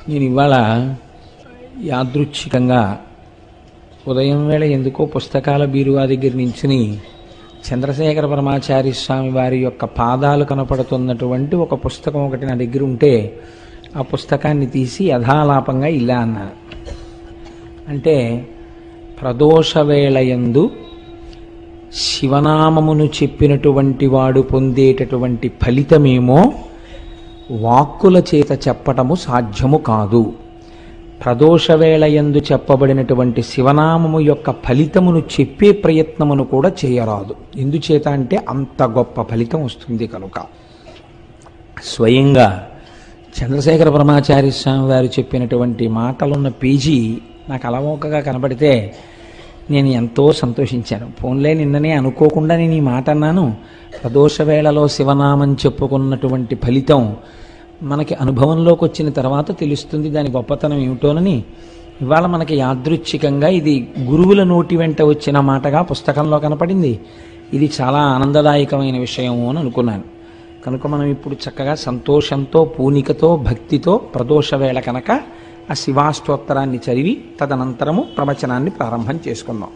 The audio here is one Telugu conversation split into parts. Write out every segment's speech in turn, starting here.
నేను ఇవాళ యాదృచ్ఛికంగా ఉదయం వేళ ఎందుకో పుస్తకాల బీరువా దగ్గర నించుని చంద్రశేఖర పరమాచార్య స్వామి వారి యొక్క పాదాలు కనపడుతున్నటువంటి ఒక పుస్తకం ఒకటి నా దగ్గర ఉంటే ఆ పుస్తకాన్ని తీసి యథాలాపంగా ఇలా అన్నాను అంటే ప్రదోషవేళయందు శివనామమును చెప్పినటువంటి వాడు పొందేటటువంటి ఫలితమేమో వాక్కుల చేత చెప్పటము సాధ్యము కాదు ప్రదోషవేళయందు చెప్పబడినటువంటి శివనామము యొక్క ఫలితమును చెప్పే ప్రయత్నమును కూడా చేయరాదు ఎందుచేత అంటే అంత గొప్ప ఫలితం వస్తుంది కనుక స్వయంగా చంద్రశేఖర పరమాచార్య స్వామి వారు చెప్పినటువంటి మాటలున్న పేజీ నాకు అలవోకగా కనబడితే నేను ఎంతో సంతోషించాను ఫోన్లే నిన్ననే అనుకోకుండా నేను ఈ మాట అన్నాను ప్రదోష వేళలో శివనామం చెప్పుకున్నటువంటి ఫలితం మనకి అనుభవంలోకి వచ్చిన తర్వాత తెలుస్తుంది దాని గొప్పతనం ఏమిటోనని ఇవాళ మనకి యాదృచ్ఛికంగా ఇది గురువుల నోటి వెంట వచ్చిన మాటగా పుస్తకంలో కనపడింది ఇది చాలా ఆనందదాయకమైన విషయము అని అనుకున్నాను కనుక మనం ఇప్పుడు చక్కగా సంతోషంతో పూనికతో భక్తితో ప్రదోష వేళ కనుక ఆ శివాష్టోత్తరాన్ని చదివి తదనంతరము ప్రవచనాన్ని ప్రారంభం చేసుకుందాం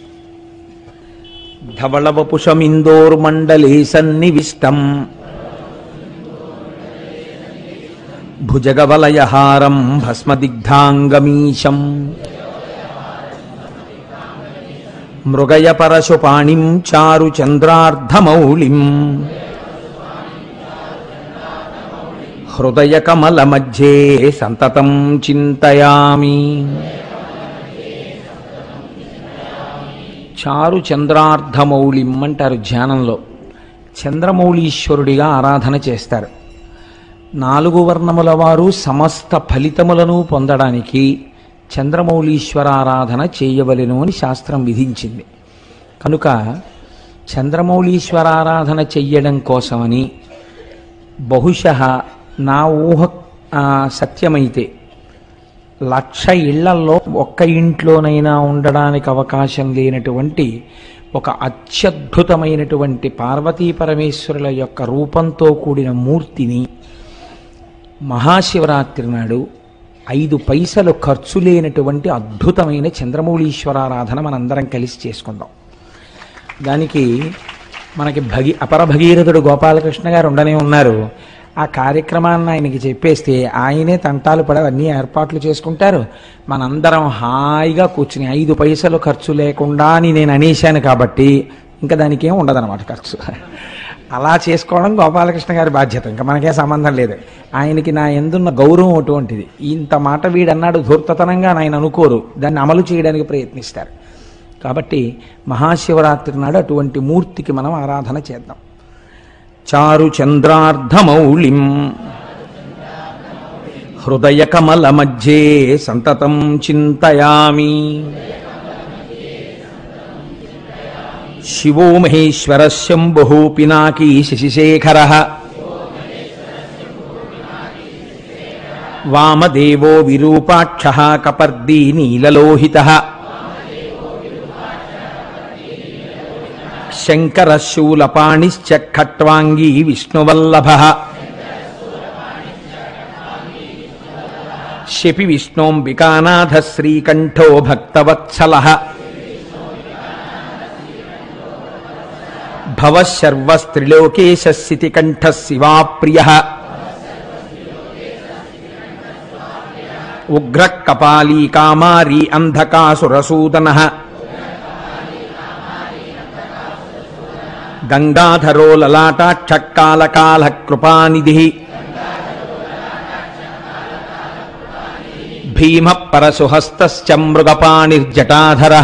ధవళవపుషమిందోర్మండలే సన్నివిష్టం భుజగవలయహారం భస్మదిగ్ధాంగమీశం మృగయ పరశుపాణిం చారు చంద్రార్ధమౌళిం హృదయ కమల మధ్యే సంతతం చింతయామి చారు చంద్రార్ధమౌళిం అంటారు ధ్యానంలో చంద్రమౌళీశ్వరుడిగా ఆరాధన చేస్తారు నాలుగు వర్ణముల వారు సమస్త ఫలితములను పొందడానికి చంద్రమౌళీశ్వర ఆరాధన చేయవలెను అని శాస్త్రం విధించింది కనుక చంద్రమౌళీశ్వర ఆరాధన చెయ్యడం కోసమని బహుశ నా ఊహ ఆ, సత్యమైతే లక్ష ఇళ్లల్లో ఒక్క ఇంట్లోనైనా ఉండడానికి అవకాశం లేనటువంటి ఒక అత్యద్భుతమైనటువంటి పార్వతీ పరమేశ్వరుల యొక్క రూపంతో కూడిన మూర్తిని మహాశివరాత్రి నాడు ఐదు పైసలు ఖర్చు లేనటువంటి అద్భుతమైన చంద్రమౌళీశ్వరారాధన మనందరం కలిసి చేసుకుందాం దానికి మనకి భగి అపర భగీరథుడు గోపాలకృష్ణ గారు ఉండనే ఉన్నారు ఆ కార్యక్రమాన్ని ఆయనకి చెప్పేస్తే ఆయనే తంటాలు పడి అన్ని ఏర్పాట్లు చేసుకుంటారు మనందరం హాయిగా కూర్చుని ఐదు పైసలు ఖర్చు లేకుండా అని నేను అనేశాను కాబట్టి ఇంకా దానికి ఏం ఉండదన్నమాట ఖర్చు అలా చేసుకోవడం గోపాలకృష్ణ గారి బాధ్యత ఇంకా మనకే సంబంధం లేదు ఆయనకి నా ఎందున్న గౌరవం అటువంటిది ఇంత మాట వీడన్నాడు ధూర్తతనంగా ఆయన అనుకోరు దాన్ని అమలు చేయడానికి ప్రయత్నిస్తారు కాబట్టి మహాశివరాత్రి నాడు అటువంటి మూర్తికి మనం ఆరాధన చేద్దాం చారు చంద్రార్ధమౌళిం హృదయ కమల మధ్యే సంతతం చింతయామి శివో మహేశ్వర శంభు పినాకీ శశిశేఖర వామదేవో విరూపాక్ష కపర్దీ నీలలోహిత శంకరశూలపాణిశ్చ ఖట్వాంగీ విష్ణువల్లభ శపి విష్ణోంబికానాథ శ్రీకంఠో భక్తవత్సల భవశర్వస్త్రిలోకేశ స్థితికంఠ శివాప్రియ ఉగ్ర కపాలీ కామారీ అంధకాసురసూదన గంగాధరో లలాటాక్షకాలకాల కృపానిధి భీమ పరసుహస్త మృగపాణిర్జటాధర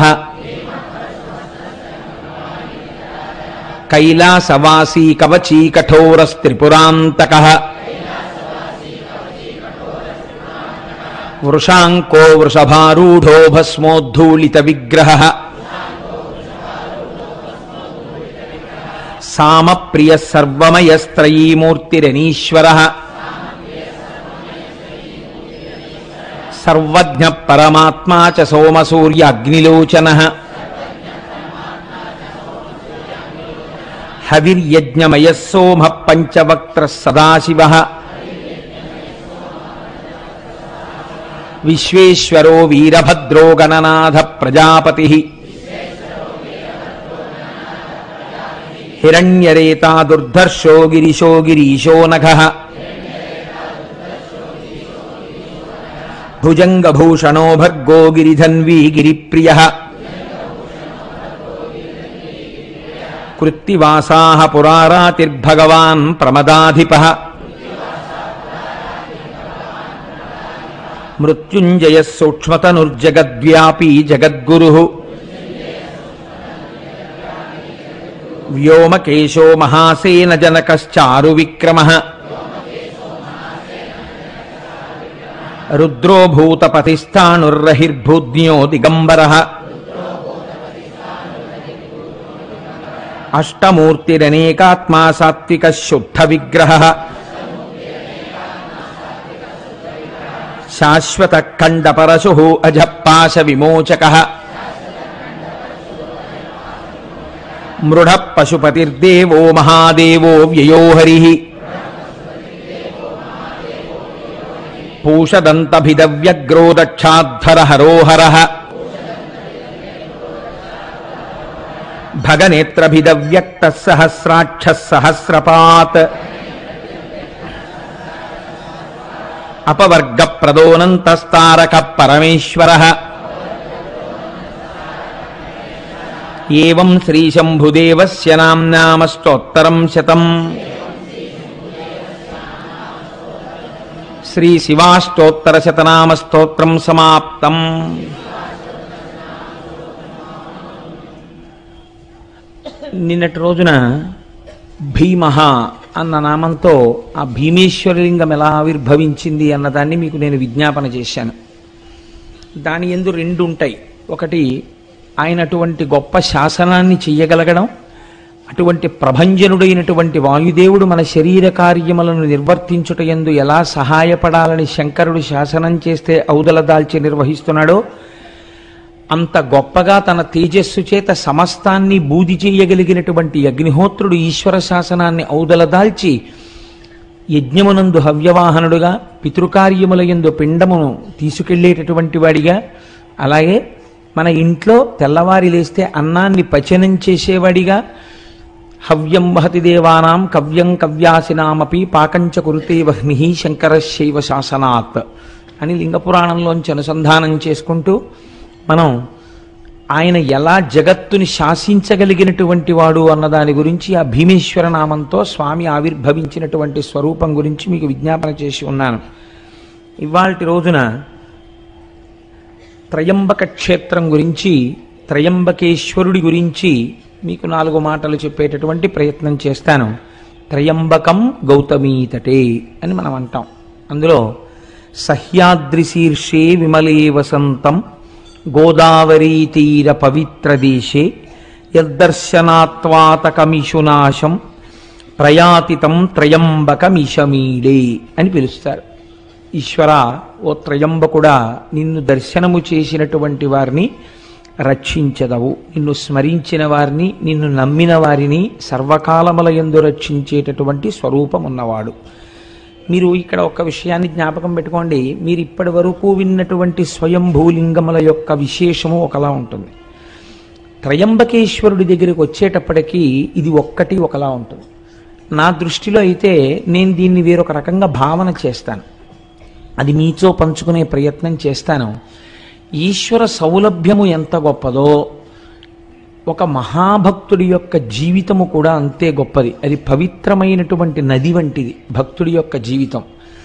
కైలాసవాసీ కవచీ కఠోరస్త్రిపురాంతక వృషాంకో వృషభారూఢో భస్మోద్ధూళిత విగ్రహ సామప్రియ సర్వమయస్త్రయీమూర్తిరనీశ్వర సర్వజ్ఞ పరమాత్మా చ సోమసూర్య అగ్నిలోచన హవిర్యజ్ఞమయ సోమ పంచవక్త్ర సదాశివ విశ్వేశ్వరో వీరభద్రో గణనాథ ప్రజాపతి హిరణ్యరేతా దుర్ధర్షో గిరిశో గిరీశో నఘ భుజంగభూషణో భర్గో గిరిధన్వీ గిరిప్రియ కృత్తివాసా పురారాతిర్భగవాన్ ప్రమదాధిప మృత్యుంజయ సూక్ష్మతనుర్జగద్వ్యాపీ జగద్గురు వ్యోమకేశో మహాసేన జనకశ్చారు విక్రమ రుద్రో భూతపతిస్థాణుర్రహిర్భూజ్ఞో దిగంబర అష్టమూర్తిరనేకాత్మా సాత్విక శుద్ధ విగ్రహ శాశ్వత ఖండ పరశు అజపాశ విమోచక మృఢ పశుపతిర్దేవో మహాదేవో వ్యయో హరి పూషదంతభిదవ్యగ్రో దక్షాద్ధర హరోహర భగనేత్రభిదవ్యక్త సహస్రాక్ష సహస్రపాత్ అపవర్గ ప్రదోనంతస్తారక పరమేశ్వర ఏం శ్రీశంభుదేవస్య నామ్నామష్టోత్తరం శతం శ్రీ శివాష్టోత్తర శతనామ స్తోత్రం సమాప్తం నిన్నటి రోజున భీమహ అన్న నామంతో ఆ భీమేశ్వరలింగం ఎలా ఆవిర్భవించింది అన్నదాన్ని మీకు నేను విజ్ఞాపన చేశాను దాని ఎందు రెండు ఉంటాయి ఒకటి ఆయన అటువంటి గొప్ప శాసనాన్ని చెయ్యగలగడం అటువంటి ప్రభంజనుడైనటువంటి వాయుదేవుడు మన శరీర కార్యములను నిర్వర్తించుట ఎందు ఎలా సహాయపడాలని శంకరుడు శాసనం చేస్తే ఔదల దాల్చి నిర్వహిస్తున్నాడో అంత గొప్పగా తన తేజస్సు చేత సమస్తాన్ని బూది చేయగలిగినటువంటి అగ్నిహోత్రుడు ఈశ్వర శాసనాన్ని ఔదల దాల్చి యజ్ఞమునందు హవ్యవాహనుడుగా పితృకార్యముల యందు పిండమును తీసుకెళ్లేటటువంటి వాడిగా అలాగే మన ఇంట్లో తెల్లవారి లేస్తే అన్నాన్ని పచనం చేసేవాడిగా హవ్యం వహతి దేవానాం కవ్యం కవ్యాసినామపి పాకంచ కురుతే వహ్ని శంకరశైవ శాసనాత్ అని లింగపురాణంలోంచి అనుసంధానం చేసుకుంటూ మనం ఆయన ఎలా జగత్తుని శాసించగలిగినటువంటి వాడు అన్న దాని గురించి ఆ భీమేశ్వర నామంతో స్వామి ఆవిర్భవించినటువంటి స్వరూపం గురించి మీకు విజ్ఞాపన చేసి ఉన్నాను ఇవాల్టి రోజున త్రయంబక క్షేత్రం గురించి త్రయంబకేశ్వరుడి గురించి మీకు నాలుగు మాటలు చెప్పేటటువంటి ప్రయత్నం చేస్తాను త్రయంబకం గౌతమీతటే అని మనం అంటాం అందులో సహ్యాద్రి శీర్షే విమలే వసంతం గోదావరీ తీర పవిత్ర దేశే యద్దర్శనాత్వాతకమిషునాశం ప్రయాతితం త్రయంబకమిషమీడే అని పిలుస్తారు ఈశ్వర ఓ త్రయంబకుడా నిన్ను దర్శనము చేసినటువంటి వారిని రక్షించదవు నిన్ను స్మరించిన వారిని నిన్ను నమ్మిన వారిని సర్వకాలముల యందు రక్షించేటటువంటి స్వరూపం ఉన్నవాడు మీరు ఇక్కడ ఒక విషయాన్ని జ్ఞాపకం పెట్టుకోండి మీరు ఇప్పటి వరకు విన్నటువంటి స్వయంభూలింగముల యొక్క విశేషము ఒకలా ఉంటుంది త్రయంబకేశ్వరుడి దగ్గరికి వచ్చేటప్పటికీ ఇది ఒక్కటి ఒకలా ఉంటుంది నా దృష్టిలో అయితే నేను దీన్ని వేరొక రకంగా భావన చేస్తాను అది మీతో పంచుకునే ప్రయత్నం చేస్తాను ఈశ్వర సౌలభ్యము ఎంత గొప్పదో ఒక మహాభక్తుడి యొక్క జీవితము కూడా అంతే గొప్పది అది పవిత్రమైనటువంటి నది వంటిది భక్తుడి యొక్క జీవితం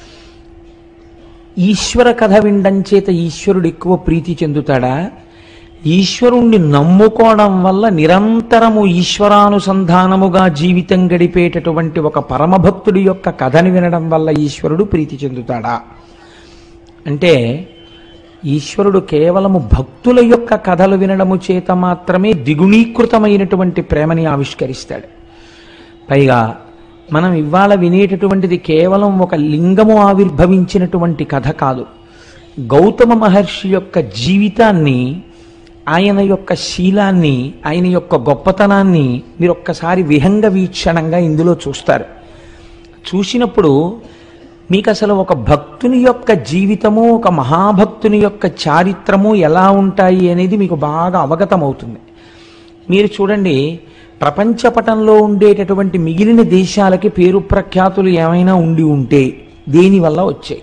ఈశ్వర కథ వినడం చేత ఈశ్వరుడు ఎక్కువ ప్రీతి చెందుతాడా ఈశ్వరుణ్ణి నమ్ముకోవడం వల్ల నిరంతరము ఈశ్వరానుసంధానముగా జీవితం గడిపేటటువంటి ఒక పరమభక్తుడి యొక్క కథని వినడం వల్ల ఈశ్వరుడు ప్రీతి చెందుతాడా అంటే ఈశ్వరుడు కేవలము భక్తుల యొక్క కథలు వినడము చేత మాత్రమే దిగుణీకృతమైనటువంటి ప్రేమని ఆవిష్కరిస్తాడు పైగా మనం ఇవాళ వినేటటువంటిది కేవలం ఒక లింగము ఆవిర్భవించినటువంటి కథ కాదు గౌతమ మహర్షి యొక్క జీవితాన్ని ఆయన యొక్క శీలాన్ని ఆయన యొక్క గొప్పతనాన్ని మీరు ఒక్కసారి విహంగ వీక్షణంగా ఇందులో చూస్తారు చూసినప్పుడు మీకు అసలు ఒక భక్తుని యొక్క జీవితము ఒక మహాభక్తుని యొక్క చారిత్రము ఎలా ఉంటాయి అనేది మీకు బాగా అవగతమవుతుంది మీరు చూడండి ప్రపంచపటంలో ఉండేటటువంటి మిగిలిన దేశాలకి పేరు ప్రఖ్యాతులు ఏమైనా ఉండి ఉంటే దేనివల్ల వచ్చాయి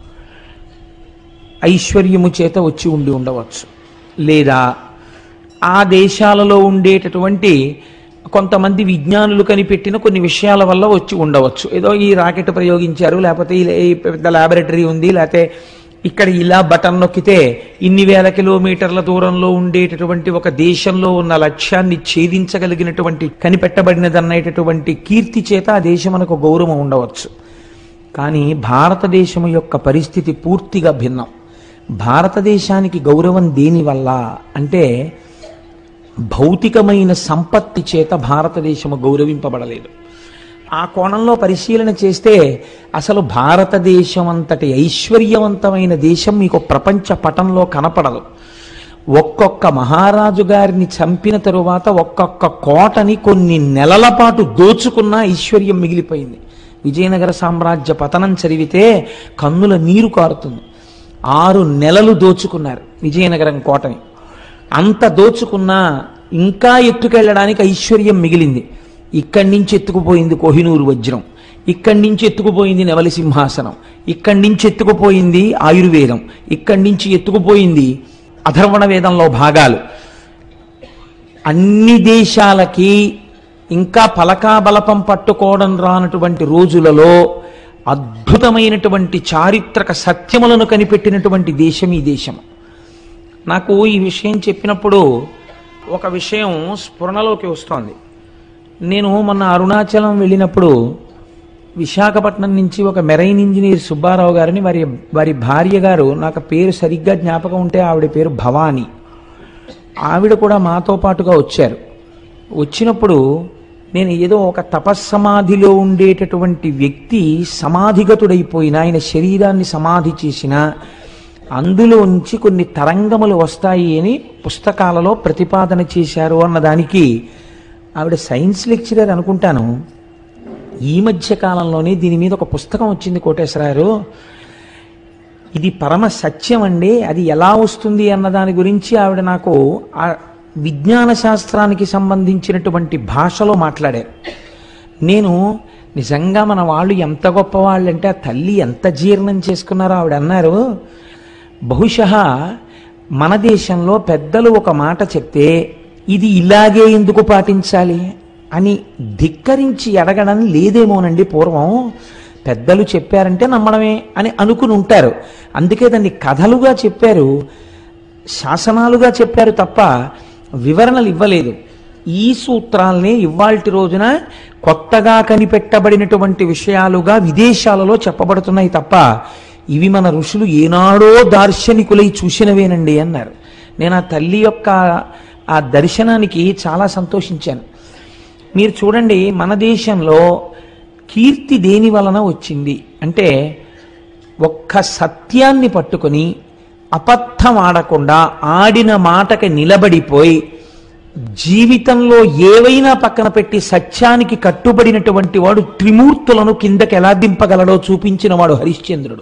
ఐశ్వర్యము చేత వచ్చి ఉండి ఉండవచ్చు లేదా ఆ దేశాలలో ఉండేటటువంటి కొంతమంది విజ్ఞానులు కనిపెట్టిన కొన్ని విషయాల వల్ల వచ్చి ఉండవచ్చు ఏదో ఈ రాకెట్ ప్రయోగించారు లేకపోతే ఈ- ఈ పెద్ద ల్యాబొరేటరీ ఉంది లేకపోతే ఇక్కడ ఇలా బటన్ నొక్కితే ఇన్ని వేల కిలోమీటర్ల దూరంలో ఉండేటటువంటి ఒక దేశంలో ఉన్న లక్ష్యాన్ని ఛేదించగలిగినటువంటి కనిపెట్టబడినదన్నటువంటి కీర్తి చేత ఆ దేశమునకు గౌరవం ఉండవచ్చు కానీ భారతదేశం యొక్క పరిస్థితి పూర్తిగా భిన్నం భారతదేశానికి గౌరవం దేనివల్ల అంటే భౌతికమైన సంపత్తి చేత భారతదేశము గౌరవింపబడలేదు ఆ కోణంలో పరిశీలన చేస్తే అసలు భారతదేశం అంతటి ఐశ్వర్యవంతమైన దేశం మీకు ప్రపంచ పటంలో కనపడదు ఒక్కొక్క మహారాజు గారిని చంపిన తరువాత ఒక్కొక్క కోటని కొన్ని నెలల పాటు దోచుకున్న ఐశ్వర్యం మిగిలిపోయింది విజయనగర సామ్రాజ్య పతనం చదివితే కన్నుల నీరు కారుతుంది ఆరు నెలలు దోచుకున్నారు విజయనగరం కోటని అంత దోచుకున్నా ఇంకా ఎత్తుకెళ్ళడానికి ఐశ్వర్యం మిగిలింది ఇక్కడి నుంచి ఎత్తుకుపోయింది కోహినూరు వజ్రం ఇక్కడి నుంచి ఎత్తుకుపోయింది నెవలి సింహాసనం ఇక్కడి నుంచి ఎత్తుకుపోయింది ఆయుర్వేదం ఇక్కడి నుంచి ఎత్తుకుపోయింది అధర్వణ వేదంలో భాగాలు అన్ని దేశాలకి ఇంకా పలకాబలపం పట్టుకోవడం రానటువంటి రోజులలో అద్భుతమైనటువంటి చారిత్రక సత్యములను కనిపెట్టినటువంటి దేశం ఈ దేశం నాకు ఈ విషయం చెప్పినప్పుడు ఒక విషయం స్ఫురణలోకి వస్తోంది నేను మొన్న అరుణాచలం వెళ్ళినప్పుడు విశాఖపట్నం నుంచి ఒక మెరైన్ ఇంజనీర్ సుబ్బారావు గారిని వారి వారి భార్య గారు నాకు పేరు సరిగ్గా జ్ఞాపకం ఉంటే ఆవిడ పేరు భవానీ ఆవిడ కూడా మాతో పాటుగా వచ్చారు వచ్చినప్పుడు నేను ఏదో ఒక తపస్సమాధిలో ఉండేటటువంటి వ్యక్తి సమాధిగతుడైపోయిన ఆయన శరీరాన్ని సమాధి చేసిన అందులోంచి కొన్ని తరంగములు వస్తాయి అని పుస్తకాలలో ప్రతిపాదన చేశారు అన్నదానికి ఆవిడ సైన్స్ లెక్చరర్ అనుకుంటాను ఈ మధ్య కాలంలోనే దీని మీద ఒక పుస్తకం వచ్చింది కోటేశ్వరారు ఇది పరమ సత్యం అండి అది ఎలా వస్తుంది అన్న దాని గురించి ఆవిడ నాకు ఆ విజ్ఞాన శాస్త్రానికి సంబంధించినటువంటి భాషలో మాట్లాడారు నేను నిజంగా మన వాళ్ళు ఎంత గొప్పవాళ్ళు అంటే ఆ తల్లి ఎంత జీర్ణం చేసుకున్నారో ఆవిడ అన్నారు బహుశः మన దేశంలో పెద్దలు ఒక మాట చెప్తే ఇది ఇలాగే ఎందుకు పాటించాలి అని ధిక్కరించి అడగడం లేదేమోనండి పూర్వం పెద్దలు చెప్పారంటే నమ్మడమే అని అనుకుని ఉంటారు అందుకే దాన్ని కథలుగా చెప్పారు శాసనాలుగా చెప్పారు తప్ప వివరణలు ఇవ్వలేదు ఈ సూత్రాల్ని ఇవాల్టి రోజున కొత్తగా కనిపెట్టబడినటువంటి విషయాలుగా విదేశాలలో చెప్పబడుతున్నాయి తప్ప ఇవి మన ఋషులు ఏనాడో దార్శనికులై చూసినవేనండి అన్నారు నేను ఆ తల్లి యొక్క ఆ దర్శనానికి చాలా సంతోషించాను మీరు చూడండి మన దేశంలో కీర్తి దేని వలన వచ్చింది అంటే ఒక్క సత్యాన్ని పట్టుకొని అబద్ధం ఆడకుండా ఆడిన మాటకి నిలబడిపోయి జీవితంలో ఏవైనా పక్కన పెట్టి సత్యానికి కట్టుబడినటువంటి వాడు త్రిమూర్తులను కిందకి ఎలా దింపగలడో చూపించిన వాడు హరిశ్చంద్రుడు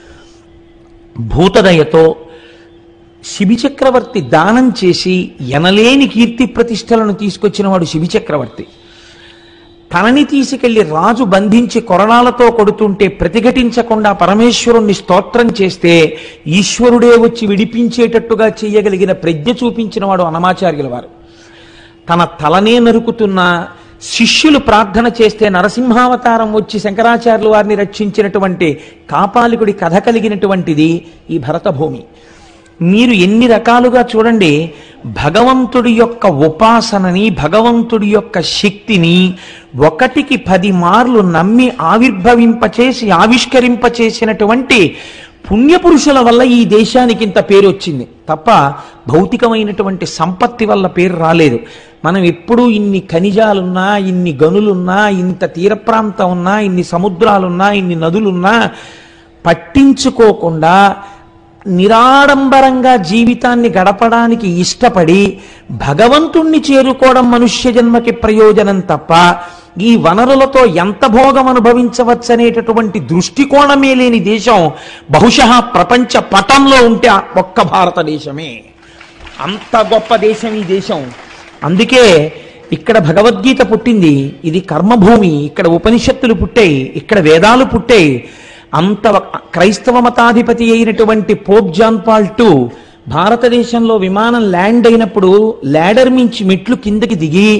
భూతదయతో శిబిచక్రవర్తి దానం చేసి ఎనలేని కీర్తి ప్రతిష్టలను తీసుకొచ్చిన వాడు శిబిచక్రవర్తి తనని తీసుకెళ్లి రాజు బంధించి కొరణాలతో కొడుతుంటే ప్రతిఘటించకుండా పరమేశ్వరుణ్ణి స్తోత్రం చేస్తే ఈశ్వరుడే వచ్చి విడిపించేటట్టుగా చేయగలిగిన ప్రజ్ఞ చూపించిన వాడు అనమాచార్యుల వారు తన తలనే నరుకుతున్న శిష్యులు ప్రార్థన చేస్తే నరసింహావతారం వచ్చి శంకరాచార్యుల వారిని రక్షించినటువంటి కాపాలికుడి కథ కలిగినటువంటిది ఈ భరతభూమి మీరు ఎన్ని రకాలుగా చూడండి భగవంతుడి యొక్క ఉపాసనని భగవంతుడి యొక్క శక్తిని ఒకటికి పది మార్లు నమ్మి ఆవిర్భవింపచేసి ఆవిష్కరింపచేసినటువంటి పుణ్యపురుషుల వల్ల ఈ దేశానికి ఇంత పేరు వచ్చింది తప్ప భౌతికమైనటువంటి సంపత్తి వల్ల పేరు రాలేదు మనం ఎప్పుడూ ఇన్ని ఖనిజాలున్నా ఇన్ని గనులున్నా ఇంత తీర ప్రాంతం ఉన్నా ఇన్ని సముద్రాలున్నా ఇన్ని నదులున్నా పట్టించుకోకుండా నిరాడంబరంగా జీవితాన్ని గడపడానికి ఇష్టపడి భగవంతుణ్ణి చేరుకోవడం మనుష్య జన్మకి ప్రయోజనం తప్ప ఈ వనరులతో ఎంత భోగం అనుభవించవచ్చనేటటువంటి దృష్టికోణమే లేని దేశం బహుశः ప్రపంచ పటంలో ఉంటే ఆ ఒక్క భారతదేశమే అంత గొప్ప దేశం ఈ దేశం అందుకే ఇక్కడ భగవద్గీత పుట్టింది ఇది కర్మభూమి ఇక్కడ ఉపనిషత్తులు పుట్టాయి ఇక్కడ వేదాలు పుట్టాయి అంత క్రైస్తవ మతాధిపతి అయినటువంటి పోప్ జాన్ పాల్ టూ భారతదేశంలో విమానం ల్యాండ్ అయినప్పుడు ల్యాడర్ మించి మెట్లు కిందకి దిగి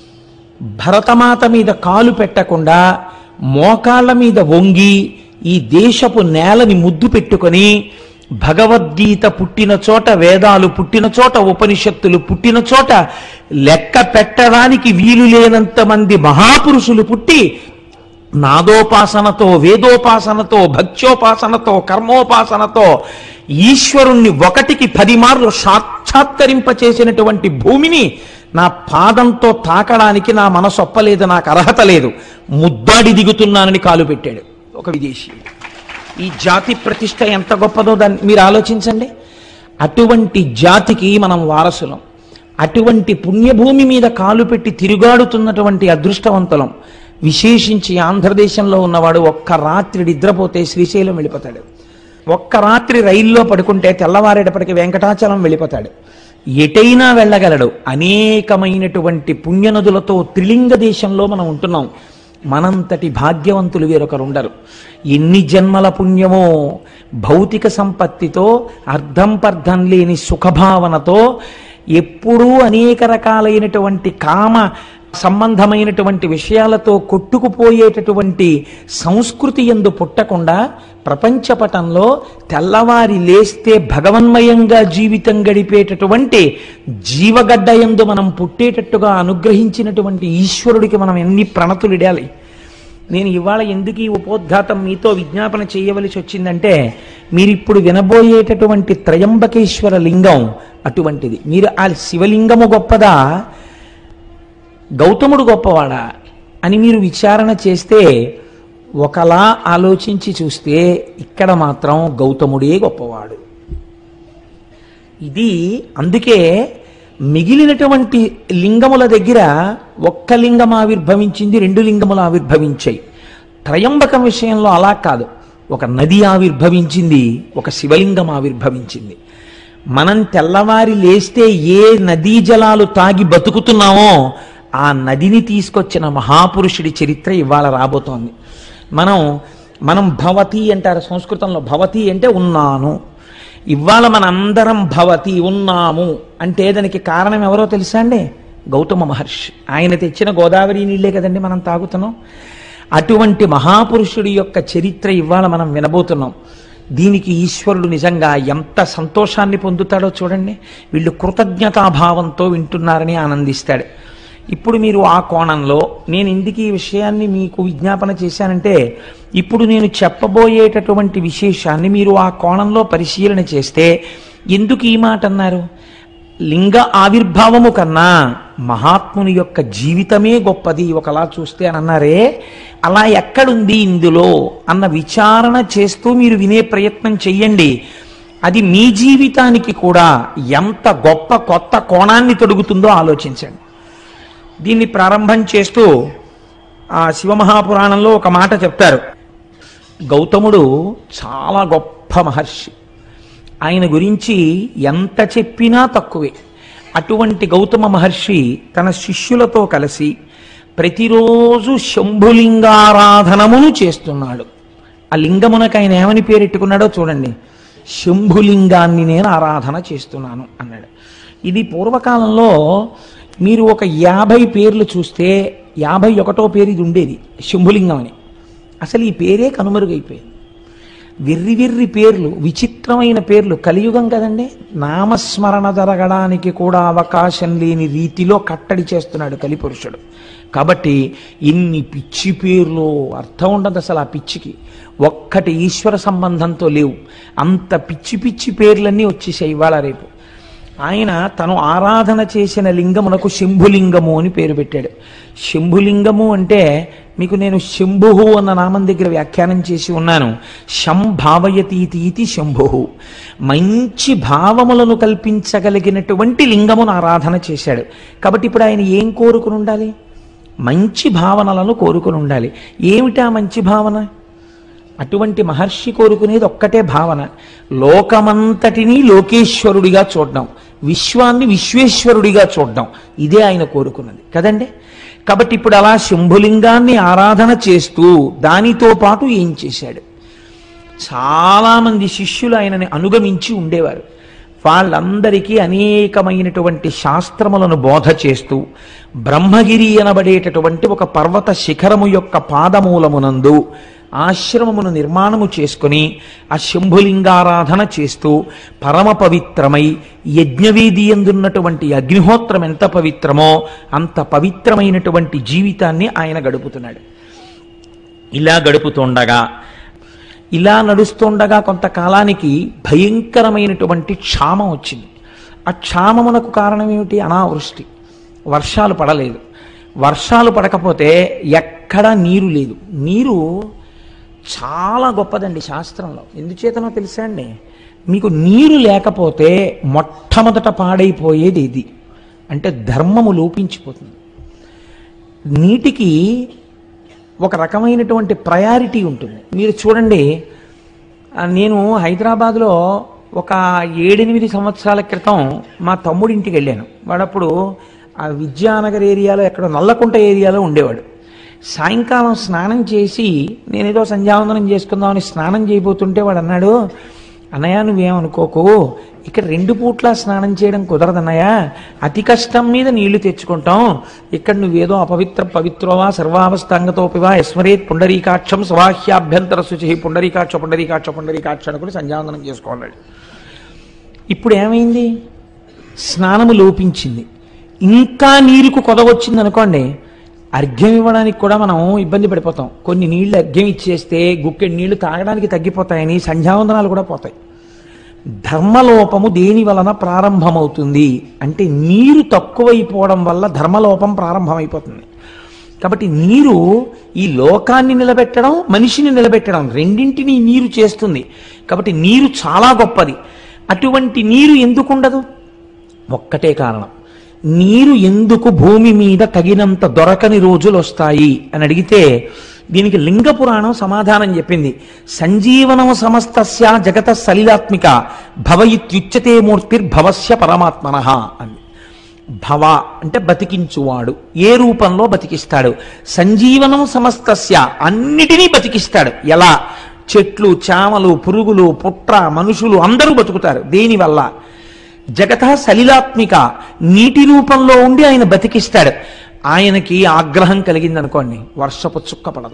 భరతమాత మీద కాలు పెట్టకుండా మోకాళ్ళ మీద వంగి ఈ దేశపు నేలని ముద్దు పెట్టుకొని భగవద్గీత పుట్టిన చోట వేదాలు పుట్టిన చోట ఉపనిషత్తులు పుట్టిన చోట లెక్క పెట్టడానికి వీలు లేనంత మంది మహాపురుషులు పుట్టి నాదోపాసనతో వేదోపాసనతో భక్త్యోపాసనతో కర్మోపాసనతో ఈశ్వరుణ్ణి ఒకటికి పది మార్లు సాక్షాత్కరింప చేసినటువంటి భూమిని నా పాదంతో తాకడానికి నా మనసు ఒప్పలేదు నాకు అర్హత లేదు ముద్దాడి దిగుతున్నానని కాలు పెట్టాడు ఒక విదేశీ ఈ జాతి ప్రతిష్ట ఎంత గొప్పదో దాన్ని మీరు ఆలోచించండి అటువంటి జాతికి మనం వారసులం అటువంటి పుణ్యభూమి మీద కాలు పెట్టి తిరుగాడుతున్నటువంటి అదృష్టవంతులం విశేషించి ఆంధ్రదేశంలో ఉన్నవాడు ఒక్క రాత్రి నిద్రపోతే శ్రీశైలం వెళ్ళిపోతాడు ఒక్క రాత్రి రైల్లో పడుకుంటే తెల్లవారేటప్పటికి వెంకటాచలం వెళ్ళిపోతాడు ఎటైనా వెళ్ళగలడు అనేకమైనటువంటి పుణ్యనదులతో త్రిలింగ దేశంలో మనం ఉంటున్నాం మనంతటి భాగ్యవంతులు వేరొకరు ఉండరు ఎన్ని జన్మల పుణ్యమో భౌతిక సంపత్తితో అర్థం పర్థం లేని సుఖభావనతో ఎప్పుడూ అనేక రకాలైనటువంటి కామ సంబంధమైనటువంటి విషయాలతో కొట్టుకుపోయేటటువంటి సంస్కృతి ఎందు పుట్టకుండా ప్రపంచపటంలో తెల్లవారి లేస్తే భగవన్మయంగా జీవితం గడిపేటటువంటి జీవగడ్డ ఎందు మనం పుట్టేటట్టుగా అనుగ్రహించినటువంటి ఈశ్వరుడికి మనం ఎన్ని ప్రణతులు ఇడాలి నేను ఇవాళ ఎందుకు ఈ ఉపోద్ఘాతం మీతో విజ్ఞాపన చేయవలసి వచ్చిందంటే మీరు ఇప్పుడు వినబోయేటటువంటి త్రయంబకేశ్వర లింగం అటువంటిది మీరు ఆ శివలింగము గొప్పదా గౌతముడు గొప్పవాడా అని మీరు విచారణ చేస్తే ఒకలా ఆలోచించి చూస్తే ఇక్కడ మాత్రం గౌతముడే గొప్పవాడు ఇది అందుకే మిగిలినటువంటి లింగముల దగ్గర ఒక్క లింగం ఆవిర్భవించింది రెండు లలింగములు ఆవిర్భవించాయి త్రయంబకం విషయంలో అలా కాదు ఒక నది ఆవిర్భవించింది ఒక శివలింగం ఆవిర్భవించింది మనం తెల్లవారి లేస్తే ఏ నదీ జలాలు తాగి బతుకుతున్నామో ఆ నదిని తీసుకొచ్చిన మహాపురుషుడి చరిత్ర ఇవాళ రాబోతోంది మనం మనం భవతి అంటారు సంస్కృతంలో భవతి అంటే ఉన్నాను ఇవాళ మనందరం భవతి ఉన్నాము అంటే దానికి కారణం ఎవరో తెలుసా అండి గౌతమ మహర్షి ఆయన తెచ్చిన గోదావరి నీళ్ళే కదండి మనం తాగుతున్నాం అటువంటి మహాపురుషుడి యొక్క చరిత్ర ఇవాళ మనం వినబోతున్నాం దీనికి ఈశ్వరుడు నిజంగా ఎంత సంతోషాన్ని పొందుతాడో చూడండి వీళ్ళు కృతజ్ఞతాభావంతో వింటున్నారని ఆనందిస్తాడు ఇప్పుడు మీరు ఆ కోణంలో నేను ఎందుకు ఈ విషయాన్ని మీకు విజ్ఞాపన చేశానంటే ఇప్పుడు నేను చెప్పబోయేటటువంటి విశేషాన్ని మీరు ఆ కోణంలో పరిశీలన చేస్తే ఎందుకు ఈ మాట అన్నారు లింగ ఆవిర్భావము కన్నా మహాత్ముని యొక్క జీవితమే గొప్పది ఒకలా చూస్తే అని అన్నారే అలా ఎక్కడుంది ఇందులో అన్న విచారణ చేస్తూ మీరు వినే ప్రయత్నం చెయ్యండి అది మీ జీవితానికి కూడా ఎంత గొప్ప కొత్త కోణాన్ని తొడుగుతుందో ఆలోచించండి దీన్ని ప్రారంభం చేస్తూ ఆ శివమహాపురాణంలో ఒక మాట చెప్తారు గౌతముడు చాలా గొప్ప మహర్షి ఆయన గురించి ఎంత చెప్పినా తక్కువే అటువంటి గౌతమ మహర్షి తన శిష్యులతో కలిసి ప్రతిరోజు శంభులింగారాధనమును చేస్తున్నాడు ఆ లింగమునకు ఆయన ఏమని పేరెట్టుకున్నాడో చూడండి శంభులింగాన్ని నేను ఆరాధన చేస్తున్నాను అన్నాడు ఇది పూర్వకాలంలో మీరు ఒక యాభై పేర్లు చూస్తే యాభై ఒకటో పేరు ఇది ఉండేది శంభులింగం అని అసలు ఈ పేరే కనుమరుగైపోయింది వెర్రి వెర్రి పేర్లు విచిత్రమైన పేర్లు కలియుగం కదండి నామస్మరణ జరగడానికి కూడా అవకాశం లేని రీతిలో కట్టడి చేస్తున్నాడు కలిపురుషుడు కాబట్టి ఇన్ని పిచ్చి పేర్లు అర్థం ఉండదు అసలు ఆ పిచ్చికి ఒక్కటి ఈశ్వర సంబంధంతో లేవు అంత పిచ్చి పిచ్చి పేర్లన్నీ వచ్చేసాయి ఇవాళ రేపు ఆయన తను ఆరాధన చేసిన లింగమునకు శంభులింగము అని పేరు పెట్టాడు శంభులింగము అంటే మీకు నేను శంభుహు అన్న నామం దగ్గర వ్యాఖ్యానం చేసి ఉన్నాను శంభావయతీతి శంభుహు మంచి భావములను కల్పించగలిగినటువంటి లింగమును ఆరాధన చేశాడు కాబట్టి ఇప్పుడు ఆయన ఏం కోరుకుని ఉండాలి మంచి భావనలను కోరుకుని ఉండాలి ఏమిటా మంచి భావన అటువంటి మహర్షి కోరుకునేది ఒక్కటే భావన లోకమంతటినీ లోకేశ్వరుడిగా చూడడం విశ్వాన్ని విశ్వేశ్వరుడిగా చూడడం ఇదే ఆయన కోరుకున్నది కదండి కాబట్టి ఇప్పుడు అలా శంభులింగాన్ని ఆరాధన చేస్తూ దానితో పాటు ఏం చేశాడు చాలామంది శిష్యులు ఆయనని అనుగమించి ఉండేవారు వాళ్ళందరికీ అనేకమైనటువంటి శాస్త్రములను బోధ చేస్తూ బ్రహ్మగిరి అనబడేటటువంటి ఒక పర్వత శిఖరము యొక్క పాదమూలమునందు ఆశ్రమమును నిర్మాణము చేసుకుని ఆ శంభులింగారాధన చేస్తూ పరమ పవిత్రమై యజ్ఞవేది ఎందున్నటువంటి అగ్నిహోత్రం ఎంత పవిత్రమో అంత పవిత్రమైనటువంటి జీవితాన్ని ఆయన గడుపుతున్నాడు ఇలా గడుపుతుండగా ఇలా నడుస్తుండగా కొంతకాలానికి భయంకరమైనటువంటి క్షామం వచ్చింది ఆ క్షామమునకు కారణం ఏమిటి అనావృష్టి వర్షాలు పడలేదు వర్షాలు పడకపోతే ఎక్కడా నీరు లేదు నీరు చాలా గొప్పదండి శాస్త్రంలో ఎందుచేతనో తెలుసా అండి మీకు నీరు లేకపోతే మొట్టమొదట పాడైపోయేది ఇది అంటే ధర్మము లోపించిపోతుంది నీటికి ఒక రకమైనటువంటి ప్రయారిటీ ఉంటుంది మీరు చూడండి ఆ, నేను హైదరాబాద్లో ఒక ఏడెనిమిది సంవత్సరాల క్రితం మా తమ్ముడి ఇంటికి వెళ్ళాను వాడప్పుడు ఆ విద్యానగర్ ఏరియాలో ఎక్కడ నల్లకుంట ఏరియాలో ఉండేవాడు సాయంకాలం స్నానం చేసి నేనేదో సంధ్యావందనం చేసుకుందామని స్నానం చేయబోతుంటే వాడు అన్నాడు అన్నయ్య నువ్వేమనుకోకు ఇక్కడ రెండు పూట్ల స్నానం చేయడం కుదరదన్నయ్య అతి కష్టం మీద నీళ్లు తెచ్చుకుంటాం ఇక్కడ నువ్వేదో అపవిత్ర పవిత్రోవా సర్వావస్థాంగతోపివా యస్మరేత్ పుండరీకాక్షం స్వాహ్యాభ్యంతర శుచి పుండరీకాక్ష పుండరీకాక్ష పుండరీకాక్ష అనుకుని సంధ్యావందనం చేసుకోన్నాడు ఇప్పుడు ఏమైంది స్నానము లోపించింది ఇంకా నీరుకు కొదవచ్చింది అనుకోండి అర్ఘ్యం ఇవ్వడానికి కూడా మనం ఇబ్బంది పడిపోతాం కొన్ని నీళ్లు అర్ఘ్యం ఇచ్చేస్తే గుక్కెడు నీళ్లు తాగడానికి తగ్గిపోతాయని సంధ్యావందనాలు కూడా పోతాయి ధర్మలోపము దేని వలన ప్రారంభమవుతుంది అంటే నీరు తక్కువైపోవడం వల్ల ధర్మలోపం ప్రారంభమైపోతుంది కాబట్టి నీరు ఈ లోకాన్ని నిలబెట్టడం మనిషిని నిలబెట్టడం రెండింటినీ నీరు చేస్తుంది కాబట్టి నీరు చాలా గొప్పది అటువంటి నీరు ఎందుకు ఉండదు ఒక్కటే కారణం నీరు ఎందుకు భూమి మీద తగినంత దొరకని రోజులు వస్తాయి అని అడిగితే దీనికి లింగ పురాణం సమాధానం చెప్పింది సంజీవనం సమస్తస్య జగత సలిలాత్మిక భవయిత్యుచ్యతే మూర్తిర్భవస్య పరమాత్మన అని భవ అంటే బతికించువాడు ఏ రూపంలో బతికిస్తాడు సంజీవనం సమస్తస్య అన్నిటినీ బతికిస్తాడు ఎలా చెట్లు చామలు పురుగులు పుట్ర మనుషులు అందరూ బతుకుతారు దేనివల్ల జగత సలిలాత్మిక నీటి రూపంలో ఉండి ఆయన బతికిస్తాడు ఆయనకి ఆగ్రహం కలిగింది అనుకోండి వర్షపు చుక్క పడదు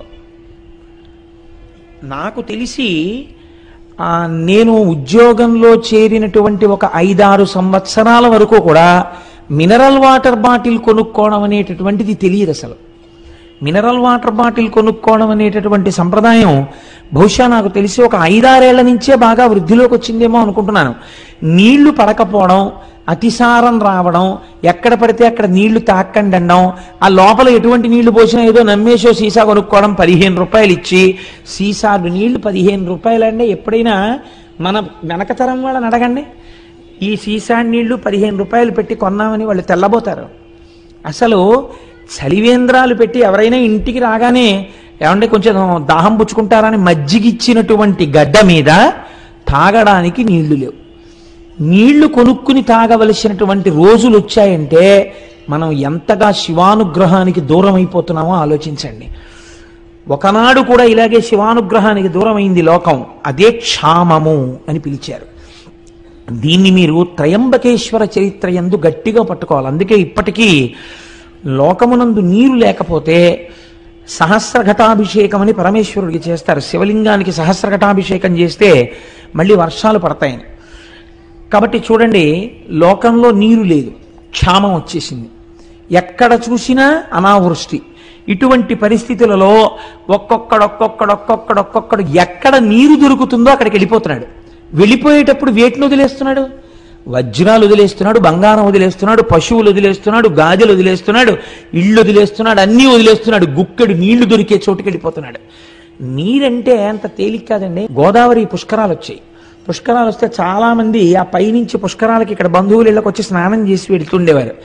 నాకు తెలిసి ఆ, నేను ఉద్యోగంలో చేరినటువంటి ఒక ఐదారు సంవత్సరాల వరకు కూడా మినరల్ వాటర్ బాటిల్ కొనుక్కోవడం అనేటటువంటిది తెలియదు అసలు మినరల్ వాటర్ బాటిల్ కొనుక్కోవడం అనేటటువంటి సంప్రదాయం బహుశా నాకు తెలిసి ఒక ఐదారేళ్ల నుంచే బాగా వృద్ధిలోకి వచ్చిందేమో అనుకుంటున్నాను నీళ్లు పడకపోవడం అతిసారం రావడం ఎక్కడ పడితే అక్కడ నీళ్లు తాకండి అనడం ఆ లోపల ఎటువంటి నీళ్లు పోసినా ఏదో నమ్మేసో సీసా కొనుక్కోవడం పదిహేను రూపాయలు ఇచ్చి సీసాలు నీళ్లు పదిహేను రూపాయలంటే ఎప్పుడైనా మన వెనకతరం వాళ్ళని అడగండి ఈ సీసా నీళ్లు పదిహేను రూపాయలు పెట్టి కొన్నామని వాళ్ళు తెల్లబోతారు అసలు చలివేంద్రాలు పెట్టి ఎవరైనా ఇంటికి రాగానే ఏమంటే కొంచెం దాహం పుచ్చుకుంటారని మజ్జిగిచ్చినటువంటి గడ్డ మీద తాగడానికి నీళ్లు లేవు నీళ్లు కొనుక్కుని తాగవలసినటువంటి రోజులు వచ్చాయంటే మనం ఎంతగా శివానుగ్రహానికి దూరం అయిపోతున్నామో ఆలోచించండి ఒకనాడు కూడా ఇలాగే శివానుగ్రహానికి దూరమైంది లోకం అదే క్షామము అని పిలిచారు దీన్ని మీరు త్రయంబకేశ్వర చరిత్ర ఎందు గట్టిగా పట్టుకోవాలి అందుకే ఇప్పటికీ లోకమునందు నీరు లేకపోతే సహస్రఘటాభిషేకం అని పరమేశ్వరుడికి చేస్తారు శివలింగానికి సహస్రఘటాభిషేకం చేస్తే మళ్ళీ వర్షాలు పడతాయని కాబట్టి చూడండి లోకంలో నీరు లేదు క్షామం వచ్చేసింది ఎక్కడ చూసినా అనావృష్టి ఇటువంటి పరిస్థితులలో ఒక్కొక్కడు ఒక్కొక్కడు ఒక్కొక్కడు ఒక్కొక్కడు ఎక్కడ నీరు దొరుకుతుందో అక్కడికి వెళ్ళిపోతున్నాడు వెళ్ళిపోయేటప్పుడు వేటిని వదిలేస్తున్నాడు వజ్రాలు వదిలేస్తున్నాడు బంగారం వదిలేస్తున్నాడు పశువులు వదిలేస్తున్నాడు గాజులు వదిలేస్తున్నాడు ఇళ్ళు వదిలేస్తున్నాడు అన్నీ వదిలేస్తున్నాడు గుక్కెడు నీళ్లు దొరికే చోటుకి వెళ్ళిపోతున్నాడు నీరంటే అంత తేలిక కాదండి గోదావరి పుష్కరాలు వచ్చాయి పుష్కరాలు వస్తే చాలా మంది ఆ పైనుంచి పుష్కరాలకి ఇక్కడ బంధువులు ఇళ్ళకి వచ్చి స్నానం చేసి వెళ్తుండేవారు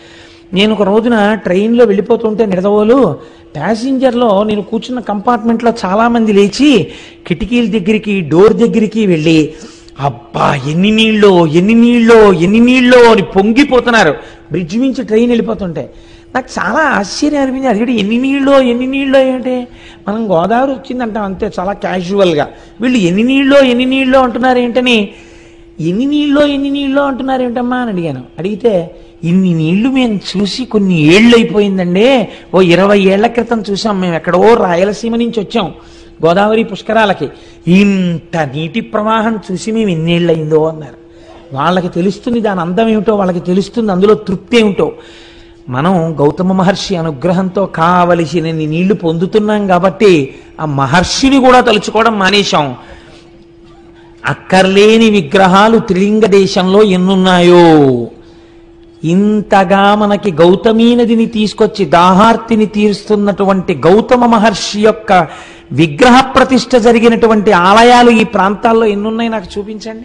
నేను ఒక రోజున ట్రైన్లో వెళ్ళిపోతుంటే నిడదవోలు ప్యాసింజర్లో నేను కూర్చున్న కంపార్ట్మెంట్లో చాలామంది లేచి కిటికీల దగ్గరికి డోర్ దగ్గరికి వెళ్ళి అబ్బా ఎన్ని నీళ్ళో ఎన్ని నీళ్ళో ఎన్ని నీళ్ళో అని పొంగిపోతున్నారు బ్రిడ్జ్ నుంచి ట్రైన్ వెళ్ళిపోతుంటే నాకు చాలా ఆశ్చర్యం అనిపించింది అది ఎన్ని నీళ్ళో ఎన్ని నీళ్ళో ఏంటి మనం గోదావరి వచ్చిందంటాం అంతే చాలా క్యాజువల్గా వీళ్ళు ఎన్ని నీళ్ళో ఎన్ని నీళ్ళో అంటున్నారు ఏంటని ఎన్ని నీళ్ళో ఎన్ని నీళ్ళో అంటున్నారు ఏంటమ్మా అని అడిగాను అడిగితే ఇన్ని నీళ్లు మేము చూసి కొన్ని ఏళ్ళు అయిపోయిందండి ఓ ఇరవై ఏళ్ల క్రితం చూసాం మేము ఎక్కడో రాయలసీమ నుంచి వచ్చాం గోదావరి పుష్కరాలకి ఇంత నీటి ప్రవాహం చూసి మేము ఎన్నేళ్ళు అయిందో అన్నారు వాళ్ళకి తెలుస్తుంది దాని అందం ఏమిటో వాళ్ళకి తెలుస్తుంది అందులో తృప్తి ఏమిటో మనం గౌతమ మహర్షి అనుగ్రహంతో కావలసినన్ని నీళ్లు పొందుతున్నాం కాబట్టి ఆ మహర్షిని కూడా తలుచుకోవడం మానేశాం అక్కర్లేని విగ్రహాలు త్రిలింగ దేశంలో ఎన్నున్నాయో ఇంతగా మనకి గౌతమీ నదిని తీసుకొచ్చి దాహార్తిని తీరుస్తున్నటువంటి గౌతమ మహర్షి యొక్క విగ్రహ ప్రతిష్ఠ జరిగినటువంటి ఆలయాలు ఈ ప్రాంతాల్లో ఎన్నున్నాయి నాకు చూపించండి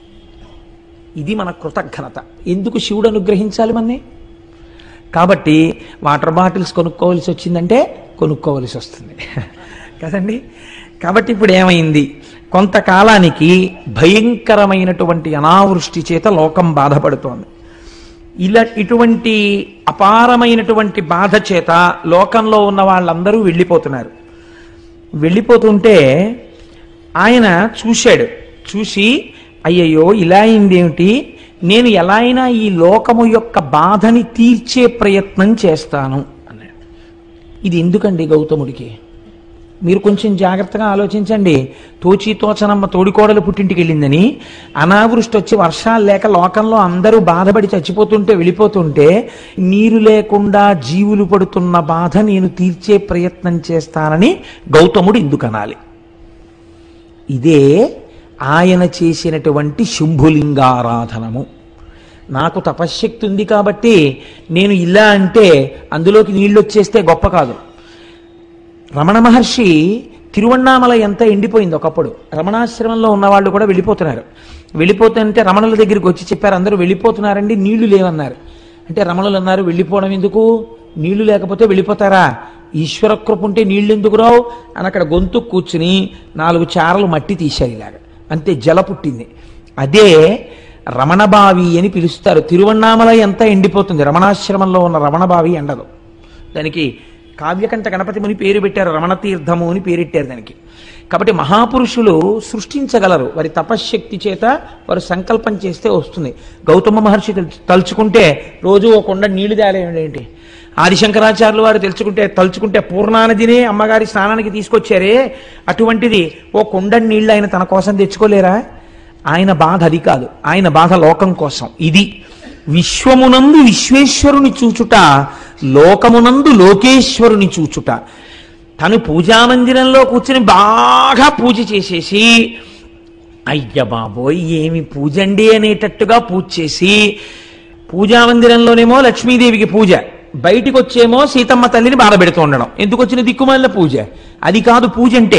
ఇది మన కృతజ్ఞత ఎందుకు శివుడు అనుగ్రహించాలి మన్ని కాబట్టి వాటర్ బాటిల్స్ కొనుక్కోవలసి వచ్చిందంటే కొనుక్కోవలసి వస్తుంది కదండి కాబట్టి ఇప్పుడు ఏమైంది కొంతకాలానికి భయంకరమైనటువంటి అనావృష్టి చేత లోకం బాధపడుతోంది ఇలా ఇటువంటి అపారమైనటువంటి బాధ చేత లోకంలో ఉన్న వాళ్ళందరూ వెళ్ళిపోతున్నారు వెళ్ళిపోతుంటే ఆయన చూశాడు చూసి అయ్యయ్యో ఇలా అయిందేమిటి నేను ఎలా అయినా ఈ లోకము యొక్క బాధని తీర్చే ప్రయత్నం చేస్తాను అన్నాడు ఇది ఎందుకండి గౌతముడికి మీరు కొంచెం జాగ్రత్తగా ఆలోచించండి తోచి తోచనమ్మ తోడికోడలు పుట్టింటికి వెళ్ళిందని అనావృష్టి వచ్చి వర్షాలు లేక లోకంలో అందరూ బాధపడి చచ్చిపోతుంటే వెళ్ళిపోతుంటే నీరు లేకుండా జీవులు పడుతున్న బాధ నేను తీర్చే ప్రయత్నం చేస్తానని గౌతముడు ఎందుకు అనాలి ఇదే ఆయన చేసినటువంటి శంభులింగారాధనము నాకు తపశ్శక్తి ఉంది కాబట్టి నేను ఇలా అంటే అందులోకి నీళ్ళు వచ్చేస్తే గొప్ప కాదు రమణ మహర్షి తిరువണ്ണామల ఎంత ఎండిపోయింది ఒకప్పుడు రమణాశ్రమంలో ఉన్న వాళ్ళు కూడా వెళ్ళిపోతున్నారు వెళ్ళిపోతుంటే రమణుల దగ్గరికి వచ్చి చెప్పారు అందరూ వెళ్ళిపోతున్నారండి నీళ్లు లేవన్నారు అంటే రమణులు అన్నారు వెళ్ళిపోవడం ఎందుకు నీళ్లు లేకపోతే వెళ్ళిపోతారా ఈశ్వర కృప ఉంటే నీళ్లు ఎందుకు రావు అని అక్కడ గొంతు కూర్చుని నాలుగు చారలు మట్టి తీశారు ఇలాగ అంతే జల పుట్టింది అదే రమణబావి అని పిలుస్తారు తిరువണ്ണామల ఎంత ఎండిపోతుంది రమణాశ్రమంలో ఉన్న రమణబావి ఎండదు దానికి కావ్యకంఠ గణపతి ముని పేరు పెట్టారు రమణతీర్థము అని పేరెట్టారు దానికి కాబట్టి మహాపురుషులు సృష్టించగలరు వారి తపశ్శక్తి చేత వారు సంకల్పం చేస్తే వస్తుంది గౌతమ మహర్షి తెల్- తలుచుకుంటే రోజు ఒక కొండ నీళ్లు తేలేంటి ఆదిశంకరాచార్యులు వారు తెలుసుకుంటే తలుచుకుంటే పూర్ణానదినే అమ్మగారి స్నానానికి తీసుకొచ్చారే అటువంటిది ఓ కొండ నీళ్లు ఆయన తన కోసం తెచ్చుకోలేరా ఆయన బాధ అది కాదు ఆయన బాధ లోకం కోసం ఇది విశ్వమునందు విశ్వేశ్వరుని చూచుట లోకమునందు లోకేశ్వరుని చూచుట తను పూజామందిరంలో కూర్చుని బాగా పూజ చేసేసి అయ్య బాబోయ్ ఏమి పూజండి అనేటట్టుగా పూజ చేసి పూజామందిరంలోనేమో లక్ష్మీదేవికి పూజ బయటికి వచ్చేమో సీతమ్మ తల్లిని బాధ పెడుతూ ఉండడం ఎందుకు వచ్చిన దిక్కుమాలిన పూజ అది కాదు పూజ అంటే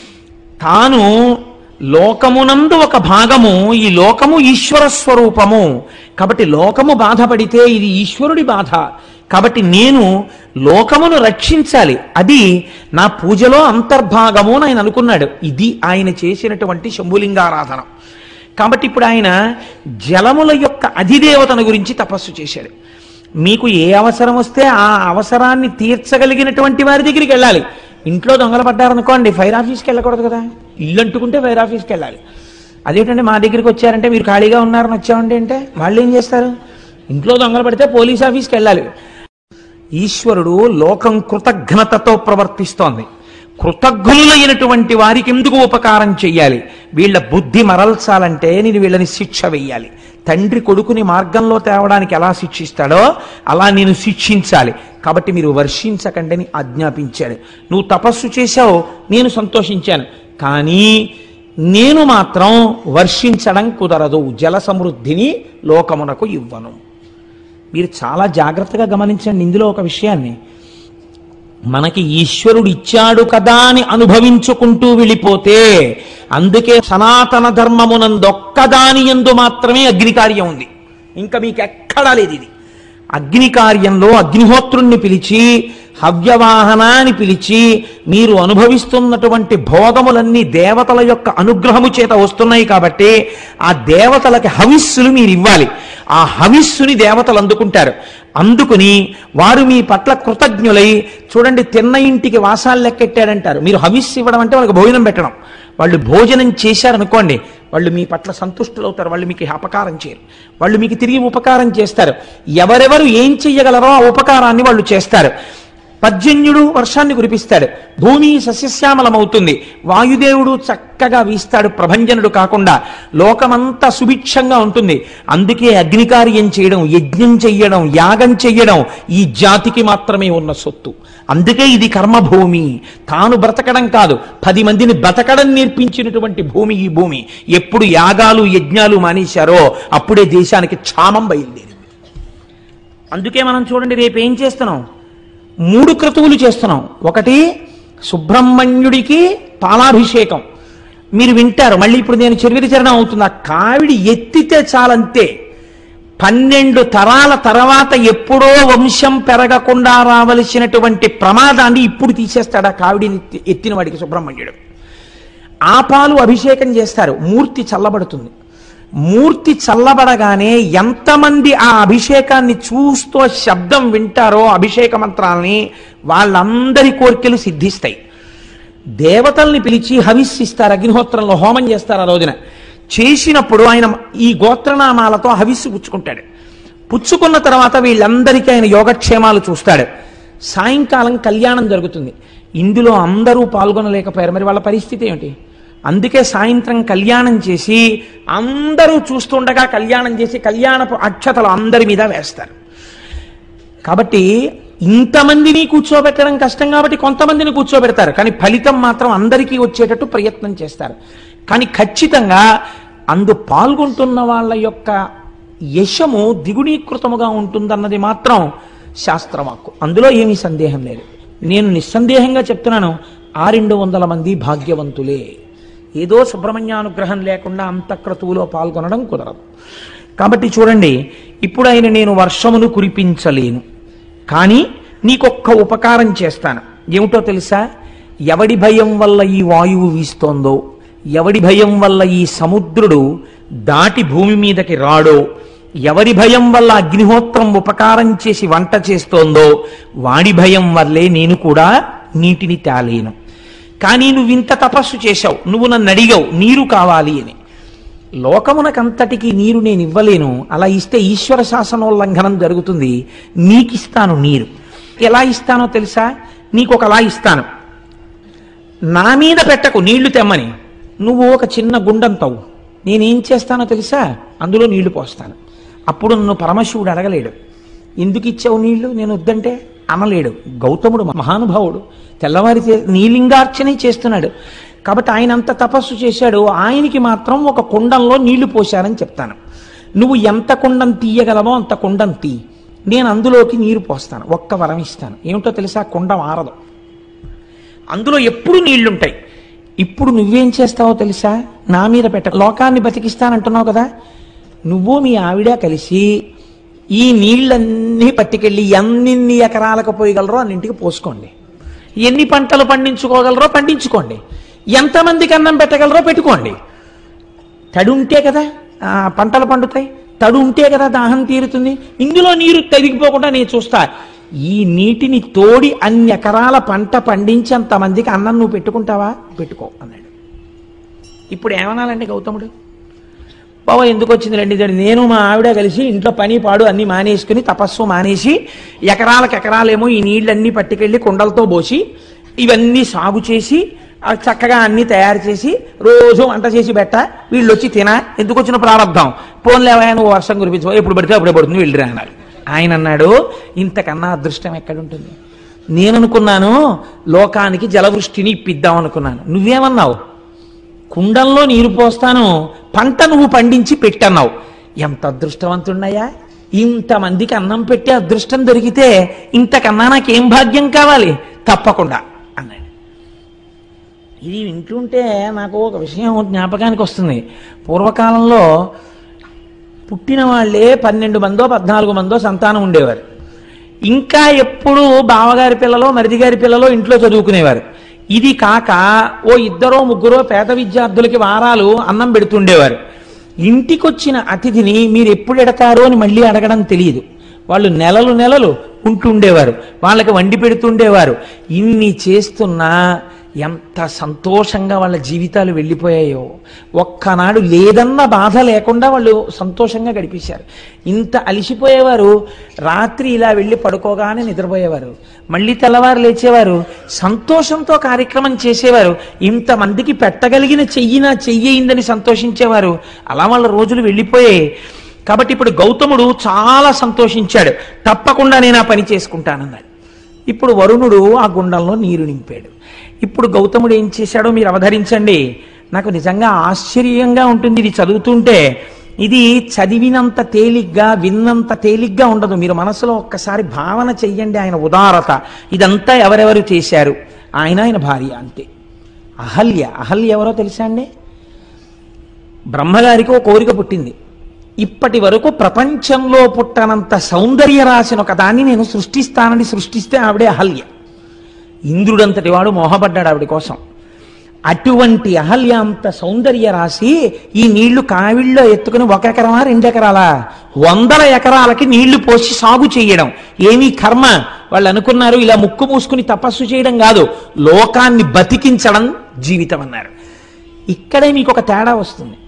తాను లోకమునందు ఒక భాగము ఈ లోకము ఈశ్వర స్వరూపము కాబట్టి లోకము బాధపడితే ఇది ఈశ్వరుడి బాధ కాబట్టి నేను లోకమును రక్షించాలి అది నా పూజలో అంతర్భాగము అని ఆయన అనుకున్నాడు ఇది ఆయన చేసినటువంటి శంభులింగారాధన కాబట్టి ఇప్పుడు ఆయన జలముల యొక్క అధిదేవతను గురించి తపస్సు చేశాడు మీకు ఏ అవసరం వస్తే ఆ అవసరాన్ని తీర్చగలిగినటువంటి వారి దగ్గరికి వెళ్ళాలి ఇంట్లో దొంగలు పడ్డారనుకోండి ఫైర్ ఆఫీస్కి వెళ్ళకూడదు కదా ఇల్లు అంటుకుంటే ఫైర్ ఆఫీస్కి వెళ్ళాలి అదేంటంటే మా దగ్గరికి వచ్చారంటే మీరు ఖాళీగా ఉన్నారని వచ్చామండి అంటే వాళ్ళు ఏం చేస్తారు ఇంట్లో దొంగలు పడితే పోలీస్ ఆఫీస్కి వెళ్ళాలి ఈశ్వరుడు లోకం కృతజ్ఞతతో ప్రవర్తిస్తోంది కృతజ్ఞులైనటువంటి వారికి ఎందుకు ఉపకారం చెయ్యాలి వీళ్ళ బుద్ధి మరల్చాలంటే నేను వీళ్ళని శిక్ష వెయ్యాలి తండ్రి కొడుకుని మార్గంలో తేవడానికి ఎలా శిక్షిస్తాడో అలా నేను శిక్షించాలి కాబట్టి మీరు వర్షించకండి అని ఆజ్ఞాపించాడు నువ్వు తపస్సు చేశావు నేను సంతోషించాను కానీ నేను మాత్రం వర్షించడం కుదరదు జల సమృద్ధిని లోకమునకు ఇవ్వను మీరు చాలా జాగ్రత్తగా గమనించండి ఇందులో ఒక విషయాన్ని మనకి ఈశ్వరుడు ఇచ్చాడు కదా అని అనుభవించుకుంటూ వెళ్ళిపోతే అందుకే సనాతన ధర్మమునందొక్కదాని ఎందు మాత్రమే అగ్నికార్యం ఉంది ఇంకా మీకు ఎక్కడా లేదు ఇది అగ్ని కార్యంలో అగ్నిహోత్రుణ్ణి పిలిచి హవ్యవాహన అని పిలిచి మీరు అనుభవిస్తున్నటువంటి భోగములన్నీ దేవతల యొక్క అనుగ్రహము చేత వస్తున్నాయి కాబట్టి ఆ దేవతలకి హవిస్సులు మీరు ఇవ్వాలి ఆ హవిస్సుని దేవతలు అందుకుంటారు అందుకుని వారు మీ పట్ల కృతజ్ఞులై చూడండి తిన్న ఇంటికి వాసాలు లెక్కెట్టాడంటారు మీరు హవిస్సు ఇవ్వడం అంటే వాళ్ళకి భోజనం పెట్టడం వాళ్ళు భోజనం చేశారనుకోండి వాళ్ళు మీ పట్ల సంతుష్టులవుతారు వాళ్ళు మీకు అపకారం చేయరు వాళ్ళు మీకు తిరిగి ఉపకారం చేస్తారు ఎవరెవరు ఏం చెయ్యగలరో ఆ ఉపకారాన్ని వాళ్ళు చేస్తారు పర్జన్యుడు వర్షాన్ని కురిపిస్తాడు భూమి సస్యశ్యామలమవుతుంది వాయుదేవుడు చక్కగా వీస్తాడు ప్రభంజనుడు కాకుండా లోకమంతా సుభిక్షంగా ఉంటుంది అందుకే అగ్నికార్యం చేయడం యజ్ఞం చెయ్యడం యాగం చెయ్యడం ఈ జాతికి మాత్రమే ఉన్న సొత్తు అందుకే ఇది కర్మభూమి తాను బ్రతకడం కాదు పది మందిని బ్రతకడం నేర్పించినటువంటి భూమి ఈ భూమి ఎప్పుడు యాగాలు యజ్ఞాలు మానేశారో అప్పుడే దేశానికి క్షామం బయలుదేరింది అందుకే మనం చూడండి రేపు ఏం చేస్తున్నాం మూడు క్రతువులు చేస్తున్నాం ఒకటి సుబ్రహ్మణ్యుడికి పాలాభిషేకం మీరు వింటారు మళ్ళీ ఇప్పుడు నేను చెరువిరి చరణం అవుతుంది ఆ కావిడి ఎత్తితే చాలంతే పన్నెండు తరాల తర్వాత ఎప్పుడో వంశం పెరగకుండా రావలసినటువంటి ప్రమాదాన్ని ఇప్పుడు తీసేస్తాడు ఆ కావిడిని ఎత్తి- ఎత్తిన వాడికి సుబ్రహ్మణ్యుడు ఆ పాలు అభిషేకం చేస్తారు మూర్తి చల్లబడుతుంది మూర్తి చల్లబడగానే ఎంతమంది ఆ అభిషేకాన్ని చూస్తూ ఆ శబ్దం వింటారో అభిషేక మంత్రాల్ని వాళ్ళందరి కోరికలు సిద్ధిస్తాయి దేవతల్ని పిలిచి హవిస్సిస్తారు అగ్నిహోత్రంలో హోమం చేస్తారు ఆ రోజున చేసినప్పుడు ఆయన ఈ గోత్రనామాలతో హవిస్సు పుచ్చుకుంటాడు పుచ్చుకున్న తర్వాత వీళ్ళందరికీ ఆయన యోగక్షేమాలు చూస్తాడు సాయంకాలం కళ్యాణం జరుగుతుంది ఇందులో అందరూ పాల్గొనలేకపోయారు మరి వాళ్ళ పరిస్థితి ఏమిటి అందుకే సాయంత్రం కళ్యాణం చేసి అందరూ చూస్తుండగా కళ్యాణం చేసి కళ్యాణపు అక్షతలు అందరి మీద వేస్తారు కాబట్టి ఇంతమందిని కూర్చోబెట్టడం కష్టం కాబట్టి కొంతమందిని కూర్చోబెడతారు కానీ ఫలితం మాత్రం అందరికీ వచ్చేటట్టు ప్రయత్నం చేస్తారు కానీ ఖచ్చితంగా అందు పాల్గొంటున్న వాళ్ళ యొక్క యశము దిగుణీకృతముగా ఉంటుందన్నది మాత్రం శాస్త్రవాక్కు అందులో ఏమీ సందేహం లేదు నేను నిస్సందేహంగా చెప్తున్నాను ఆ రెండు వందల మంది భాగ్యవంతులే ఏదో సుబ్రహ్మణ్యానుగ్రహం లేకుండా అంతక్రతువులో పాల్గొనడం కుదరదు కాబట్టి చూడండి ఇప్పుడు ఆయన నేను వర్షమును కురిపించలేను కానీ నీకొక్క ఉపకారం చేస్తాను ఏమిటో తెలుసా ఎవడి భయం వల్ల ఈ వాయువు వీస్తోందో ఎవడి భయం వల్ల ఈ సముద్రుడు దాటి భూమి మీదకి రాడో ఎవరి భయం వల్ల అగ్నిహోత్రం ఉపకారం చేసి వంట చేస్తోందో వాడి భయం వల్లే నేను కూడా నీటిని తేలేను కానీ నువ్వు ఇంత తపస్సు చేశావు నువ్వు నన్ను అడిగావు నీరు కావాలి అని లోకమునకంతటికి నీరు నేను ఇవ్వలేను అలా ఇస్తే ఈశ్వర శాసనోల్లంఘనం జరుగుతుంది నీకిస్తాను నీరు ఎలా ఇస్తానో తెలుసా నీకు ఒకలా ఇస్తాను నా మీద పెట్టకు నీళ్లు తెమ్మని నువ్వు ఒక చిన్న గుండం తవ్వు నేనేం చేస్తానో తెలుసా అందులో నీళ్లు పోస్తాను అప్పుడు నన్ను పరమశివుడు అడగలేడు ఎందుకు ఇచ్చావు నీళ్లు నేను వద్దంటే అనలేడు గౌతముడు మహానుభావుడు తెల్లవారి చే- నీలింగార్చనే చేస్తున్నాడు కాబట్టి ఆయన అంత తపస్సు చేశాడు ఆయనకి మాత్రం ఒక కుండంలో నీళ్లు పోశారని చెప్తాను నువ్వు ఎంత కుండం తీయగలవో అంత కుండం తీ నేను అందులోకి నీరు పోస్తాను ఒక్క వరం ఇస్తాను ఏమిటో తెలుసా కుండం ఆరదు అందులో ఎప్పుడు నీళ్లుంటాయి ఇప్పుడు నువ్వేం చేస్తావో తెలుసా నా మీద పెట్ట లోకాన్ని బతికిస్తానంటున్నావు కదా నువ్వు మీ ఆవిడ కలిసి ఈ నీళ్ళన్నీ పట్టుకెళ్ళి ఎన్ని ఎకరాలకు పోయగలరో అన్నింటికి పోసుకోండి ఎన్ని పంటలు పండించుకోగలరో పండించుకోండి ఎంతమందికి అన్నం పెట్టగలరో పెట్టుకోండి తడి ఉంటే కదా ఆ, పంటలు పండుతాయి తడు ఉంటే కదా దాహం తీరుతుంది ఇందులో నీరు తరిగిపోకుండా నేను చూస్తా ఈ నీటిని తోడి అన్ని ఎకరాల పంట పండించి అంతమందికి అన్నం నువ్వు పెట్టుకుంటావా పెట్టుకో అన్నాడు ఇప్పుడు ఏమనాలండి గౌతముడు బాబా ఎందుకు వచ్చింది రండి ఇదండి నేను మా ఆవిడ కలిసి ఇంట్లో పని పాడు అన్ని మానేసుకుని తపస్సు మానేసి ఎకరాలకు ఎకరాలేమో ఈ నీళ్ళన్నీ పట్టుకెళ్ళి కుండలతో పోసి ఇవన్నీ సాగు చేసి ఆ చక్కగా అన్ని తయారు చేసి రోజు వంట చేసి పెట్ట వీళ్ళు వచ్చి తిన ఎందుకు వచ్చిన ప్రారంభం పోన్లేవా నువ్వు వర్షం కురిపించు ఎప్పుడు పడితే అప్పుడే పడుతుంది వెళ్ళిరా అన్నారు ఆయన అన్నాడు ఇంతకన్నా అదృష్టం ఎక్కడుంటుంది నేను అనుకున్నాను లోకానికి జలవృష్టిని ఇప్పిద్దాం అనుకున్నాను నువ్వేమన్నావు కుండంలో నీరు పోస్తాను పంట నువ్వు పండించి పెట్టన్నావు ఎంత అదృష్టవంతున్నయ్యా ఇంతమందికి అన్నం పెట్టే అదృష్టం దొరికితే ఇంతకన్నా నాకేం భాగ్యం కావాలి తప్పకుండా అన్నాడు ఇది వింటుంటే నాకు ఒక విషయం జ్ఞాపకానికి వస్తుంది పూర్వకాలంలో పుట్టిన వాళ్ళే పన్నెండు మందో పద్నాలుగు మందో సంతానం ఉండేవారు ఇంకా ఎప్పుడు బావగారి పిల్లలో మరిది గారి పిల్లలో ఇంట్లో చదువుకునేవారు ఇది కాక ఓ ఇద్దరో ముగ్గురో పేద విద్యార్థులకి వారాలు అన్నం పెడుతుండేవారు ఇంటికొచ్చిన అతిథిని మీరు ఎప్పుడు ఎడతారో అని మళ్ళీ అడగడం తెలియదు వాళ్ళు నెలలు నెలలు ఉంటుండేవారు వాళ్ళకి వండి పెడుతుండేవారు ఇన్ని చేస్తున్నా ఎంత సంతోషంగా వాళ్ళ జీవితాలు వెళ్ళిపోయాయో ఒక్కనాడు లేదన్న బాధ లేకుండా వాళ్ళు సంతోషంగా గడిపేశారు ఇంత అలిసిపోయేవారు రాత్రి ఇలా వెళ్ళి పడుకోగానే నిద్రపోయేవారు మళ్ళీ తెల్లవారు లేచేవారు సంతోషంతో కార్యక్రమం చేసేవారు ఇంతమందికి పెట్టగలిగిన చెయ్యినా చెయ్యిందని సంతోషించేవారు అలా వాళ్ళ రోజులు వెళ్ళిపోయాయి కాబట్టి ఇప్పుడు గౌతముడు చాలా సంతోషించాడు తప్పకుండా నేను ఆ పని చేసుకుంటానన్నాడు ఇప్పుడు వరుణుడు ఆ గుండంలో నీరు నింపాడు ఇప్పుడు గౌతముడు ఏం చేశాడో మీరు అవధరించండి నాకు నిజంగా ఆశ్చర్యంగా ఉంటుంది ఇది చదువుతుంటే ఇది చదివినంత తేలిగ్గా విన్నంత తేలిగ్గా ఉండదు మీరు మనసులో ఒక్కసారి భావన చెయ్యండి ఆయన ఉదారత ఇదంతా ఎవరెవరు చేశారు ఆయన ఆయన భార్య అంతే అహల్య అహల్య ఎవరో తెలుసా అండి బ్రహ్మగారికి ఒక కోరిక పుట్టింది ఇప్పటి వరకు ప్రపంచంలో పుట్టనంత సౌందర్య రాసిన ఒక దాన్ని నేను సృష్టిస్తానని సృష్టిస్తే ఆవిడే అహల్య ఇంద్రుడంతటి వాడు మోహపడ్డాడు ఆవిడ కోసం అటువంటి అహల్య అంత సౌందర్య రాసి ఈ నీళ్లు కావిళ్ళలో ఎత్తుకుని ఒక ఎకరమా రెండు ఎకరాలా వందల ఎకరాలకి నీళ్లు పోసి సాగు చేయడం ఏమీ కర్మ వాళ్ళు అనుకున్నారు ఇలా ముక్కు మూసుకుని తపస్సు చేయడం కాదు లోకాన్ని బతికించడం జీవితం అన్నారు ఇక్కడే మీకు ఒక తేడా వస్తుంది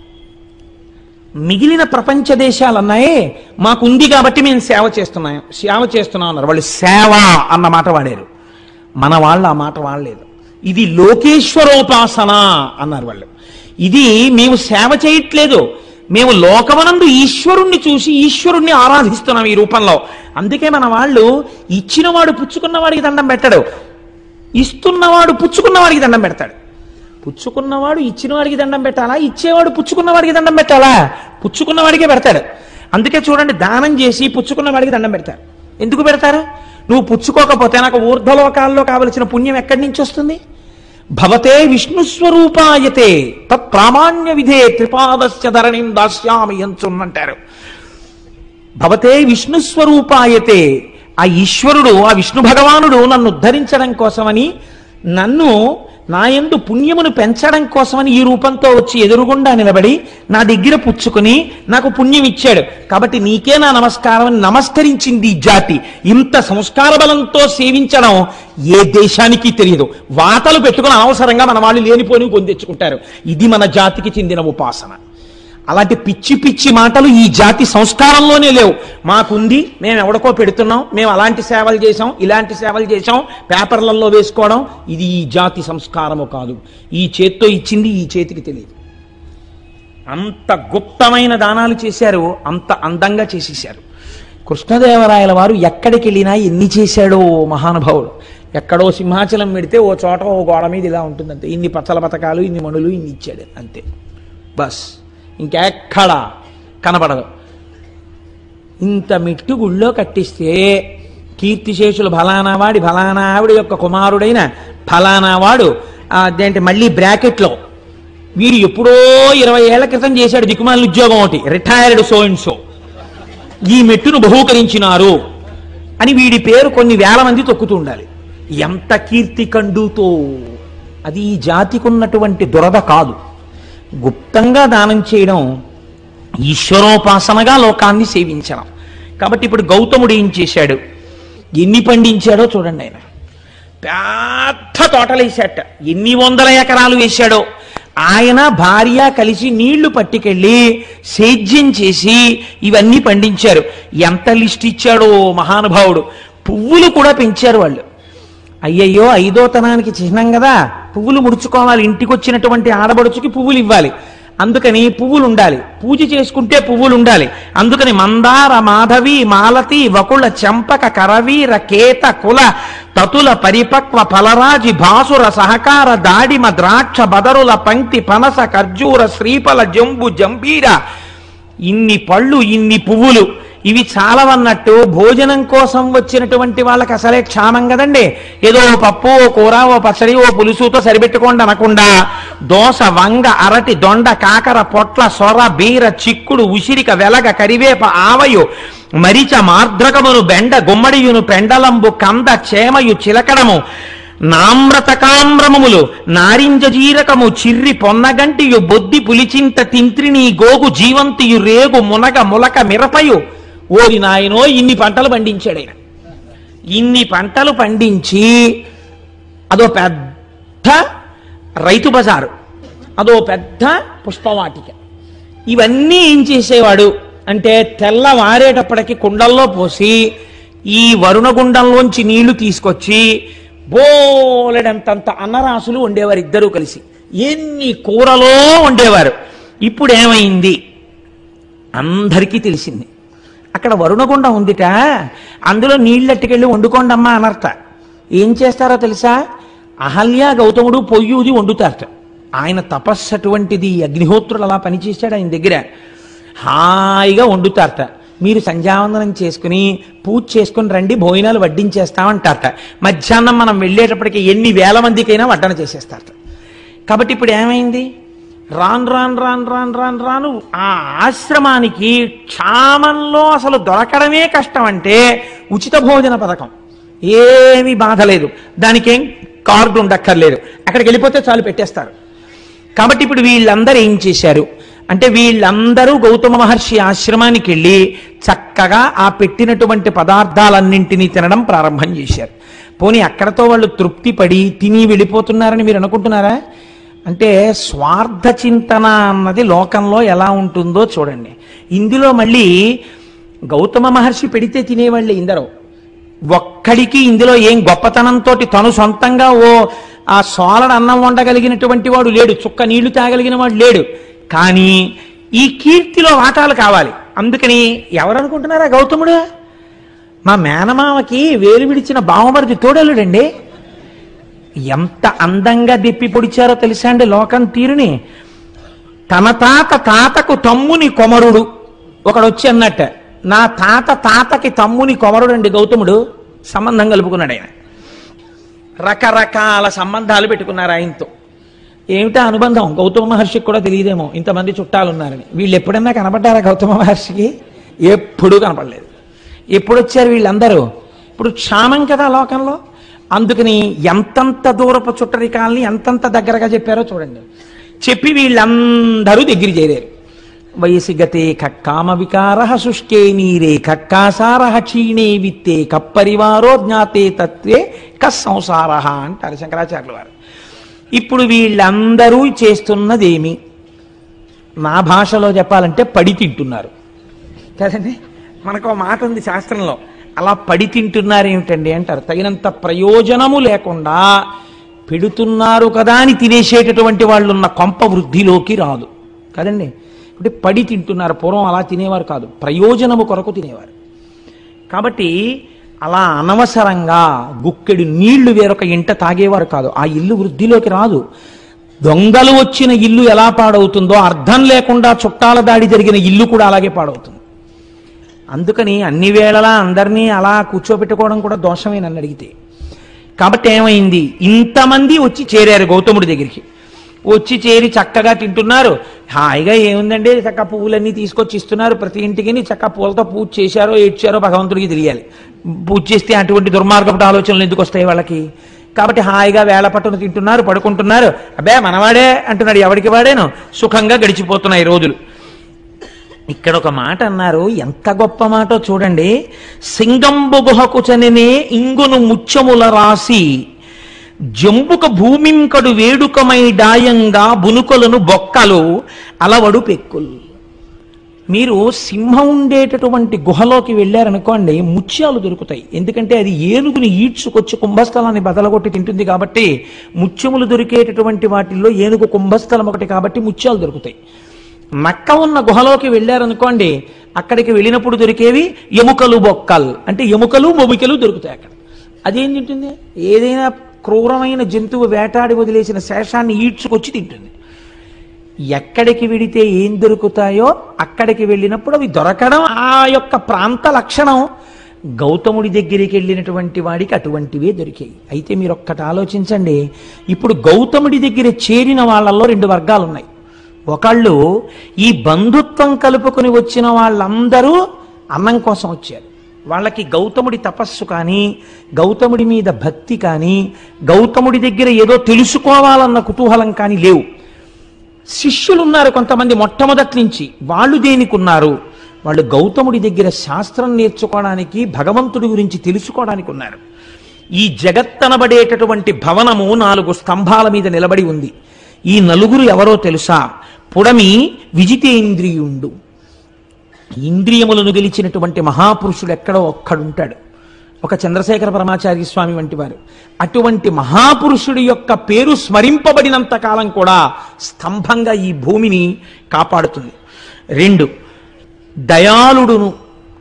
మిగిలిన ప్రపంచ దేశాలు అన్నాయే మాకుంది కాబట్టి మేము సేవ చేస్తున్నాం సేవ చేస్తున్నాం అన్నారు వాళ్ళు సేవ అన్న మాట వాడారు మన వాళ్ళు ఆ మాట వాడలేదు ఇది లోకేశ్వరోపాసన అన్నారు వాళ్ళు ఇది మేము సేవ చేయట్లేదు మేము లోకమనందు ఈశ్వరుణ్ణి చూసి ఈశ్వరుణ్ణి ఆరాధిస్తున్నాం ఈ రూపంలో అందుకే మన వాళ్ళు ఇచ్చినవాడు పుచ్చుకున్నవాడికి దండం పెట్టడు ఇస్తున్నవాడు పుచ్చుకున్నవాడికి దండం పెడతాడు పుచ్చుకున్నవాడు ఇచ్చినవాడికి దండం పెట్టాలా ఇచ్చేవాడు పుచ్చుకున్నవాడికి దండం పెట్టాలా పుచ్చుకున్నవాడికే పెడతాడు అందుకే చూడండి దానం చేసి పుచ్చుకున్నవాడికి దండం పెడతారు ఎందుకు పెడతారు నువ్వు పుచ్చుకోకపోతే నాకు ఊర్ధ్వలోకాల్లో కావలసిన పుణ్యం ఎక్కడి నుంచి వస్తుంది భవతే విష్ణు స్వరూపాయతే తత్ ప్రామాణ్య విధే త్రిపాదస్య ధరణిం దాస్యామి అంటారు భవతే విష్ణు స్వరూపాయతే ఆ ఈశ్వరుడు ఆ విష్ణు భగవానుడు నన్ను ఉద్ధరించడం కోసమని నన్ను నాయందు పుణ్యమును పెంచడం కోసమని ఈ రూపంతో వచ్చి ఎదురుగుండా నిలబడి నా దగ్గర పుచ్చుకుని నాకు పుణ్యం ఇచ్చాడు కాబట్టి నీకే నా నమస్కారం అని నమస్కరించింది ఈ జాతి ఇంత సంస్కార బలంతో సేవించడం ఏ దేశానికి తెలియదు వాతలు పెట్టుకుని అవసరంగా మన వాళ్ళు లేనిపోని పొందెచ్చుకుంటారు ఇది మన జాతికి చెందిన ఉపాసన అలాంటి పిచ్చి పిచ్చి మాటలు ఈ జాతి సంస్కారంలోనే లేవు మాకుంది మేము ఎవడికో పెడుతున్నాం మేము అలాంటి సేవలు చేసాం ఇలాంటి సేవలు చేసాం పేపర్లలో వేసుకోవడం ఇది ఈ జాతి సంస్కారము కాదు ఈ చేత్తో ఇచ్చింది ఈ చేతికి తెలియదు అంత గుప్తమైన దానాలు చేశారు అంత అందంగా చేసేశారు కృష్ణదేవరాయల వారు ఎక్కడికి వెళ్ళినా ఎన్ని చేశాడో మహానుభావుడు ఎక్కడో సింహాచలం పెడితే ఓ చోట ఓ గోడ మీద ఇలా ఉంటుంది అంతే ఇన్ని పచ్చల పథకాలు ఇన్ని మణులు ఇన్ని ఇచ్చాడు అంతే బస్ ఇంకెక్కడా కనపడదు ఇంత మిట్టు గుళ్ళో కట్టిస్తే కీర్తిశేషులు ఫలానా వాడి ఫలానా ఆవిడ యొక్క కుమారుడైన ఫలానా వాడు ఆ, అదేంటి మళ్ళీ బ్రాకెట్లో వీడు ఎప్పుడో ఇరవై ఏళ్ల క్రితం చేశాడు దిక్కుమాల ఉద్యోగం ఒకటి రిటైర్డ్ సో అండ్ సో ఈ మెట్టును బహూకరించినారు అని వీడి పేరు కొన్ని వేల మంది తొక్కుతూ ఉండాలి ఎంత కీర్తి కండుతో అది ఈ జాతికి ఉన్నటువంటి దురద కాదు గుప్తంగా దానం చేయడం ఈశ్వరోపాసనగా లోకాన్ని సేవించడం కాబట్టి ఇప్పుడు గౌతముడు ఏం చేశాడు ఎన్ని పండించాడో చూడండి ఆయన పెద్ద తోటలు వేసాట ఎన్ని వందల ఎకరాలు వేశాడో ఆయన భార్య కలిసి నీళ్లు పట్టుకెళ్ళి సేద్యం చేసి ఇవన్నీ పండించారు ఎంత లిస్ట్ ఇచ్చాడో మహానుభావుడు పువ్వులు కూడా పెంచారు వాళ్ళు అయ్యయ్యో ఐదోతనానికి చిహ్నం కదా పువ్వులు ముడుచుకోవాలి ఇంటికి వచ్చినటువంటి ఆడబడుచుకి పువ్వులు ఇవ్వాలి అందుకని పువ్వులు ఉండాలి పూజ చేసుకుంటే పువ్వులు ఉండాలి అందుకని మందార మాధవి మాలతి వకుళ చంపక కరవీర కేత కుల తతుల పరిపక్వ ఫలరాజి భాసుర సహకార దాడిమ ద్రాక్ష బదరుల పంక్తి పనస ఖర్జూర శ్రీఫల జంబు జంబీర ఇన్ని పళ్ళు ఇన్ని పువ్వులు ఇవి చాలవన్నట్టు భోజనం కోసం వచ్చినటువంటి వాళ్ళకి అసలే క్షామం కదండి ఏదో ఓ పప్పు ఓ కూర ఓ పచ్చడి ఓ పులుసుతో సరిపెట్టుకోండి అనకుండా దోస వంగ అరటి దొండ కాకర పొట్ల సొర బీర చిక్కుడు ఉసిరిక వెలగ కరివేప ఆవయు మరిచ మార్ద్రకమును బెండ గుమ్మడియును పెండలంబు కంద చేమయు చిలకడము నామ్రతకామ్రమములు నారింజ జీరకము చిర్రి పొన్నగంటియు బొద్ది పులిచింత తింత్రిని గోగు జీవంతియు రేగు మునగ ములక మిరపయు ఓరి నాయనో ఇన్ని పంటలు పండించాడు ఆయన ఇన్ని పంటలు పండించి అదో పెద్ద రైతు బజారు అదో పెద్ద పుష్పవాటిక ఇవన్నీ ఏం చేసేవాడు అంటే తెల్లవారేటప్పటికి కుండల్లో పోసి ఈ వరుణగుండంలోంచి నీళ్లు తీసుకొచ్చి బోలెడంతంత అన్నరాసులు ఉండేవారు ఇద్దరూ కలిసి ఎన్ని కూరలో ఉండేవారు ఇప్పుడు ఏమైంది అందరికీ తెలిసింది అక్కడ వరుణగుండం ఉందిట అందులో నీళ్ళెట్టుకెళ్ళి వండుకోండమ్మా అనర్త ఏం చేస్తారో తెలుసా అహల్య గౌతముడు పొయ్యూది వండుతారట ఆయన తపస్సు అటువంటిది అగ్నిహోత్రులు అలా పనిచేశాడు ఆయన దగ్గర హాయిగా వండుతారట మీరు సంధ్యావందనం చేసుకుని పూజ చేసుకుని రండి భోజనాలు వడ్డించేస్తామంటారట మధ్యాహ్నం మనం వెళ్ళేటప్పటికి ఎన్ని వేల మందికైనా వడ్డన చేసేస్తారట కాబట్టి ఇప్పుడు ఏమైంది రాను రాను రాను రాను రాను రాను ఆ ఆశ్రమానికి క్షామంలో అసలు దొరకడమే కష్టం అంటే ఉచిత భోజన పథకం ఏమీ బాధ లేదు దానికేం కార్డు ఉండక్కర్లేదు అక్కడికి వెళ్ళిపోతే చాలు పెట్టేస్తారు కాబట్టి ఇప్పుడు వీళ్ళందరూ ఏం చేశారు అంటే వీళ్ళందరూ గౌతమ మహర్షి ఆశ్రమానికి వెళ్ళి చక్కగా ఆ పెట్టినటువంటి పదార్థాలన్నింటినీ తినడం ప్రారంభం చేశారు పోనీ అక్కడతో వాళ్ళు తృప్తి పడి తిని వెళ్ళిపోతున్నారని మీరు అనుకుంటున్నారా అంటే స్వార్థ చింతన అన్నది లోకంలో ఎలా ఉంటుందో చూడండి ఇందులో మళ్ళీ గౌతమ మహర్షి పెడితే తినేవాళ్ళే ఇందరూ ఒక్కడికి ఇందులో ఏం గొప్పతనంతో తను సొంతంగా ఓ ఆ సోలడ అన్నం వండగలిగినటువంటి వాడు లేడు చుక్క నీళ్లు తాగలిగిన వాడు లేడు కానీ ఈ కీర్తిలో వాటాలు కావాలి అందుకని ఎవరు అనుకుంటున్నారా గౌతముడు మా మేనమామకి వేలు విడిచిన బావమరిది తోడలుడండి ఎంత అందంగా దిప్పి పొడిచారో తెలుసా అండి లోకం తీరుని తన తాత తాతకు తమ్ముని కొమరుడు ఒకడు వచ్చి అన్నట్ట నా తాత తాతకి తమ్ముని కొమరుడు అండి గౌతముడు సంబంధం కలుపుకున్నాడు ఆయన రకరకాల సంబంధాలు పెట్టుకున్నారు ఆయనతో ఏమిటా అనుబంధం గౌతమ మహర్షికి కూడా తెలియదేమో ఇంతమంది చుట్టాలు ఉన్నారని వీళ్ళు ఎప్పుడన్నా కనపడ్డారా గౌతమ మహర్షికి ఎప్పుడూ కనపడలేదు ఎప్పుడు వచ్చారు వీళ్ళందరూ ఇప్పుడు క్షామం కదా లోకంలో అందుకని ఎంతంత దూరపు చుట్టరికాలని ఎంతంత దగ్గరగా చెప్పారో చూడండి చెప్పి వీళ్ళందరూ దగ్గర చేరారు వయసి గతే కక్కామ వికార శుష్కే నీరే కక్కాసార క్షీణే విత్తే కప్పరివారో జ్ఞాతే తత్వే కస్సంసార అంటారు శంకరాచార్యుల వారు ఇప్పుడు వీళ్ళందరూ చేస్తున్నదేమి నా భాషలో చెప్పాలంటే పడి తింటున్నారు కదండి మనకు ఒక మాట ఉంది శాస్త్రంలో అలా పడి తింటున్నారు ఏమిటండి అంటారు తగినంత ప్రయోజనము లేకుండా పెడుతున్నారు కదా అని తినేసేటటువంటి వాళ్ళు ఉన్న కొంప వృద్ధిలోకి రాదు కదండి అంటే పడి తింటున్నారు పూర్వం అలా తినేవారు కాదు ప్రయోజనము కొరకు తినేవారు కాబట్టి అలా అనవసరంగా గుక్కెడు నీళ్లు వేరొక ఇంట తాగేవారు కాదు ఆ ఇల్లు వృద్ధిలోకి రాదు దొంగలు వచ్చిన ఇల్లు ఎలా పాడవుతుందో అర్థం లేకుండా చుట్టాల దాడి జరిగిన ఇల్లు కూడా అలాగే పాడవుతుంది అందుకని అన్ని వేళలా అందరినీ అలా కూర్చోబెట్టుకోవడం కూడా దోషమే నన్ను అడిగితే కాబట్టి ఏమైంది ఇంతమంది వచ్చి చేరారు గౌతముడి దగ్గరికి వచ్చి చేరి చక్కగా తింటున్నారు హాయిగా ఏముందండి చక్క పువ్వులన్నీ తీసుకొచ్చి ఇస్తున్నారు ప్రతి ఇంటికి చక్క పూలతో పూజ చేశారో ఏడ్చారో భగవంతుడికి తెలియాలి పూజ చేస్తే అటువంటి దుర్మార్గపు ఆలోచనలు ఎందుకు వస్తాయి వాళ్ళకి కాబట్టి హాయిగా వేళ పట్టును తింటున్నారు పడుకుంటున్నారు అబ్బే మనవాడే అంటున్నాడు ఎవరికి వాడేను సుఖంగా గడిచిపోతున్నాయి రోజులు ఇక్కడ ఒక మాట అన్నారు ఎంత గొప్ప మాటో చూడండి సింగంబు గుహకు చనినే ఇంగును ముత్యముల రాసి జంబుక భూమింకడు వేడుకమై డాయంగా బునుకలను బొక్కలు అలవడు పెక్కులు మీరు సింహం ఉండేటటువంటి గుహలోకి వెళ్ళారనుకోండి ముత్యాలు దొరుకుతాయి ఎందుకంటే అది ఏనుగుని ఈడ్చుకొచ్చి కుంభస్థలాన్ని బదలగొట్టి తింటుంది కాబట్టి ముత్యములు దొరికేటటువంటి వాటిల్లో ఏనుగు కుంభస్థలం ఒకటి కాబట్టి ముత్యాలు దొరుకుతాయి నక్క ఉన్న గుహలోకి వెళ్ళారనుకోండి అక్కడికి వెళ్ళినప్పుడు దొరికేవి ఎముకలు బొక్కలు అంటే ఎముకలు మొబికలు దొరుకుతాయి అక్కడ అదేం తింటుంది ఏదైనా క్రూరమైన జంతువు వేటాడి వదిలేసిన శేషాన్ని ఈడ్చుకొచ్చి తింటుంది ఎక్కడికి వెడితే ఏం దొరుకుతాయో అక్కడికి వెళ్ళినప్పుడు అవి దొరకడం ఆ యొక్క ప్రాంత లక్షణం గౌతముడి దగ్గరికి వెళ్ళినటువంటి వాడికి అటువంటివే దొరికాయి అయితే మీరు ఒక్కటి ఆలోచించండి ఇప్పుడు గౌతముడి దగ్గర చేరిన వాళ్ళల్లో రెండు వర్గాలు ఉన్నాయి ఒకళ్ళు ఈ బంధుత్వం కలుపుకొని వచ్చిన వాళ్ళందరూ అన్నం కోసం వచ్చారు వాళ్ళకి గౌతముడి తపస్సు కానీ గౌతముడి మీద భక్తి కానీ గౌతముడి దగ్గర ఏదో తెలుసుకోవాలన్న కుతూహలం కానీ లేవు శిష్యులు ఉన్నారు కొంతమంది మొట్టమొదటి నుంచి వాళ్ళు దేనికి ఉన్నారు వాళ్ళు గౌతముడి దగ్గర శాస్త్రం నేర్చుకోవడానికి భగవంతుడి గురించి తెలుసుకోవడానికి ఉన్నారు ఈ జగత్తనబడేటటువంటి భవనము నాలుగు స్తంభాల మీద నిలబడి ఉంది ఈ నలుగురు ఎవరో తెలుసా పుడమి విజితేంద్రియుండు ఇంద్రియములను గెలిచినటువంటి మహాపురుషుడు ఎక్కడో ఒక్కడుంటాడు ఒక చంద్రశేఖర పరమాచార్య స్వామి వంటి వారు అటువంటి మహాపురుషుడి యొక్క పేరు స్మరింపబడినంత కాలం కూడా స్తంభంగా ఈ భూమిని కాపాడుతుంది రెండు దయాళుడును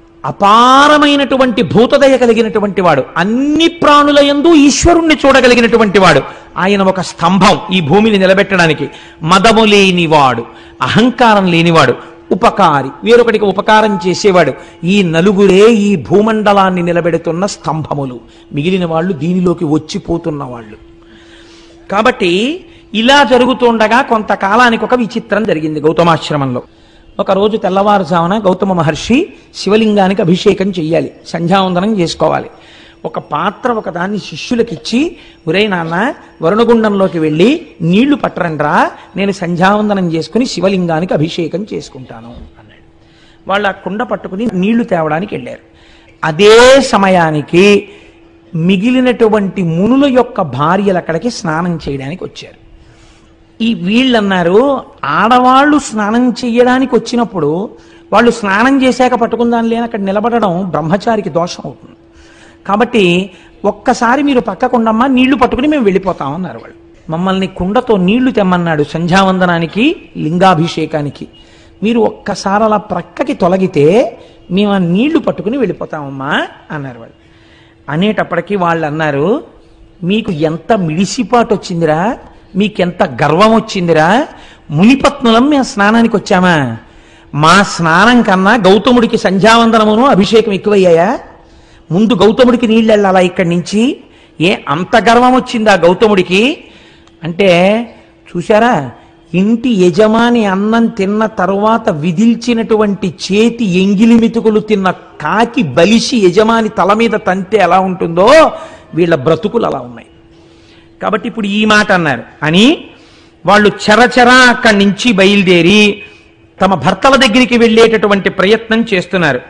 అపారమైనటువంటి భూతదయ కలిగినటువంటి వాడు అన్ని ప్రాణుల యందు ఈశ్వరుణ్ణి చూడగలిగినటువంటి వాడు ఆయన ఒక స్తంభం ఈ భూమిని నిలబెట్టడానికి మదము లేనివాడు అహంకారం లేనివాడు ఉపకారి వేరొకటికి ఉపకారం చేసేవాడు ఈ నలుగురే ఈ భూమండలాన్ని నిలబెడుతున్న స్తంభములు మిగిలిన వాళ్ళు దీనిలోకి వచ్చిపోతున్న వాళ్ళు కాబట్టి ఇలా జరుగుతుండగా కొంతకాలానికి ఒక విచిత్రం జరిగింది గౌతమాశ్రమంలో ఒక రోజు తెల్లవారుజామున గౌతమ మహర్షి శివలింగానికి అభిషేకం చెయ్యాలి సంధ్యావందనం చేసుకోవాలి ఒక పాత్ర ఒక దాన్ని శిష్యులకిచ్చి ఒరే నాన్న వరుణగుండంలోకి వెళ్ళి నీళ్లు పట్టరండ్రా నేను సంధ్యావందనం చేసుకుని శివలింగానికి అభిషేకం చేసుకుంటాను అన్నాడు వాళ్ళు ఆ కుండ పట్టుకుని నీళ్లు తేవడానికి వెళ్ళారు అదే సమయానికి మిగిలినటువంటి మునుల యొక్క భార్యలు అక్కడికి స్నానం చేయడానికి వచ్చారు ఈ వీళ్ళన్నారు ఆడవాళ్ళు స్నానం చేయడానికి వచ్చినప్పుడు వాళ్ళు స్నానం చేశాక పట్టుకుందాం లేని అక్కడ నిలబడడం బ్రహ్మచారికి దోషం అవుతుంది కాబట్టి ఒక్కసారి మీరు పక్కకుండమ్మా నీళ్లు పట్టుకుని మేము వెళ్ళిపోతాం అన్నారు వాళ్ళు మమ్మల్ని కుండతో నీళ్లు తెమ్మన్నాడు సంధ్యావందనానికి లింగాభిషేకానికి మీరు ఒక్కసారి అలా ప్రక్కకి తొలగితే మేము ఆ నీళ్లు పట్టుకుని వెళ్ళిపోతామమ్మా అన్నారు వాళ్ళు అనేటప్పటికీ వాళ్ళు అన్నారు మీకు ఎంత మిడిసిపాటు వచ్చిందిరా మీకెంత గర్వం వచ్చిందిరా మునిపత్నులం మేము స్నానానికి వచ్చామా మా స్నానం కన్నా గౌతముడికి సంధ్యావందనమును అభిషేకం ఎక్కువయ్యాయా ముందు గౌతముడికి నీళ్ళు వెళ్ళాలా ఇక్కడి నుంచి ఏ అంత గర్వం వచ్చిందా గౌతముడికి అంటే చూశారా ఇంటి యజమాని అన్నం తిన్న తరువాత విధిల్చినటువంటి చేతి ఎంగిలి మెతుకులు తిన్న కాకి బలిసి యజమాని తల మీద తంతే ఎలా ఉంటుందో వీళ్ళ బ్రతుకులు అలా ఉన్నాయి కాబట్టి ఇప్పుడు ఈ మాట అన్నారు అని వాళ్ళు చెరచెరా అక్కడి నుంచి బయలుదేరి తమ భర్తల దగ్గరికి వెళ్ళేటటువంటి ప్రయత్నం చేస్తున్నారు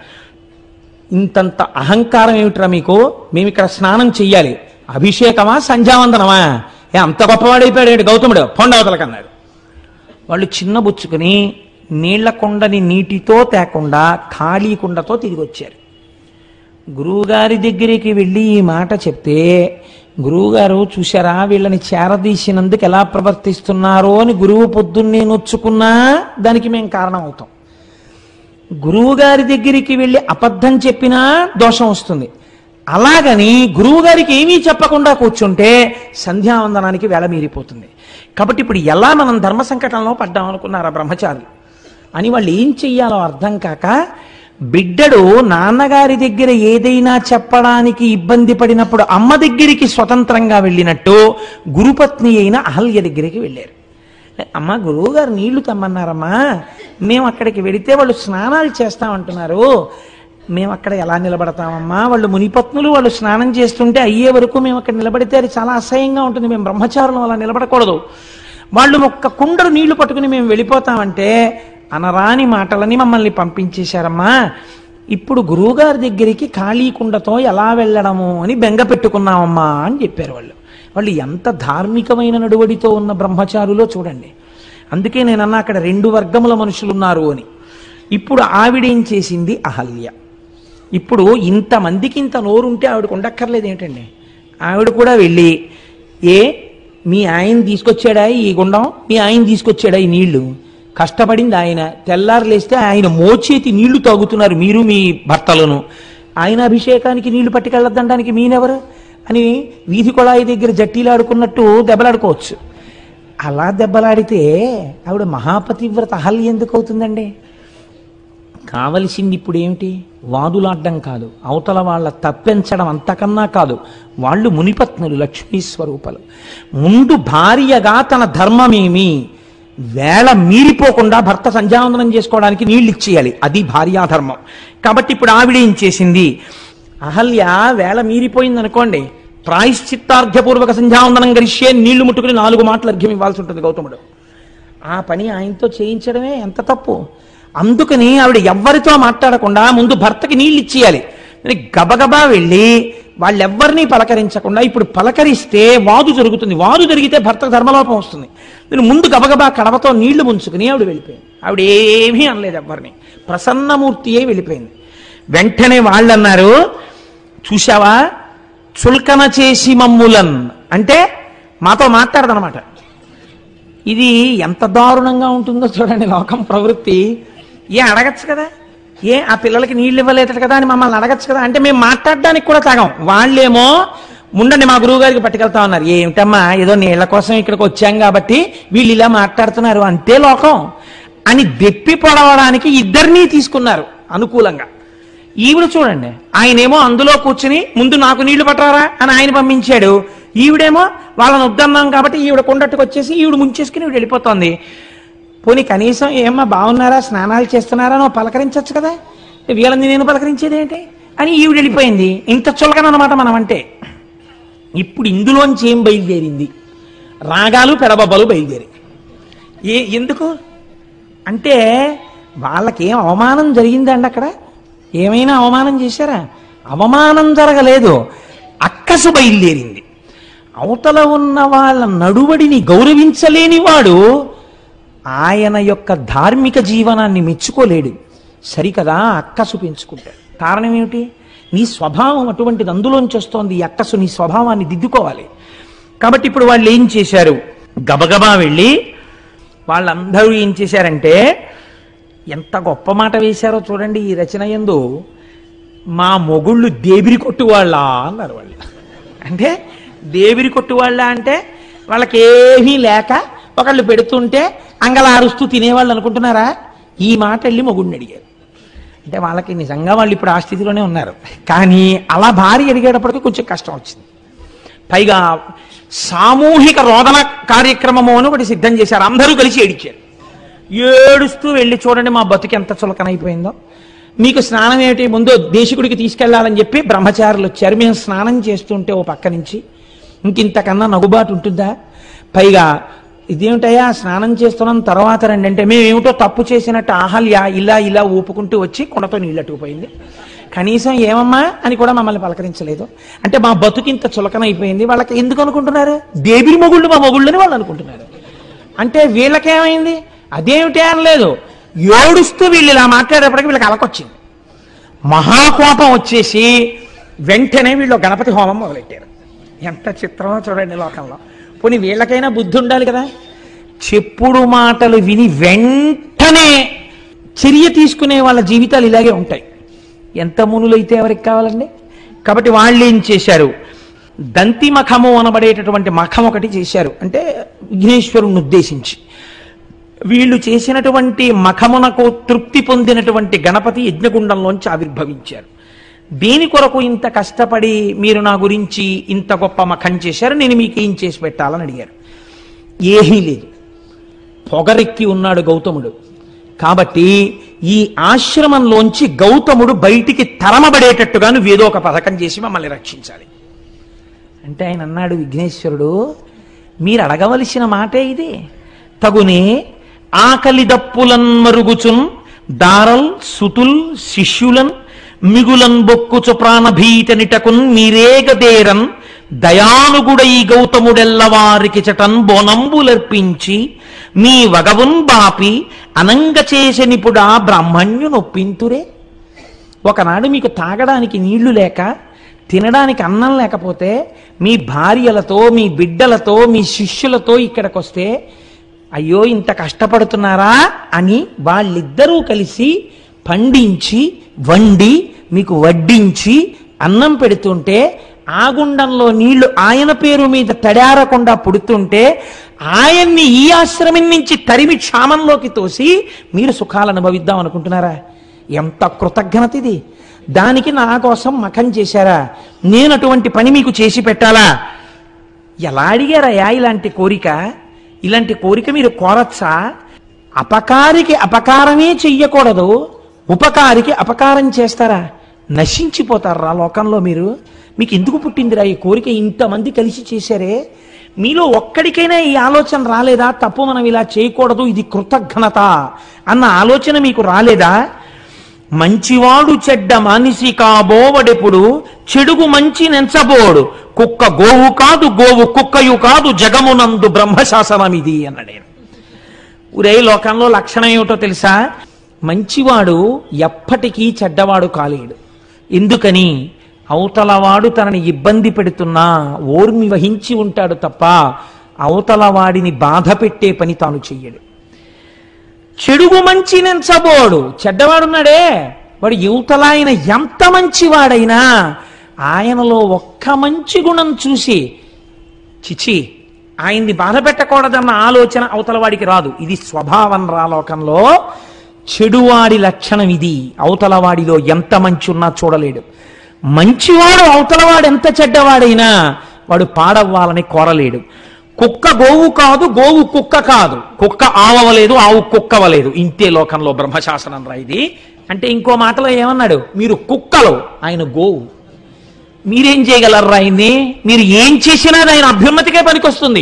ఇంతంత అహంకారం ఏమిట్రా మీకు మేము ఇక్కడ స్నానం చెయ్యాలి అభిషేకమా సంధ్యావందనమా ఏ అంత గొప్పవాడైపోయాడు ఏంటి గౌతముడు పొండవతలకన్నాడు వాళ్ళు చిన్నబుచ్చుకుని నీళ్ల కుండని నీటితో తేకుండా ఖాళీ కుండతో తిరిగి వచ్చారు గురువుగారి దగ్గరికి వెళ్ళి ఈ మాట చెప్తే గురువుగారు చూశారా వీళ్ళని చేరదీసినందుకు ఎలా ప్రవర్తిస్తున్నారో అని గురువు పొద్దున్నే నొచ్చుకున్నా దానికి మేము కారణం అవుతాం గురువుగారి దగ్గరికి వెళ్ళి అబద్ధం చెప్పినా దోషం వస్తుంది అలాగని గురువుగారికి ఏమీ చెప్పకుండా కూర్చుంటే సంధ్యావందనానికి వేళ మీరిపోతుంది కాబట్టి ఇప్పుడు ఎలా మనం ధర్మ సంకటంలో పడ్డాం అనుకున్నారా బ్రహ్మచారులు అని వాళ్ళు ఏం చెయ్యాలో అర్థం కాక బిడ్డడు నాన్నగారి దగ్గర ఏదైనా చెప్పడానికి ఇబ్బంది పడినప్పుడు అమ్మ దగ్గరికి స్వతంత్రంగా వెళ్ళినట్టు గురుపత్ని అయిన అహల్య దగ్గరికి వెళ్ళారు అమ్మ గురువు గారు నీళ్లు తెమ్మన్నారమ్మా మేము అక్కడికి వెడితే వాళ్ళు స్నానాలు చేస్తామంటున్నారు మేము అక్కడ ఎలా నిలబడతామమ్మా వాళ్ళు మునిపత్నులు వాళ్ళు స్నానం చేస్తుంటే అయ్యే వరకు మేము అక్కడ నిలబడితే అది చాలా అసహ్యంగా ఉంటుంది మేము బ్రహ్మచారులం అలా నిలబడకూడదు వాళ్ళు ఒక్క కుండలు నీళ్లు పట్టుకుని మేము వెళ్ళిపోతామంటే అనరాని మాటలని మమ్మల్ని పంపించేశారమ్మా ఇప్పుడు గురువుగారి దగ్గరికి ఖాళీ కుండతో ఎలా వెళ్ళడము అని బెంగ పెట్టుకున్నామమ్మా అని చెప్పారు వాళ్ళు వాళ్ళు ఎంత ధార్మికమైన నడువడితో ఉన్న బ్రహ్మచారులో చూడండి అందుకే నేనన్నా అక్కడ రెండు వర్గముల మనుషులు ఉన్నారు అని ఇప్పుడు ఆవిడేం చేసింది అహల్య ఇప్పుడు ఇంతమందికి ఇంత నోరుంటే ఆవిడకు ఉండక్కర్లేదు ఏంటండి ఆవిడ కూడా వెళ్ళి ఏ మీ ఆయన తీసుకొచ్చాడా ఈ గుండం మీ ఆయన తీసుకొచ్చాడా ఈ నీళ్లు కష్టపడింది ఆయన తెల్లారు లేస్తే ఆయన మోచేతి నీళ్లు తాగుతున్నారు మీరు మీ భర్తలను ఆయన అభిషేకానికి నీళ్లు పట్టుకెళ్ళొద్దనడానికి మీనెవరు అని వీధి కొళాయి దగ్గర జట్టీలాడుకున్నట్టు దెబ్బలాడుకోవచ్చు అలా దెబ్బలాడితే ఆవిడ మహాపతివ్రత అహల్య ఎందుకు అవుతుందండి కావలసింది ఇప్పుడు ఏమిటి వాదులాడ్డం కాదు అవతల వాళ్ళ తప్పించడం అంతకన్నా కాదు వాళ్ళు మునిపత్నులు లక్ష్మీ స్వరూపాలు ముందు భార్యగా తన ధర్మమేమి వేళ మీరిపోకుండా భర్త సంధ్యావందనం చేసుకోవడానికి నీళ్ళు ఇచ్చేయాలి అది భార్యాధర్మం కాబట్టి ఇప్పుడు ఆవిడ ఏం చేసింది అహల్య వేళ మీరిపోయింది అనుకోండి ప్రాయశ్చిత్తార్థపూర్వక సంధ్యావందనం గరిష్యే నీళ్లు ముట్టుకుని నాలుగు మాటలు అర్ఘ్యం ఇవ్వాల్సి ఉంటుంది గౌతముడు ఆ పని ఆయనతో చేయించడమే ఎంత తప్పు అందుకని ఆవిడ ఎవ్వరితో మాట్లాడకుండా ముందు భర్తకి నీళ్ళు ఇచ్చేయాలి మరి గబగబా వెళ్ళి వాళ్ళెవ్వరినీ పలకరించకుండా ఇప్పుడు పలకరిస్తే వాదు జరుగుతుంది వాదు జరిగితే భర్తకు ధర్మలోపం వస్తుంది నేను ముందు గబగబా కడవతో నీళ్లు ముంచుకుని ఆవిడ వెళ్ళిపోయింది ఆవిడ ఏమీ అనలేదు ఎవ్వరిని ప్రసన్నమూర్తియే వెళ్ళిపోయింది వెంటనే వాళ్ళు అన్నారు చూశావా చుల్కన చేసి మమ్ములన్ అంటే మాతో మాట్లాడదనమాట ఇది ఎంత దారుణంగా ఉంటుందో చూడండి లోకం ప్రవృత్తి ఏ అడగచ్చు కదా ఏ ఆ పిల్లలకి నీళ్ళు ఇవ్వలేదు కదా అని మమ్మల్ని అడగచ్చు కదా అంటే మేము మాట్లాడడానికి కూడా తాగం వాళ్ళేమో ఉండండి మా గురువు గారికి పట్టుకెళ్తా ఉన్నారు ఏమిటమ్మా ఏదో నీళ్ల కోసం ఇక్కడికి వచ్చాం కాబట్టి వీళ్ళు ఇలా మాట్లాడుతున్నారు అంతే లోకం అని దెప్పి పొడవడానికి ఇద్దరినీ తీసుకున్నారు అనుకూలంగా ఈవిడ చూడండి ఆయనేమో అందులో కూర్చుని ముందు నాకు నీళ్లు పట్టరారా అని ఆయన పంపించాడు ఈవిడేమో వాళ్ళని వద్దన్నాం కాబట్టి ఈవిడ కొండట్టుకు వచ్చేసి ఈవిడ ముంచేసుకుని ఈవిడ వెళ్ళిపోతోంది పోనీ కనీసం ఏమ్మా బాగున్నారా స్నానాలు చేస్తున్నారా నువ్వు పలకరించవచ్చు కదా వీళ్ళని నేను పలకరించేది ఏంటి అని ఈవిడ వెళ్ళిపోయింది ఇంత చులకనమాట మనం అంటే ఇప్పుడు ఇందులోంచి ఏం బయలుదేరింది రాగాలు పెడబొబ్బలు బయలుదేరి ఏ ఎందుకు అంటే వాళ్ళకేం అవమానం జరిగిందండి అక్కడ ఏమైనా అవమానం చేశారా అవమానం జరగలేదు అక్కసు బయలుదేరింది అవతల ఉన్న వాళ్ళ నడువడిని గౌరవించలేని వాడు ఆయన యొక్క ధార్మిక జీవనాన్ని మెచ్చుకోలేడు సరికదా అక్కసు పెంచుకుంటాడు కారణం ఏమిటి నీ స్వభావం అటువంటిది అందులోంచి వస్తోంది ఈ అక్కసు నీ స్వభావాన్ని దిద్దుకోవాలి కాబట్టి ఇప్పుడు వాళ్ళు ఏం చేశారు గబగబా వెళ్ళి వాళ్ళందరూ ఏం చేశారంటే ఎంత గొప్ప మాట వేశారో చూడండి ఈ రచన ఎందు మా మొగుళ్ళు దేవిరి కొట్టువాళ్ళ అన్నారు వాళ్ళు అంటే దేవిరి కొట్టువాళ్ళ అంటే వాళ్ళకి ఏమీ లేక ఒకళ్ళు పెడుతుంటే అంగలారుస్తూ తినేవాళ్ళు అనుకుంటున్నారా ఈ మాట వెళ్ళి మొగుడిని అడిగారు అంటే వాళ్ళకి నిజంగా వాళ్ళు ఇప్పుడు ఆ స్థితిలోనే ఉన్నారు కానీ అలా భార్య అడిగేటప్పటికి కొంచెం కష్టం వచ్చింది పైగా సామూహిక రోదన కార్యక్రమము అని ఒకటి సిద్ధం చేశారు అందరూ కలిసి ఏడిచారు ఏడుస్తూ వెళ్ళి చూడండి మా బతుకు ఎంత చులకనైపోయిందో మీకు స్నానం ఏమిటి ముందు దేశికుడికి తీసుకెళ్లాలని చెప్పి బ్రహ్మచారులు వచ్చారు మేము స్నానం చేస్తుంటే ఓ పక్క నుంచి ఇంకింతకన్నా నగుబాటు ఉంటుందా పైగా ఇదేమిటయ్యా స్నానం చేస్తున్నాం తర్వాత రండి అంటే మేము ఏమిటో తప్పు చేసినట్టు ఆహల్య ఇలా ఇలా ఊపుకుంటూ వచ్చి కుండతో నీళ్ళు అట్టుకుపోయింది కనీసం ఏమమ్మా అని కూడా మమ్మల్ని పలకరించలేదు అంటే మా బతుకింత చులకనైపోయింది వాళ్ళకి ఎందుకు అనుకుంటున్నారు దేవిరి మొగుళ్ళు మా మొగుళ్ళని వాళ్ళు అనుకుంటున్నారు అంటే వీళ్ళకేమైంది అదేమిటి అనలేదు ఏడుస్తూ వీళ్ళు ఇలా మాట్లాడేప్పటికి వీళ్ళకి అలకొచ్చింది మహాకోపం వచ్చేసి వెంటనే వీళ్ళు గణపతి హోమం మొదలెట్టారు ఎంత చిత్రమో చూడండి లోకంలో పోనీ వీళ్ళకైనా బుద్ధి ఉండాలి కదా చెప్పుడు మాటలు విని వెంటనే చర్య తీసుకునే వాళ్ళ జీవితాలు ఇలాగే ఉంటాయి ఎంత మునులైతే ఎవరికి కావాలండి కాబట్టి వాళ్ళు ఏం చేశారు దంతి మఖము అనబడేటటువంటి మఖం ఒకటి చేశారు అంటే విఘ్నేశ్వరుణ్ణి ఉద్దేశించి వీళ్ళు చేసినటువంటి మఖమునకు తృప్తి పొందినటువంటి గణపతి యజ్ఞగుండంలోంచి ఆవిర్భవించారు దేని కొరకు ఇంత కష్టపడి మీరు నా గురించి ఇంత గొప్ప మఖం చేశారు నేను మీకు ఏం చేసి పెట్టాలని అడిగారు ఏమీ లేదు పొగరెక్కి ఉన్నాడు గౌతముడు కాబట్టి ఈ ఆశ్రమంలోంచి గౌతముడు బయటికి తరమబడేటట్టుగాను ఏదో ఒక పథకం చేసి మమ్మల్ని రక్షించాలి అంటే ఆయన అన్నాడు విఘ్నేశ్వరుడు మీరు అడగవలసిన మాటే ఇది తగునే ఆకలి దప్పులన్ మరుగుచున్ దారల్ సుతుల్ శిష్యులన్ మిగులన్ బొక్కుచు ప్రాణభీతనిటకున్ మీరేగదేరన్ దయానుగుడై గౌతముడెల్లవారికి చటన్ బోనంబులర్పించి మీ వగవున్ బాపి అనంగ చేసెనిపుడా బ్రాహ్మణ్యు నొప్పింతురే ఒకనాడు మీకు తాగడానికి నీళ్లు లేక తినడానికి అన్నం లేకపోతే మీ భార్యలతో మీ బిడ్డలతో మీ శిష్యులతో ఇక్కడికి వస్తే అయ్యో ఇంత కష్టపడుతున్నారా అని వాళ్ళిద్దరూ కలిసి పండించి వండి మీకు వడ్డించి అన్నం పెడుతుంటే ఆ గుండంలో నీళ్లు ఆయన పేరు మీద తడారకుండా పుడుతుంటే ఆయన్ని ఈ ఆశ్రమం నుంచి తరిమి క్షామంలోకి తోసి మీరు సుఖాలు అనుభవిద్దాం అనుకుంటున్నారా ఎంత కృతజ్ఞత ఇది దానికి నా కోసం మఖం చేశారా నేను అటువంటి పని మీకు చేసి పెట్టాలా ఎలా అడిగారయ్యా ఇలాంటి కోరిక ఇలాంటి కోరిక మీరు కోరచ్చా అపకారికి అపకారమే చెయ్యకూడదు ఉపకారికి అపకారం చేస్తారా నశించిపోతారా లోకంలో మీరు మీకు ఎందుకు పుట్టిందిరా ఈ కోరిక ఇంతమంది కలిసి చేశారే మీలో ఒక్కడికైనా ఈ ఆలోచన రాలేదా తప్పు మనం ఇలా చేయకూడదు ఇది కృతజ్ఞత అన్న ఆలోచన మీకు రాలేదా మంచివాడు చెడ్డ మనిషి కాబోవడెప్పుడు చెడుగు మంచి నెంచబోడు కుక్క గోవు కాదు గోవు కుక్కయు కాదు జగమునందు బ్రహ్మశాసనం ఇది అన్నాడు ఆయన. ఒరే లోకంలో లక్షణం ఏమిటో తెలుసా మంచివాడు ఎప్పటికీ చెడ్డవాడు కాలేడు ఎందుకని అవతలవాడు తనని ఇబ్బంది పెడుతున్నా ఓర్మి వహించి ఉంటాడు తప్ప అవతలవాడిని బాధ పెట్టే పని తాను చెయ్యడు చెడుగు మంచి నెంచబోడు చెడ్డవాడున్నాడే వాడు యువతల ఆయన ఎంత మంచివాడైనా ఆయనలో ఒక్క మంచి గుణం చూసి చిచి ఆయన్ని బాధ పెట్టకూడదన్న ఆలోచన అవతల వాడికి రాదు ఇది స్వభావం రా లోకంలో చెడువాడి లక్షణం ఇది అవతల వాడిలో ఎంత మంచి ఉన్నా చూడలేడు మంచివాడు అవతలవాడు ఎంత చెడ్డవాడైనా వాడు పాడవ్వాలని కోరలేడు కుక్క గోవు కాదు గోవు కుక్క కాదు కుక్క ఆవవలేదు ఆవు కుక్కవలేదు ఇంతే లోకంలో బ్రహ్మశాసనం రా ఇది అంటే ఇంకో మాటలో ఏమన్నాడు మీరు కుక్కలు ఆయన గోవు మీరేం చేయగలరు ఆయన్ని మీరు ఏం చేసినా అది ఆయన అభ్యున్నతికే పనికొస్తుంది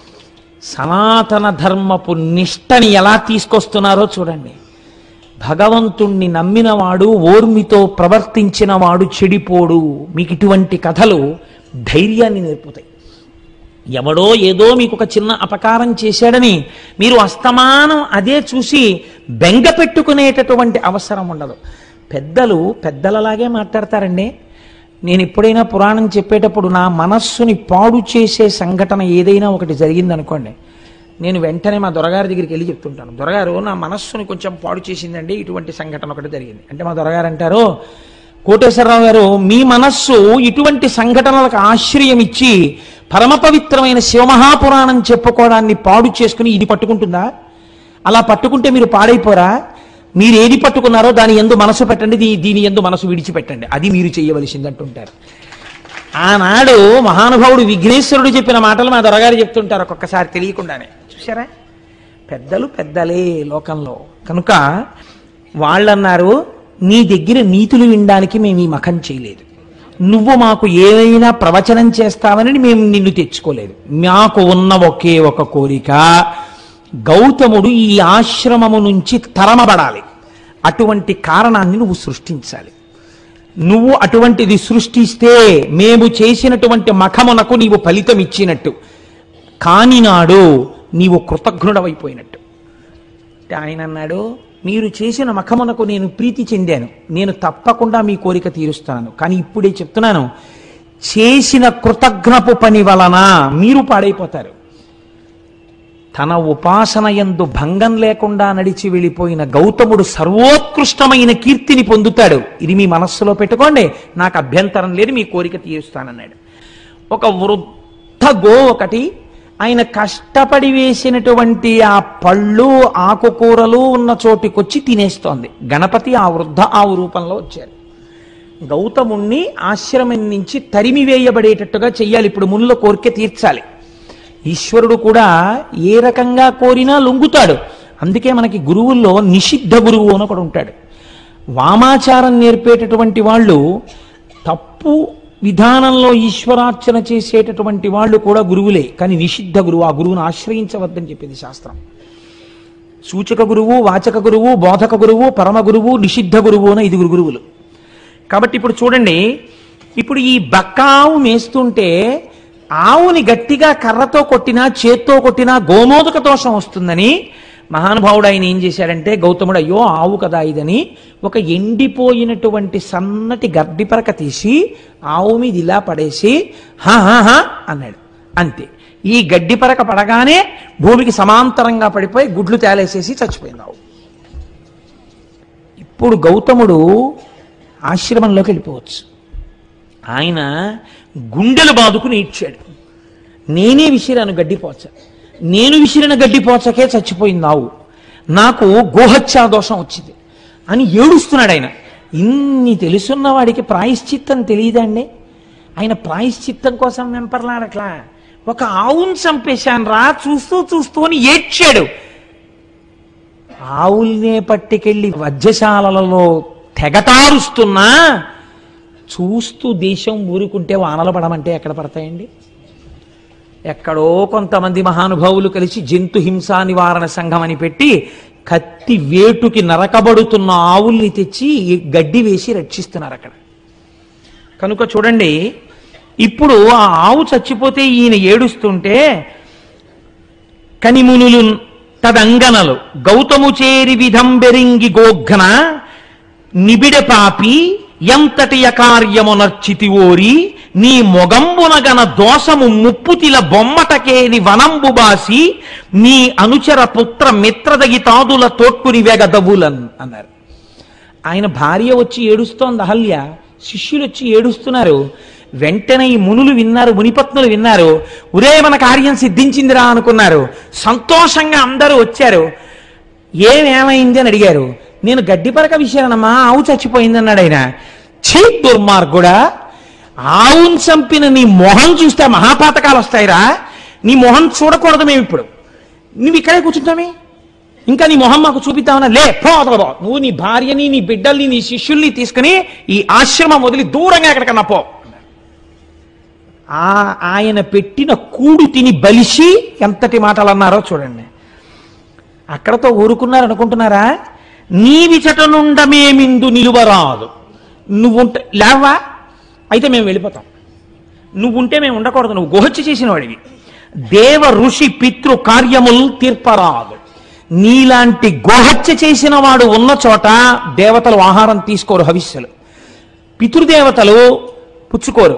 సనాతన ధర్మపు నిష్టని ఎలా తీసుకొస్తున్నారో చూడండి భగవంతుణ్ణి నమ్మినవాడు ఓర్మితో ప్రవర్తించిన వాడు చెడిపోడు మీకు ఇటువంటి కథలు ధైర్యాన్ని నేర్పుతాయి ఎవడో ఏదో మీకు ఒక చిన్న అపకారం చేశాడని మీరు అస్తమానం అదే చూసి బెంగ పెట్టుకునేటటువంటి అవసరం ఉండదు పెద్దలు పెద్దలలాగే మాట్లాడతారండి నేను ఎప్పుడైనా పురాణం చెప్పేటప్పుడు నా మనస్సుని పాడు చేసే సంఘటన ఏదైనా ఒకటి జరిగిందనుకోండి నేను వెంటనే మా దొరగారి దగ్గరికి వెళ్ళి చెప్తుంటాను దొరగారు నా మనస్సుని కొంచెం పాడు చేసిందండి ఇటువంటి సంఘటన ఒకటి జరిగింది అంటే మా దొరగారు అంటారు కోటేశ్వరరావు గారు మీ మనస్సు ఇటువంటి సంఘటనలకు ఆశ్రయం ఇచ్చి పరమ పవిత్రమైన శివమహాపురాణం చెప్పుకోవడాన్ని పాడు చేసుకుని ఇది పట్టుకుంటుందా అలా పట్టుకుంటే మీరు పాడైపోరా మీరు ఏది పట్టుకున్నారో దాని ఎందు మనసు పెట్టండి దీ- దీని ఎందు మనసు విడిచిపెట్టండి అది మీరు చేయవలసింది అంటుంటారు ఆనాడు మహానుభావుడు విఘ్నేశ్వరుడు చెప్పిన మాటలు మా దొరగారు చెప్తుంటారు ఒక్కొక్కసారి తెలియకుండానే చూసారా పెద్దలు పెద్దలే లోకంలో కనుక వాళ్ళన్నారు నీ దగ్గర నీతులు వినడానికి మేము ఈ మఖం చేయలేదు నువ్వు మాకు ఏమైనా ప్రవచనం చేస్తావని మేము నిన్ను తెచ్చుకోలేదు మాకు ఉన్న ఒకే ఒక కోరిక గౌతముడు ఈ ఆశ్రమము నుంచి తరమబడాలి అటువంటి కారణాన్ని నువ్వు సృష్టించాలి నువ్వు అటువంటిది సృష్టిస్తే మేము చేసినటువంటి మఖమునకు నీవు ఫలితం ఇచ్చినట్టు కాని నాడు నీవు కృతజ్ఞుడవైపోయినట్టు అంటే ఆయన అన్నాడు మీరు చేసిన మఖమునకు నేను ప్రీతి చెందాను నేను తప్పకుండా మీ కోరిక తీరుస్తాను కానీ ఇప్పుడే చెప్తున్నాను చేసిన కృతజ్ఞపు పని వలన మీరు పాడైపోతారు తన ఉపాసన యందు భంగం లేకుండా నడిచి వెళ్ళిపోయిన గౌతముడు సర్వోత్కృష్టమైన కీర్తిని పొందుతాడు ఇది మీ మనస్సులో పెట్టుకోండి నాకు అభ్యంతరం లేదు మీ కోరిక తీరుస్తానన్నాడు ఒక వృద్ధ గో ఒకటి ఆయన కష్టపడి వేసినటువంటి ఆ పళ్ళు ఆకుకూరలు ఉన్న చోటికొచ్చి తినేస్తోంది గణపతి ఆ వృద్ధ ఆవు రూపంలో వచ్చారు గౌతముణ్ణి ఆశ్రమం నుంచి తరిమి వేయబడేటట్టుగా చెయ్యాలి ఇప్పుడు ముళ్ళ కోరిక తీర్చాలి ఈశ్వరుడు కూడా ఏ రకంగా కోరినా లొంగుతాడు అందుకే మనకి గురువుల్లో నిషిద్ధ గురువు అని ఒకడు ఉంటాడు వామాచారం నేర్పేటటువంటి వాళ్ళు తప్పు విధానంలో ఈశ్వరార్చన చేసేటటువంటి వాళ్ళు కూడా గురువులే కానీ నిషిద్ధ గురువు ఆ గురువును ఆశ్రయించవద్దని చెప్పింది శాస్త్రం సూచక గురువు వాచక గురువు బోధక గురువు పరమ గురువు నిషిద్ధ గురువు అని ఐదుగురు గురువులు కాబట్టి ఇప్పుడు చూడండి ఇప్పుడు ఈ బక్క ఆవు మేస్తుంటే ఆవుని గట్టిగా కర్రతో కొట్టినా చేత్తో కొట్టినా గోమోదక దోషం వస్తుందని మహానుభావుడు ఆయన ఏం చేశాడంటే గౌతముడు అయ్యో ఆవు కదా ఇదని ఒక ఎండిపోయినటువంటి సన్నటి గడ్డిపరక తీసి ఆవు మీద ఇలా పడేసి హా హా హా అన్నాడు అంతే ఈ గడ్డిపరక పడగానే భూమికి సమాంతరంగా పడిపోయి గుడ్లు తేలేసేసి చచ్చిపోయింది ఆవు ఇప్పుడు గౌతముడు ఆశ్రమంలోకి వెళ్ళిపోవచ్చు ఆయన గుండెలు బాదుకుని ఇచ్చాడు నేనే విసిరాను గడ్డిపోచ నేను విసిరిన గడ్డిపోచకే చచ్చిపోయింది ఆవు నాకు గోహత్యా దోషం వచ్చింది అని ఏడుస్తున్నాడు ఆయన ఇన్ని తెలుసున్న వాడికి ప్రాయశ్చిత్తం తెలియదండి ఆయన ప్రాయశ్చిత్తం కోసం వెంపర్లాడట్లా ఒక ఆవును చంపేశాను రా చూస్తూ చూస్తూ అని ఏడ్చాడు ఆవుల్నే పట్టుకెళ్ళి వజ్రశాలలలో తెగటారుస్తున్నా చూస్తూ దేశం ఊరుకుంటే వానలు పడమంటే ఎక్కడ పడతాయండి ఎక్కడో కొంతమంది మహానుభావులు కలిసి జంతు హింసా నివారణ సంఘం అని పెట్టి కత్తి వేటుకి నరకబడుతున్న ఆవుల్ని తెచ్చి ఈ గడ్డి వేసి రక్షిస్తున్నారు అక్కడ కనుక చూడండి ఇప్పుడు ఆ ఆవు చచ్చిపోతే ఈయన ఏడుస్తుంటే కనిమునులు తదంగనలు గౌతము చేరి విధంబెరింగి గోఘ్న నిబిడ పాపి ఎంతటి అకార్యమునర్చితి ఓరి నీ మొగంబునగన దోషము ముప్పుతిల బొమ్మటకేని వనంబు బాసి నీ అనుచర పుత్ర మిత్రదగి తాదుల తోడ్కుని వెగదవులన్ అన్నారు ఆయన భార్య వచ్చి ఏడుస్తోంది అహల్య శిష్యులు వచ్చి ఏడుస్తున్నారు వెంటనే ఈ మునులు విన్నారు మునిపత్నులు విన్నారు ఉరే మన కార్యం సిద్ధించిందిరా అనుకున్నారు సంతోషంగా అందరూ వచ్చారు ఏమేమైంది అని అడిగారు నేను గడ్డిపరక విషయానమ్మా ఆవు చచ్చిపోయింది అన్నాడు ఆయన ఛీ దుర్మార్గుడా ఆవును చంపిన నీ మొహం చూస్తే మహాపాతకాలు వస్తాయిరా నీ మొహం చూడకూడదు మేము ఇప్పుడు నువ్వు ఇక్కడే కూర్చుంటామే ఇంకా నీ మొహం మాకు చూపిద్దామన్నా లే పో అతగబో నువ్వు నీ భార్యని నీ బిడ్డల్ని నీ శిష్యుల్ని తీసుకుని ఈ ఆశ్రమం వదిలి దూరంగా ఎక్కడికన్నా పో ఆ ఆయన పెట్టిన కూడు తిని బలిసి ఎంతటి మాటలు అన్నారో చూడండి అక్కడతో ఊరుకున్నారు అనుకుంటున్నారా నీ విచట నుండమేమిందు నిలువరాదు నువ్వు ఉంటే లేవా అయితే మేము వెళ్ళిపోతాం నువ్వు ఉంటే మేము ఉండకూడదు నువ్వు గుహత్య చేసిన వాడివి దేవ ఋషి పితృ కార్యములు తీర్పరాదు నీలాంటి గోహత్య చేసిన వాడు ఉన్న చోట దేవతలు ఆహారం తీసుకోరు హవిస్సులు పితృదేవతలు పుచ్చుకోరు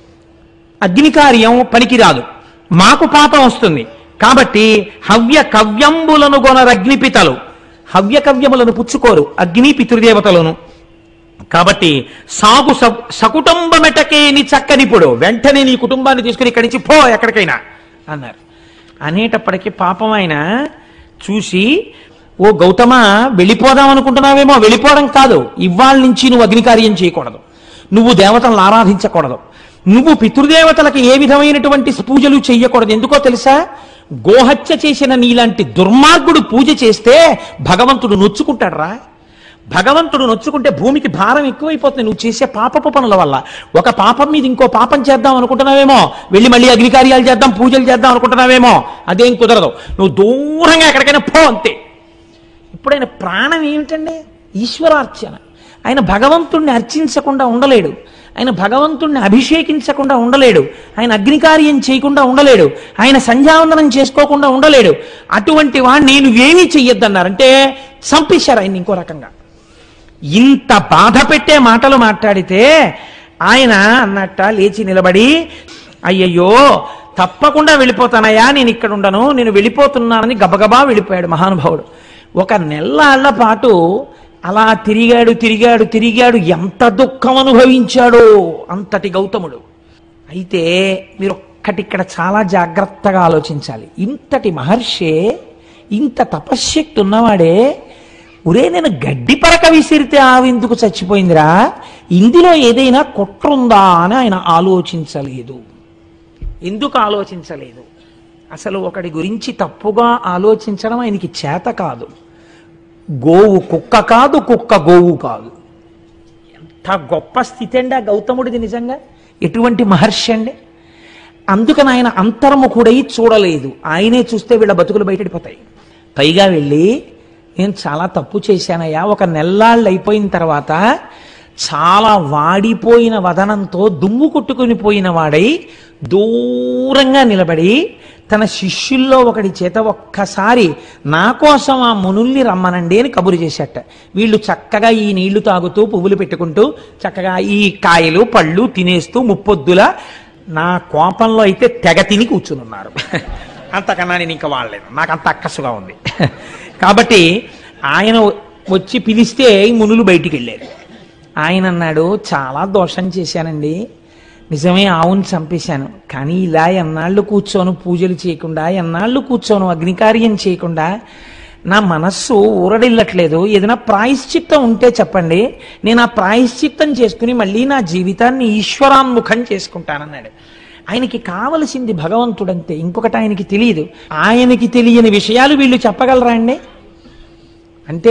అగ్ని కార్యం పనికిరాదు మాకు పాపం వస్తుంది కాబట్టి హవ్య కవ్యంబులను గొనరగ్నిపితలు హవ్య కవ్యములను పుచ్చుకోరు అగ్ని పితృదేవతలను కాబట్టి సాగు స- సకుటుంబమెటకేని చక్కనిప్పుడు వెంటనే నీ కుటుంబాన్ని తీసుకుని ఇక్కడి నుంచి పో ఎక్కడికైనా అన్నారు అనేటప్పటికీ పాపం ఆయన చూసి ఓ గౌతమ వెళ్ళిపోదాం అనుకుంటున్నావేమో వెళ్ళిపోవడం కాదు ఇవాళ నుంచి నువ్వు అగ్నికార్యం చేయకూడదు నువ్వు దేవతలను ఆరాధించకూడదు నువ్వు పితృదేవతలకు ఏ విధమైనటువంటి పూజలు చెయ్యకూడదు ఎందుకో తెలుసా గోహత్య చేసిన నీలాంటి దుర్మార్గుడు పూజ చేస్తే భగవంతుడు నొచ్చుకుంటాడు రా భగవంతుడు నొచ్చుకుంటే భూమికి భారం ఎక్కువైపోతుంది నువ్వు చేసే పాపపు పనుల వల్ల ఒక పాపం మీద ఇంకో పాపం చేద్దాం అనుకుంటున్నావేమో వెళ్ళి మళ్ళీ అగ్నికార్యాలు చేద్దాం పూజలు చేద్దాం అనుకుంటున్నావేమో అదేం కుదరదు నువ్వు దూరంగా ఎక్కడికైనా పో అంతే ఇప్పుడు ఆయన ప్రాణం ఏమిటండి ఈశ్వరార్చన ఆయన భగవంతుణ్ణి అర్చించకుండా ఉండలేడు ఆయన భగవంతుణ్ణి అభిషేకించకుండా ఉండలేడు ఆయన అగ్నికార్యం చేయకుండా ఉండలేడు ఆయన సంధ్యావందనం చేసుకోకుండా ఉండలేడు అటువంటి వాడిని నువ్వేమీ చెయ్యొద్దన్నారంటే చంపేశారు ఆయన ఇంకో రకంగా ఇంత బాధ పెట్టే మాటలు మాట్లాడితే ఆయన అన్నట్ట లేచి నిలబడి అయ్యయ్యో తప్పకుండా వెళ్ళిపోతానయ్యా నేను ఇక్కడ ఉండను నేను వెళ్ళిపోతున్నానని గబగబా వెళ్ళిపోయాడు మహానుభావుడు ఒక నెల్లాళ్ల పాటు అలా తిరిగాడు తిరిగాడు తిరిగాడు ఎంత దుఃఖం అనుభవించాడో అంతటి గౌతముడు అయితే మీరు ఒక్కటి ఇక్కడ చాలా జాగ్రత్తగా ఆలోచించాలి ఇంతటి మహర్షే ఇంత తపశ్శక్తి ఉన్నవాడే ఒరే నేను గడ్డి పరక విసిరితే ఆవెందుకు చచ్చిపోయిందిరా ఇందులో ఏదైనా కుట్రుందా అని ఆయన ఆలోచించలేదు ఎందుకు ఆలోచించలేదు అసలు ఒకడి గురించి తప్పుగా ఆలోచించడం ఆయనకి చేత కాదు గోవు కుక్క కాదు కుక్క గోవు కాదు ఎంత గొప్ప స్థితి అండి ఆ గౌతముడిది నిజంగా ఎటువంటి మహర్షి అండి అందుకని ఆయన అంతర్ముఖుడై చూడలేదు ఆయనే చూస్తే వీళ్ళ బతుకులు బయటడిపోతాయి పైగా వెళ్ళి నేను చాలా తప్పు చేశానయ్యా ఒక నెల్లాళ్ళు అయిపోయిన తర్వాత చాలా వాడిపోయిన వదనంతో దుమ్ము కొట్టుకుని పోయిన వాడై దూరంగా నిలబడి తన శిష్యుల్లో ఒకడి చేత ఒక్కసారి నా కోసం ఆ మునుల్ని రమ్మనండి అని కబురు చేశాట వీళ్ళు చక్కగా ఈ నీళ్లు తాగుతూ పువ్వులు పెట్టుకుంటూ చక్కగా ఈ కాయలు పళ్ళు తినేస్తూ ముప్పొద్దుల నా కోపంలో అయితే తెగ తిని కూర్చునున్నారు అంతకన్నా నేను ఇంకా వాడలేను నాకు అంత అక్కసుగా ఉంది కాబట్టి ఆయన వచ్చి పిలిస్తే ఈ మునులు బయటికి వెళ్ళారు ఆయన అన్నాడు చాలా దోషం చేశానండి నిజమే ఆవును చంపేశాను కానీ ఇలా ఎన్నాళ్ళు కూర్చోను పూజలు చేయకుండా ఎన్నాళ్ళు కూర్చోను అగ్నికార్యం చేయకుండా నా మనస్సు ఊరడిల్లట్లేదు ఏదైనా ప్రాయశ్చిత్తం ఉంటే చెప్పండి నేను ఆ ప్రాయశ్చిత్తం చేసుకుని మళ్ళీ నా జీవితాన్ని ఈశ్వరాన్ముఖం చేసుకుంటానన్నాడు ఆయనకి కావలసింది భగవంతుడంతే ఇంకొకటి ఆయనకి తెలియదు ఆయనకి తెలియని విషయాలు వీళ్ళు చెప్పగలరా అండి అంటే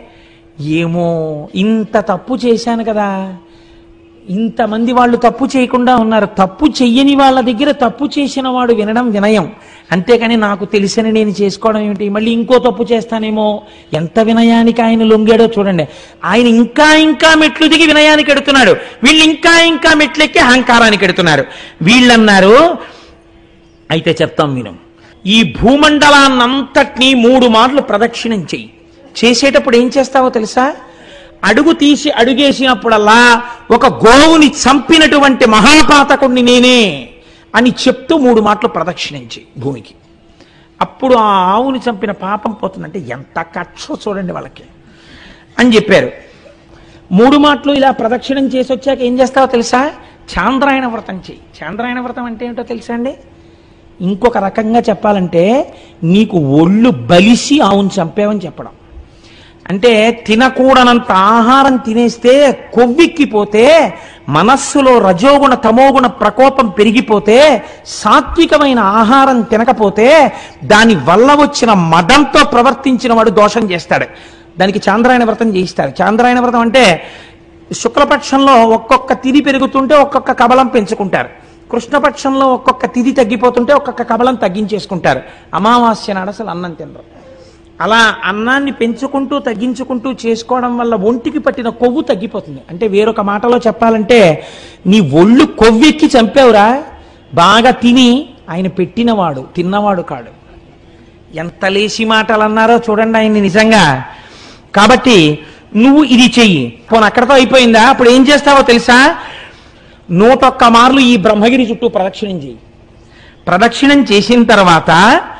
ఏమో ఇంత తప్పు చేశాను కదా ఇంతమంది వాళ్ళు తప్పు చేయకుండా ఉన్నారు తప్పు చెయ్యని వాళ్ళ దగ్గర తప్పు చేసిన వాడు వినడం వినయం అంతేకాని నాకు తెలిసిన నేను చేసుకోవడం ఏమిటి మళ్ళీ ఇంకో తప్పు చేస్తానేమో ఎంత వినయానికి ఆయన లొంగాడో చూడండి ఆయన ఇంకా ఇంకా మెట్లు దిగి వినయానికి ఎడుతున్నాడు వీళ్ళు ఇంకా ఇంకా మెట్లెక్కి అహంకారానికి ఎడుతున్నారు వీళ్ళన్నారు అయితే చెప్తాం విను ఈ భూమండలాన్నంతటినీ మూడు మార్లు ప్రదక్షిణం చెయ్యి చేసేటప్పుడు ఏం చేస్తావో తెలుసా అడుగు తీసి అడుగేసినప్పుడల్లా ఒక గోవుని చంపినటువంటి మహాపాతకుణ్ణి నేనే అని చెప్తూ మూడు మాటలు ప్రదక్షిణించి భూమికి అప్పుడు ఆ ఆవుని చంపిన పాపం పోతుందంటే ఎంత కక్షో చూడండి వాళ్ళకి అని చెప్పారు మూడు మాటలు ఇలా ప్రదక్షిణం చేసి వచ్చాక ఏం చేస్తావో తెలుసా చాంద్రాయణ వ్రతం చెయ్యి చాంద్రాయణ వ్రతం అంటే ఏంటో తెలుసా అండి ఇంకొక రకంగా చెప్పాలంటే నీకు ఒళ్ళు బలిసి ఆవును చంపావని చెప్పడం అంటే తినకూడనంత ఆహారం తినేస్తే కొవ్వెక్కిపోతే మనస్సులో రజోగుణ తమోగుణ ప్రకోపం పెరిగిపోతే సాత్వికమైన ఆహారం తినకపోతే దాని వల్ల వచ్చిన మదంతో ప్రవర్తించిన వాడు దోషం చేస్తాడు దానికి చాంద్రాయణ వ్రతం చేయిస్తారు చాంద్రాయణ వ్రతం అంటే శుక్లపక్షంలో ఒక్కొక్క తిది పెరుగుతుంటే ఒక్కొక్క కబలం పెంచుకుంటారు కృష్ణపక్షంలో ఒక్కొక్క తిది తగ్గిపోతుంటే ఒక్కొక్క కబలం తగ్గించేసుకుంటారు అమావాస్య నాడు అసలు అన్నం తినరు అలా అన్నాన్ని పెంచుకుంటూ తగ్గించుకుంటూ చేసుకోవడం వల్ల ఒంటికి పట్టిన కొవ్వు తగ్గిపోతుంది అంటే వేరొక మాటలో చెప్పాలంటే నీ ఒళ్ళు కొవ్వెక్కి చంపావురా బాగా తిని ఆయన పెట్టినవాడు తిన్నవాడు కాడు ఎంత లేసి మాటలు అన్నారో చూడండి ఆయన్ని నిజంగా కాబట్టి నువ్వు ఇది చెయ్యి పోను అక్కడతో అయిపోయిందా అప్పుడు ఏం చేస్తావో తెలుసా నూటొక్క మార్లు ఈ బ్రహ్మగిరి చుట్టూ ప్రదక్షిణం చెయ్యి ప్రదక్షిణం చేసిన తర్వాత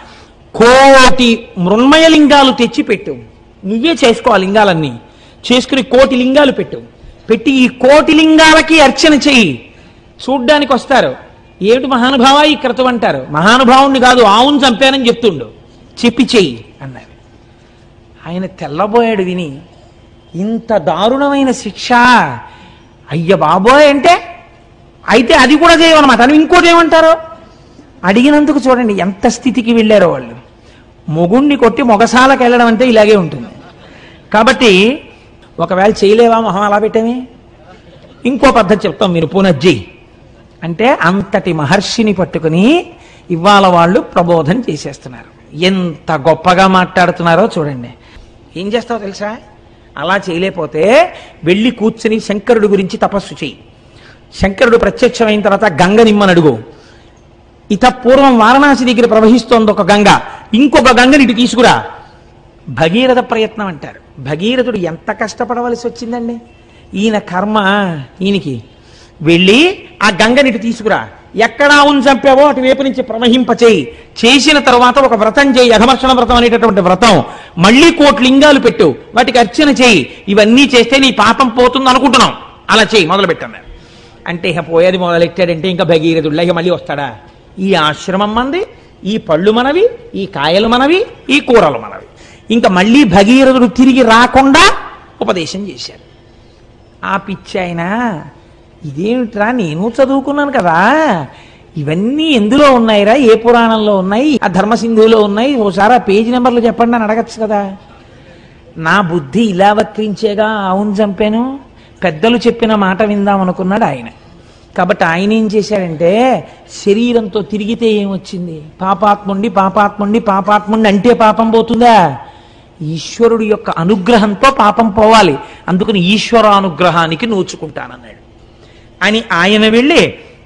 కోటి మృణ్మయ లింగాలు తెచ్చి పెట్టు నువ్వే చేసుకో ఆ లింగాలన్నీ చేసుకుని కోటి లింగాలు పెట్టు పెట్టి ఈ కోటి లింగాలకి అర్చన చెయ్యి చూడ్డానికి వస్తారు ఏమిటి మహానుభావ ఈ క్రతం అంటారు మహానుభావుణ్ణి కాదు ఆవును చంపానని చెప్తుండు చెప్పి చెయ్యి అన్నారు ఆయన తెల్లబోయాడు విని ఇంత దారుణమైన శిక్ష అయ్య బాబోయ్ అంటే అయితే అది కూడా చేయమన్నమాట అని ఇంకోటి ఏమంటారు అడిగినందుకు చూడండి ఎంత స్థితికి వెళ్ళారో వాళ్ళు మొగుణ్ణి కొట్టి మొగసాలకు వెళ్ళడం అంటే ఇలాగే ఉంటుంది కాబట్టి ఒకవేళ చేయలేవా మొహం అలా పెట్టామే ఇంకో పద్ధతి చెప్తాం మీరు పునజ్జి అంటే అంతటి మహర్షిని పట్టుకుని ఇవాళ వాళ్ళు ప్రబోధం చేసేస్తున్నారు ఎంత గొప్పగా మాట్లాడుతున్నారో చూడండి ఏం చేస్తావో తెలుసా అలా చేయలేకపోతే వెళ్ళి కూర్చుని శంకరుడు గురించి తపస్సు చెయ్యి శంకరుడు ప్రత్యక్షమైన తర్వాత గంగ నిమ్మని అడుగు ఇత పూర్వం వారణాసి దగ్గర ప్రవహిస్తోంది ఒక గంగ ఇంకొక గంగని ఇటు తీసుకురా భగీరథ ప్రయత్నం అంటారు భగీరథుడు ఎంత కష్టపడవలసి వచ్చిందండి ఈయన కర్మ ఈయనకి వెళ్ళి ఆ గంగని ఇటు తీసుకురా ఎక్కడ ఆవును చంపావో అటువైపు నుంచి ప్రవహింపచేయి చేసిన తర్వాత ఒక వ్రతం చేయి అధమర్షణ వ్రతం అనేటటువంటి వ్రతం మళ్ళీ కోటి లింగాలు పెట్టు వాటికి అర్చన చేయి ఇవన్నీ చేస్తే నీ పాపం పోతుంది అనుకుంటున్నాం అలా చేయి మొదలు పెట్టాను అంటే ఇక పోయేది మొదలెట్టాడంటే ఇంకా భగీరథుడిలా ఇక మళ్ళీ వస్తాడా ఈ ఆశ్రమం మంది ఈ పళ్ళు మనవి ఈ కాయలు మనవి ఈ కూరలు మనవి ఇంకా మళ్ళీ భగీరథుడు తిరిగి రాకుండా ఉపదేశం చేశాడు ఆ పిచ్చి ఆయన ఇదేమిట్రా నేను చదువుకున్నాను కదా ఇవన్నీ ఎందులో ఉన్నాయిరా ఏ పురాణంలో ఉన్నాయి ఆ ధర్మసింధువులో ఉన్నాయి ఓసారి ఆ పేజీ నెంబర్లు చెప్పండి అని అడగచ్చు కదా నా బుద్ధి ఇలా వక్రించేగా అవును చంపాను పెద్దలు చెప్పిన మాట విందాం అనుకున్నాడు ఆయన కాబట్టి ఆయన ఏం చేశాడంటే శరీరంతో తిరిగితే ఏమొచ్చింది పాపాత్ముండి పాపాత్ముండి పాపాత్ముండి అంటే పాపం పోతుందా ఈశ్వరుడు యొక్క అనుగ్రహంతో పాపం పోవాలి అందుకని ఈశ్వర అనుగ్రహానికి నోచుకుంటానన్నాడు అని ఆయన వెళ్ళి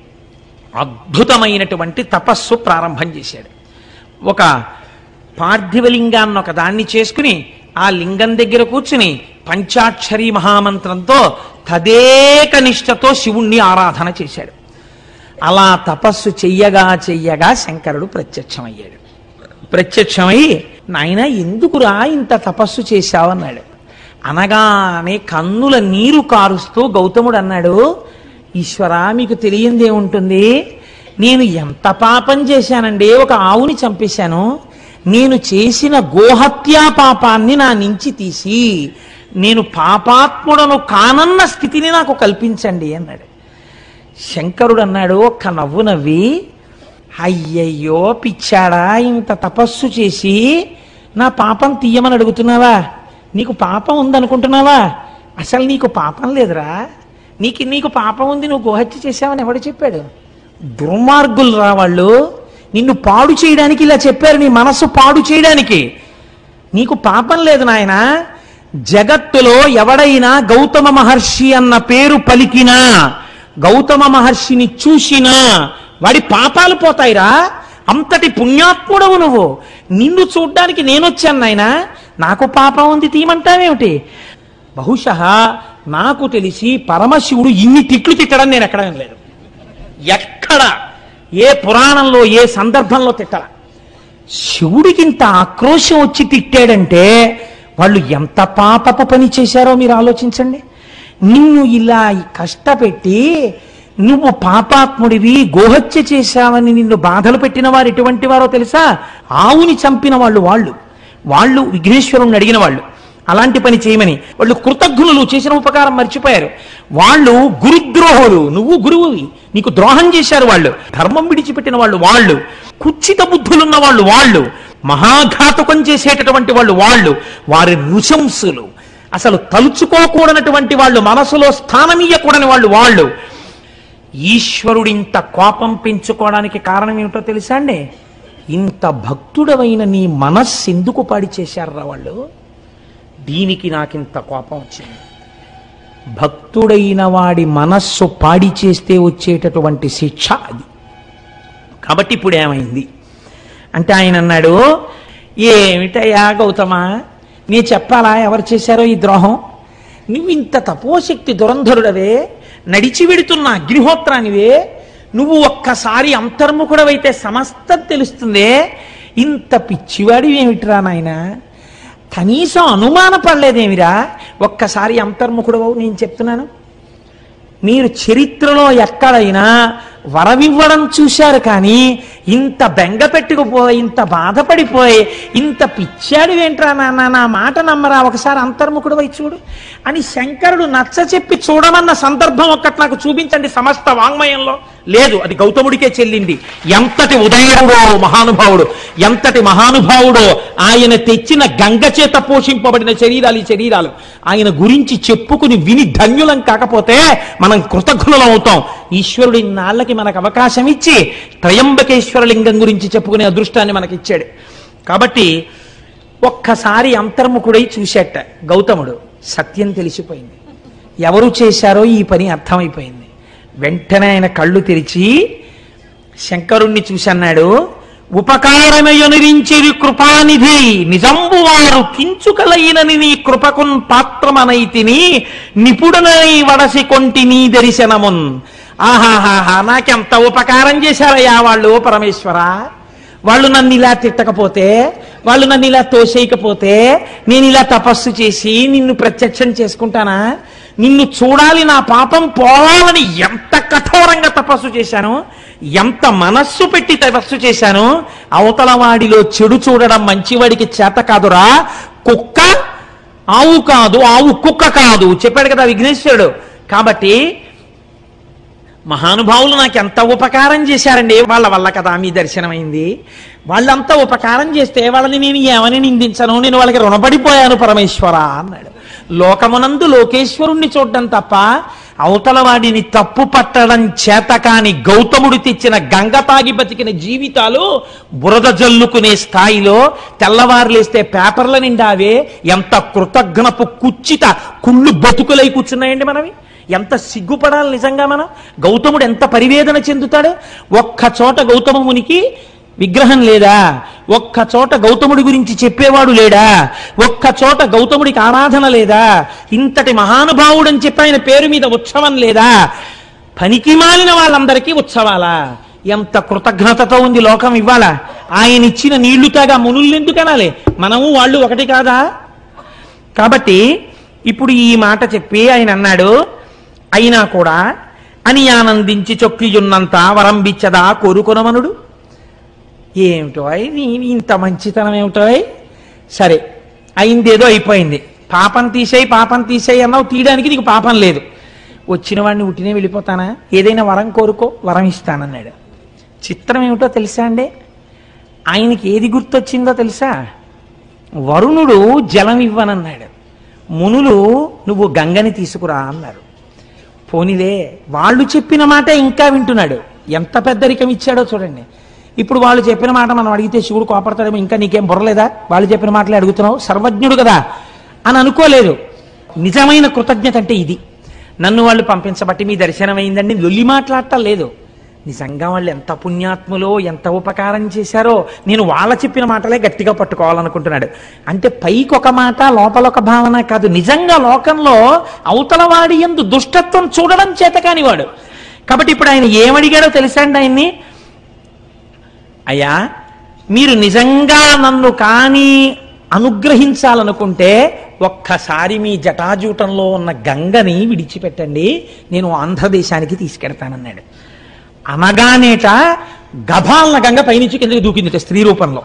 అద్భుతమైనటువంటి తపస్సు ప్రారంభం చేశాడు ఒక పార్థివలింగాన్ని ఒక దాన్ని చేసుకుని ఆ లింగం దగ్గర కూర్చుని పంచాక్షరి మహామంత్రంతో తదేక నిష్టతో శివుణ్ణి ఆరాధన చేశాడు అలా తపస్సు చెయ్యగా చెయ్యగా శంకరుడు ప్రత్యక్షమయ్యాడు ప్రత్యక్షమై నాయన ఎందుకురా ఇంత తపస్సు చేశావన్నాడు అనగానే కన్నుల నీరు కారుస్తూ గౌతముడు అన్నాడు ఈశ్వరా మీకు తెలియందే ఉంటుంది నేను ఎంత పాపం చేశానండి ఒక ఆవుని చంపేశాను నేను చేసిన గోహత్యా పాపాన్ని నా నుంచి తీసి నేను పాపాత్ముడను కానన్న స్థితిని నాకు కల్పించండి అన్నాడు శంకరుడు అన్నాడు ఒక్క నవ్వు నవ్వి అయ్యయ్యో పిచ్చాడా ఇంత తపస్సు చేసి నా పాపం తీయమని అడుగుతున్నావా నీకు పాపం ఉందనుకుంటున్నావా అసలు నీకు పాపం లేదురా నీకు నీకు పాపం ఉంది నువ్వు గోహత్య చేశావని ఎవడు చెప్పాడు దుర్మార్గులు రా వాళ్ళు నిన్ను పాడు చేయడానికి ఇలా చెప్పారు నీ మనస్సు పాడు చేయడానికి నీకు పాపం లేదు నాయన జగత్తులో ఎవడైనా గౌతమ మహర్షి అన్న పేరు పలికినా గౌతమ మహర్షిని చూసినా వాడి పాపాలు పోతాయిరా అంతటి పుణ్యాత్ముడవు నువ్వు నిన్ను చూడ్డానికి నేనొచ్చాను నాయన నాకు పాపం ఉంది తీయమంటావేమిటి బహుశः నాకు తెలిసి పరమశివుడు ఇన్ని తిట్లు తిట్టడం నేను ఎక్కడ లేదు ఎక్కడ ఏ పురాణంలో ఏ సందర్భంలో తిట్టరా శివుడికి ఇంత ఆక్రోశం వచ్చి తిట్టాడంటే వాళ్ళు ఎంత పాపపు పని చేశారో మీరు ఆలోచించండి నిన్ను ఇలా కష్టపెట్టి నువ్వు పాపాత్ముడివి గోహత్య చేశావని నిన్ను బాధలు పెట్టిన వారు ఎటువంటి వారో తెలుసా ఆవుని చంపిన వాళ్ళు వాళ్ళు వాళ్ళు విఘ్నేశ్వరుణ్ణి అడిగిన వాళ్ళు అలాంటి పని చేయమని వాళ్ళు కృతజ్ఞులు చేసిన ఉపకారం మర్చిపోయారు వాళ్ళు గురుద్రోహులు నువ్వు గురువువి నీకు ద్రోహం చేశారు వాళ్ళు ధర్మం విడిచిపెట్టిన వాళ్ళు వాళ్ళు కుచ్చిత బుద్ధులున్న వాళ్ళు వాళ్ళు మహాఘాతకం చేసేటటువంటి వాళ్ళు వాళ్ళు వారి నృశంసులు అసలు తలుచుకోకూడనటువంటి వాళ్ళు మనసులో స్థానమీయకూడని వాళ్ళు వాళ్ళు ఈశ్వరుడు ఇంత కోపం పెంచుకోవడానికి కారణం ఏమిటో తెలుసా అండి ఇంత భక్తుడవైన నీ మనస్సు ఎందుకు పాడి చేశారా వాళ్ళు దీనికి నాకింత కోపం వచ్చింది భక్తుడైన వాడి మనస్సు పాడి చేస్తే వచ్చేటటువంటి శిక్ష అది కాబట్టి ఇప్పుడు ఏమైంది అంటే ఆయన అన్నాడు ఏమిటయ్యా గౌతమ నీ చెప్పాలా ఎవరు చేశారో ఈ ద్రోహం నువ్వు ఇంత తపోశక్తి దురంధరుడవే నడిచి వెడుతున్న అగ్నిహోత్రానివే నువ్వు ఒక్కసారి అంతర్ముఖుడవైతే సమస్తం తెలుస్తుందే ఇంత పిచ్చివాడివి ఏమిట్రా నాయనా కనీసం అనుమాన పడలేదేమిరా ఒక్కసారి అంతర్ముఖుడవు నేను చెప్తున్నాను మీరు చరిత్రలో ఎక్కడైనా వరమివ్వడం చూశారు కానీ ఇంత బెంగ పెట్టుకుపోయి ఇంత బాధపడిపోయి ఇంత పిచ్చాడు ఏంట్రా నాన్న నా మాట నమ్మరా ఒకసారి అంతర్ముఖుడు వై చూడు అని శంకరుడు నచ్చ చెప్పి చూడమన్న సందర్భం ఒక్కటి నాకు చూపించండి సమస్త వాంగ్మయంలో లేదు అది గౌతముడికే చెల్లింది ఎంతటి ఉదయుడో మహానుభావుడు ఎంతటి మహానుభావుడో ఆయన తెచ్చిన గంగ చేత పోషింపబడిన శరీరాలు ఈ శరీరాలు ఆయన గురించి చెప్పుకుని విని ధన్యులం కాకపోతే మనం కృతజ్ఞులం అవుతాం ఈశ్వరుడు ఇన్నాళ్ళకి మనకు అవకాశం ఇచ్చి త్రయంబకేశ్వర లింగం గురించి చెప్పుకునే అదృష్టాన్ని మనకి ఇచ్చాడు కాబట్టి ఒక్కసారి అంతర్ముఖుడై చూసేట గౌతముడు సత్యం తెలిసిపోయింది ఎవరు చేశారో ఈ పని అర్థమైపోయింది వెంటనే ఆయన కళ్ళు తెరిచి శంకరుణ్ణి చూసన్నాడు ఉపకారమయునిరించిరి కృపానిధి నిజంబు వారు కించుకలైనని నీ కృపకున్ పాత్రమనైతిని నిపుణనై వడసి కొంటి నీ దర్శనమున్ ఆహాహాహా నాకెంత ఉపకారం చేశారయ్యా వాళ్ళు పరమేశ్వర వాళ్ళు నన్ను ఇలా తిట్టకపోతే వాళ్ళు నన్ను ఇలా తోసేయకపోతే నేను ఇలా తపస్సు చేసి నిన్ను ప్రత్యక్షం చేసుకుంటానా నిన్ను చూడాలి నా పాపం పోవాలని ఎంత కఠోరంగా తపస్సు చేశాను ఎంత మనస్సు పెట్టి తపస్సు చేశాను అవతల వాడిలో చెడు చూడడం మంచివాడికి చేత కాదురా కుక్క ఆవు కాదు ఆవు కుక్క కాదు చెప్పాడు కదా విఘ్నేశ్వరుడు కాబట్టి మహానుభావులు నాకు ఎంత ఉపకారం చేశారండి వాళ్ళ వల్ల కదా మీ దర్శనమైంది వాళ్ళంతా ఉపకారం చేస్తే వాళ్ళని నేను ఏమని నిందించను నేను వాళ్ళకి రుణపడిపోయాను పరమేశ్వర అన్నాడు లోకమునందు లోకేశ్వరుణ్ణి చూడడం తప్ప అవతల వాడిని తప్పు పట్టడం చేత కాని గౌతముడు తెచ్చిన గంగ తాగి బతికిన జీవితాలు బురద జల్లుకునే స్థాయిలో తెల్లవారులేస్తే పేపర్ల నిండా అవే ఎంత కృతజ్ఞపు కుచ్చిత కుళ్ళు బతుకులై కూర్చున్నాయండి మనవి ఎంత సిగ్గుపడాలి నిజంగా మనం గౌతముడు ఎంత పరివేదన చెందుతాడు ఒక్క చోట గౌతమమునికి విగ్రహం లేదా ఒక్క చోట గౌతముడి గురించి చెప్పేవాడు లేడా ఒక్క చోట గౌతముడికి ఆరాధన లేదా ఇంతటి మహానుభావుడని చెప్పి ఆయన పేరు మీద ఉత్సవం లేదా పనికి మాలిన వాళ్ళందరికీ ఉత్సవాలా ఎంత కృతజ్ఞతతో ఉంది లోకం ఇవ్వాలా ఆయన ఇచ్చిన నీళ్లు తాగా మునుల్ని ఎందుకు అనాలి మనము వాళ్ళు ఒకటి కాదా కాబట్టి ఇప్పుడు ఈ మాట చెప్పి ఆయన అన్నాడు అయినా కూడా అని ఆనందించి చొక్కియున్నంత వరంబిచ్చదా కోరుకొనమనుడు ఏమిటో అయ్ నీ నీ ఇంత మంచితనం ఏమిటో అయ్? సరే అయిందేదో అయిపోయింది పాపం తీసేయి పాపం తీసేయి అన్నావు తీయడానికి నీకు పాపం లేదు వచ్చిన వాడిని ఉట్టినే వెళ్ళిపోతానా ఏదైనా వరం కోరుకో వరం ఇస్తానన్నాడు చిత్రం ఏమిటో తెలుసా అండి ఆయనకి ఏది గుర్తొచ్చిందో తెలుసా వరుణుడు జలం ఇవ్వనన్నాడు మునులు నువ్వు గంగని తీసుకురా అన్నారు పోనిలే వాళ్ళు చెప్పిన మాట ఇంకా వింటున్నాడు ఎంత పెద్దరికం ఇచ్చాడో చూడండి ఇప్పుడు వాళ్ళు చెప్పిన మాట మనం అడిగితే శివుడు కోపడతాడేమో ఇంకా నీకేం బుర్రలేదా వాళ్ళు చెప్పిన మాటలే అడుగుతున్నావు సర్వజ్ఞుడు కదా అని అనుకోలేదు నిజమైన కృతజ్ఞత అంటే ఇది నన్ను వాళ్ళు పంపించబట్టి మీ దర్శనం అయిందండి లొల్లి మాట్లాడటం లేదు నిజంగా వాళ్ళు ఎంత పుణ్యాత్ములో ఎంత ఉపకారం చేశారో నేను వాళ్ళ చెప్పిన మాటలే గట్టిగా పట్టుకోవాలనుకుంటున్నాడు అంటే పైకి ఒక మాట లోపల ఒక భావన కాదు నిజంగా లోకంలో అవతల వాడి ఎందు దుష్టత్వం చూడడం చేత కానివాడు కాబట్టి ఇప్పుడు ఆయన ఏమడిగాడో తెలుసా అండి ఆయన్ని అయ్యా మీరు నిజంగా నన్ను కానీ అనుగ్రహించాలనుకుంటే ఒక్కసారి మీ జటాజూటంలో ఉన్న గంగని విడిచిపెట్టండి నేను ఆంధ్రదేశానికి తీసుకెడతానన్నాడు అనగానేట గభాలన గంగ పైనుంచి కిందకి దూకిందిట స్త్రీ రూపంలో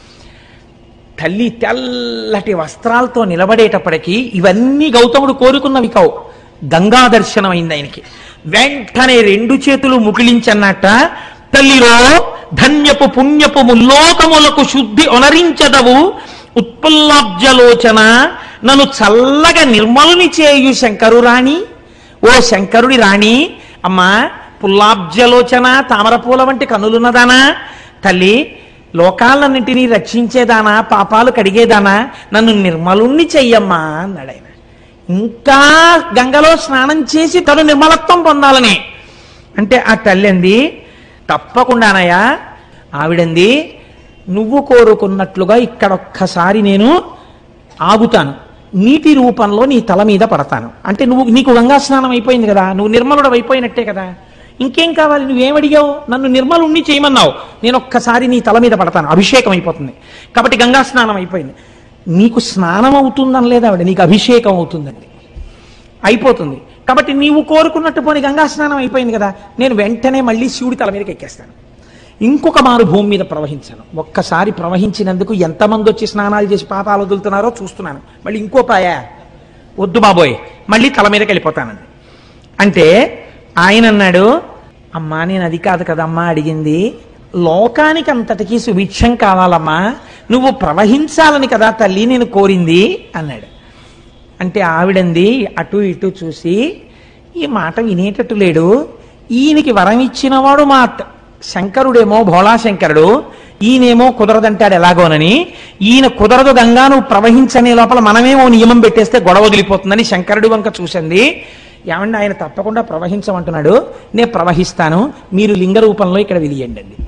తల్లి తెల్లటి వస్త్రాలతో నిలబడేటప్పటికీ ఇవన్నీ గౌతముడు కోరుకున్నవి కావు గంగా దర్శనం అయింది ఆయనకి వెంటనే రెండు చేతులు ముకిలించన్నట్ట తల్లిలో ధన్యపు పుణ్యపు ముల్లోకములకు శుద్ధి ఒనరించదవు ఉత్పుల్లాబ్జలోచన నన్ను చల్లగా నిర్మలుని చేయు శంకరు రాణి ఓ శంకరుడి రాణి అమ్మా పుల్లాబ్జలోచన తామరపూల వంటి కనులున్నదానా తల్లి లోకాలన్నింటినీ రక్షించేదానా పాపాలు కడిగేదానా నన్ను నిర్మలుణ్ణి చెయ్యమ్మా అన్నాడు ఆయన ఇంకా గంగలో స్నానం చేసి తను నిర్మలత్వం పొందాలని అంటే ఆ తల్లి అంది తప్పకుండానయ్యా ఆవిడంది నువ్వు కోరుకున్నట్లుగా ఇక్కడ ఒక్కసారి నేను ఆగుతాను నీటి రూపంలో నీ తల మీద పడతాను అంటే నువ్వు నీకు గంగా స్నానం అయిపోయింది కదా నువ్వు నిర్మలుడు అయిపోయినట్టే కదా ఇంకేం కావాలి నువ్వేమడిగావు నన్ను నిర్మలుణ్ణి చేయమన్నావు నేను ఒక్కసారి నీ తల మీద పడతాను అభిషేకం అయిపోతుంది కాబట్టి గంగా స్నానం అయిపోయింది నీకు స్నానం అవుతుందని లేదా ఆవిడ నీకు అభిషేకం అవుతుందండి అయిపోతుంది కాబట్టి నీవు కోరుకున్నట్టు పోని గంగా స్నానం అయిపోయింది కదా నేను వెంటనే మళ్ళీ శివుడి తల మీదకి ఎక్కేస్తాను ఇంకొక మారు భూమి మీద ప్రవహించాను ఒక్కసారి ప్రవహించినందుకు ఎంతమంది వచ్చి స్నానాలు చేసి పాపాలు వదులుతున్నారో చూస్తున్నాను మళ్ళీ ఇంకో పాయ వద్దు బాబోయ్ మళ్ళీ తల మీదకి వెళ్ళిపోతానండి అంటే ఆయన అన్నాడు అమ్మా నేను అది కాదు కదమ్మా అడిగింది లోకానికి అంతటికీ సుభిక్షం కావాలమ్మా నువ్వు ప్రవహించాలని కదా తల్లి నేను కోరింది అన్నాడు అంటే ఆవిడంది అటు ఇటు చూసి ఈ మాట వినేటట్టు లేడు ఈయనకి వరం ఇచ్చినవాడు మా త- శంకరుడేమో భోళా శంకరుడు ఈయనేమో కుదరదంటాడు ఎలాగోనని ఈయన కుదరదు గంగా నువ్వు ప్రవహించనే లోపల మనమేమో నియమం పెట్టేస్తే గొడవ వదిలిపోతుందని శంకరుడి వంక చూసింది ఏమండి ఆయన తప్పకుండా ప్రవహించమంటున్నాడు నేను ప్రవహిస్తాను మీరు లింగ రూపంలో ఇక్కడ వెలియండి అండి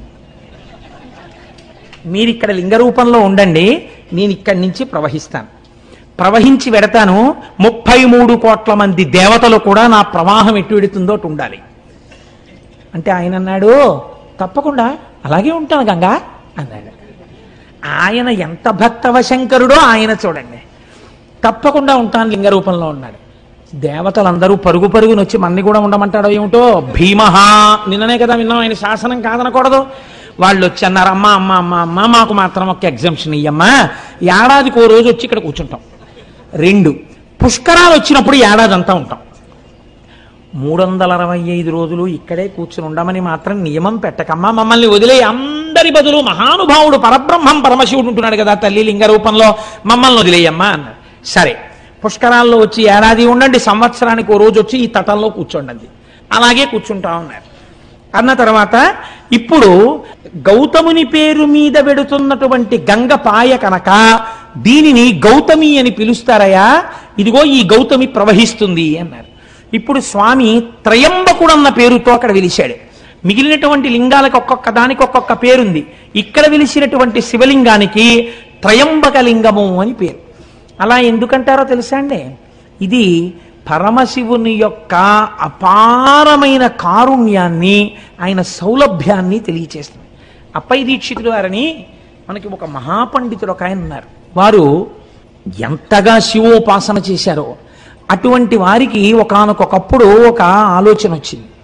మీరు ఇక్కడ లింగ రూపంలో ఉండండి నేను ఇక్కడి నుంచి ప్రవహిస్తాను ప్రవహించి వెడతాను ముప్పై మూడు కోట్ల మంది దేవతలు కూడా నా ప్రవాహం ఎటు వెడుతుందో అటు ఉండాలి అంటే ఆయన అన్నాడు తప్పకుండా అలాగే ఉంటాను గంగా అన్నాడు ఆయన ఎంత భక్తవ శంకరుడో ఆయన చూడండి తప్పకుండా ఉంటాను లింగ రూపంలో ఉన్నాడు దేవతలందరూ పరుగు పరుగున వచ్చి మన్ని కూడా ఉండమంటాడో ఏమిటో భీమహ నిన్ననే కదా విన్నాం ఆయన శాసనం కాదనకూడదు వాళ్ళు వచ్చి అన్నారు అమ్మ అమ్మ అమ్మ అమ్మ మాకు మాత్రం ఒక ఎగ్జామ్షన్ ఇయ్యమ్మా ఏడాదికి ఓ రోజు వచ్చి ఇక్కడ కూర్చుంటాం రెండు పుష్కరాలు వచ్చినప్పుడు ఏడాది అంతా ఉంటాం మూడు వందల అరవై ఐదు రోజులు ఇక్కడే కూర్చుని ఉండమని మాత్రం నియమం పెట్టకమ్మా మమ్మల్ని వదిలే అందరి బదులు మహానుభావుడు పరబ్రహ్మం పరమశివుడు ఉంటున్నాడు కదా తల్లి లింగ రూపంలో మమ్మల్ని వదిలేయమ్మా అన్నాడు సరే పుష్కరాల్లో వచ్చి ఏడాది ఉండండి సంవత్సరానికి ఓ రోజు వచ్చి ఈ తటంలో కూర్చోండి అలాగే కూర్చుంటా ఉన్నారు అన్న తర్వాత ఇప్పుడు గౌతముని పేరు మీద పెడుతున్నటువంటి గంగ పాయ కనుక దీనిని గౌతమి అని పిలుస్తారయా ఇదిగో ఈ గౌతమి ప్రవహిస్తుంది అన్నారు ఇప్పుడు స్వామి త్రయంబకుడు అన్న పేరుతో అక్కడ వెలిశాడు మిగిలినటువంటి లింగాలకు ఒక్కొక్క దానికి ఒక్కొక్క పేరుంది ఇక్కడ వెలిసినటువంటి శివలింగానికి త్రయంబక లింగము అని పేరు అలా ఎందుకంటారో తెలుసా అండి ఇది పరమశివుని యొక్క అపారమైన కారుణ్యాన్ని ఆయన సౌలభ్యాన్ని తెలియచేస్తుంది అప్పై దీక్షితులు వారని మనకి ఒక మహాపండితుడు ఒక ఆయన ఉన్నారు వారు ఎంతగా శివోపాసన చేశారో అటువంటి వారికి ఒకానొకప్పుడు ఒక ఆలోచన వచ్చింది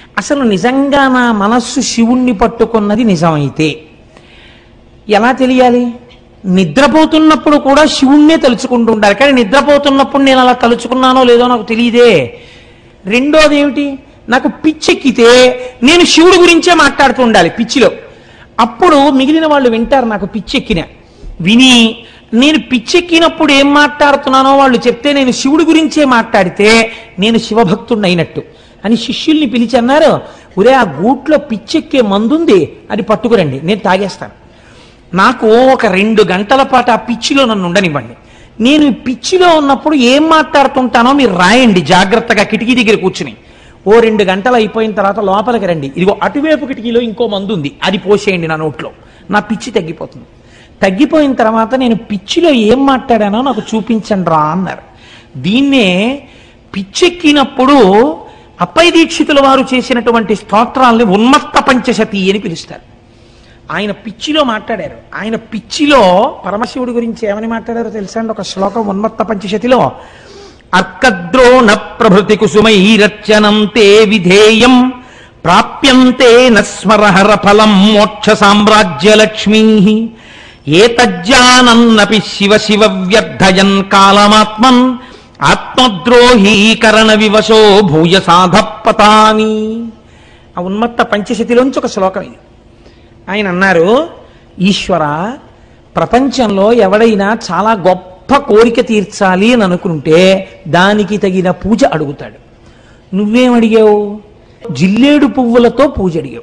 అసలు నిజంగా నా మనస్సు శివుణ్ణి పట్టుకున్నది నిజమైతే ఎలా తెలియాలి నిద్రపోతున్నప్పుడు కూడా శివుణ్ణే తలుచుకుంటూ ఉండాలి కానీ నిద్రపోతున్నప్పుడు నేను అలా తలుచుకున్నానో లేదో నాకు తెలియదే రెండోది ఏమిటి నాకు పిచ్చెక్కితే నేను శివుడి గురించే మాట్లాడుతూ ఉండాలి పిచ్చిలో అప్పుడు మిగిలిన వాళ్ళు వింటారు నాకు పిచ్చెక్కిన విని నేను పిచ్చెక్కినప్పుడు ఏం మాట్లాడుతున్నానో వాళ్ళు చెప్తే నేను శివుడి గురించే మాట్లాడితే నేను శివభక్తుడిని అయినట్టు అని శిష్యుల్ని పిలిచి అన్నారు ఒరే ఆ గూట్లో పిచ్చెక్కే మందుంది అది పట్టుకురండి నేను తాగేస్తాను నాకు ఒక రెండు గంటల పాటు ఆ పిచ్చిలో నన్ను ఉండనివ్వండి నేను ఈ పిచ్చిలో ఉన్నప్పుడు ఏం మాట్లాడుతుంటానో మీరు రాయండి జాగ్రత్తగా కిటికీ దగ్గర కూర్చుని ఓ రెండు గంటలు అయిపోయిన తర్వాత లోపలికి రండి ఇదిగో అటువైపు కిటికీలో ఇంకో మందు ఉంది అది పోసేయండి నా నోట్లో నా పిచ్చి తగ్గిపోతుంది తగ్గిపోయిన తర్వాత నేను పిచ్చిలో ఏం మాట్లాడానో నాకు చూపించండి రా అన్నారు దీన్నే పిచ్చెక్కినప్పుడు అప్పయ్య దీక్షితుల వారు చేసినటువంటి స్తోత్రాల్ని ఉన్మత్త పంచశతి అని పిలుస్తారు ఆయన పిచ్చిలో మాట్లాడారు ఆయన పిచ్చిలో పరమశివుడి గురించి ఏమని మాట్లాడారో తెలుసా అండి ఒక శ్లోకం ఉన్మత్త పంచశతిలో అర్కద్రోణ ప్రభృతి కుసుమైరచనం తే విధేయం ప్రాప్యంతే నస్మరహర ఫలం మోక్ష సామ్రాజ్య లక్ష్మీ ఏతజ్జానన్నపి శివ శివ వ్యర్థయన్ కాలమాత్మన్ ఆత్మద్రోహీకరణ వివశో భూయ సాధపతాని ఆ ఉన్మత్త పంచశతిలోంచి ఒక శ్లోకం ఇది ఆయన అన్నారు ఈశ్వర ప్రపంచంలో ఎవడైనా చాలా గొప్ప కోరిక తీర్చాలి అని అనుకుంటే దానికి తగిన పూజ అడుగుతాడు నువ్వేం అడిగావు జిల్లేడు పువ్వులతో పూజ అడిగావు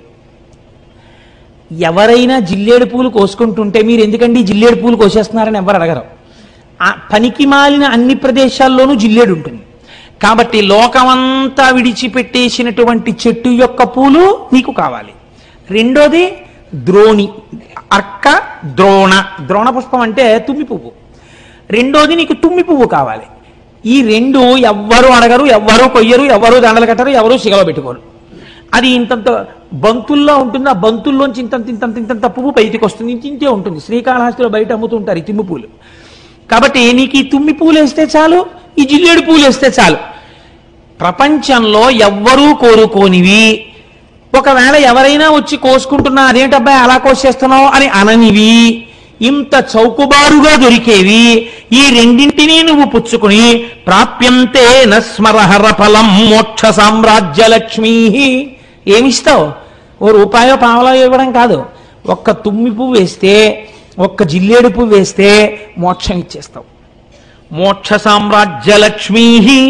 ఎవరైనా జిల్లేడు పూలు కోసుకుంటుంటే మీరు ఎందుకండి ఈ జిల్లేడు పూలు కోసేస్తున్నారని ఎవరు అడగరు ఆ పనికి మాలిన అన్ని ప్రదేశాల్లోనూ జిల్లేడు ఉంటుంది కాబట్టి లోకమంతా విడిచిపెట్టేసినటువంటి చెట్టు యొక్క పూలు నీకు కావాలి రెండోది ద్రోణి అర్క ద్రోణ ద్రోణ పుష్పం అంటే తుమ్మి పువ్వు రెండోది నీకు తుమ్మి పువ్వు కావాలి ఈ రెండు ఎవ్వరు అడగరు ఎవ్వరు కొయ్యరు ఎవరు దండలు కట్టరు ఎవరు సిగలో పెట్టుకోరు అది ఇంతంత బంతుల్లో ఉంటుంది ఆ బంతుల్లోంచి ఇంతంత ఇంతంత ఇంతంత పువ్వు బయటికి వస్తుంది ఇంత ఇంతే ఉంటుంది శ్రీకాళహస్తిలో బయట అమ్ముతుంటారు ఈ తిమ్మి పూలు కాబట్టి నీకు ఈ తుమ్మి పూలు వేస్తే చాలు ఈ జిల్లేడు పూలు వేస్తే చాలు ప్రపంచంలో ఎవ్వరూ కోరుకోనివి ఒకవేళ ఎవరైనా వచ్చి కోసుకుంటున్నా అదేంటబ్బాయి అలా కోసేస్తున్నావు అని అననివి ఇంత చౌకబారుగా దొరికేవి ఈ రెండింటినీ నువ్వు పుచ్చుకుని ప్రాప్యంతే నస్మరహర ఫలం మోక్ష సామ్రాజ్య లక్ష్మీ ఏమిస్తావు ఓ రూపాయో పావలో ఇవ్వడం కాదు ఒక్క తుమ్మి పువ్వు వేస్తే ఒక్క జిల్లేడు పువ్వు వేస్తే మోక్షం ఇచ్చేస్తావు మోక్ష సామ్రాజ్య లక్ష్మీ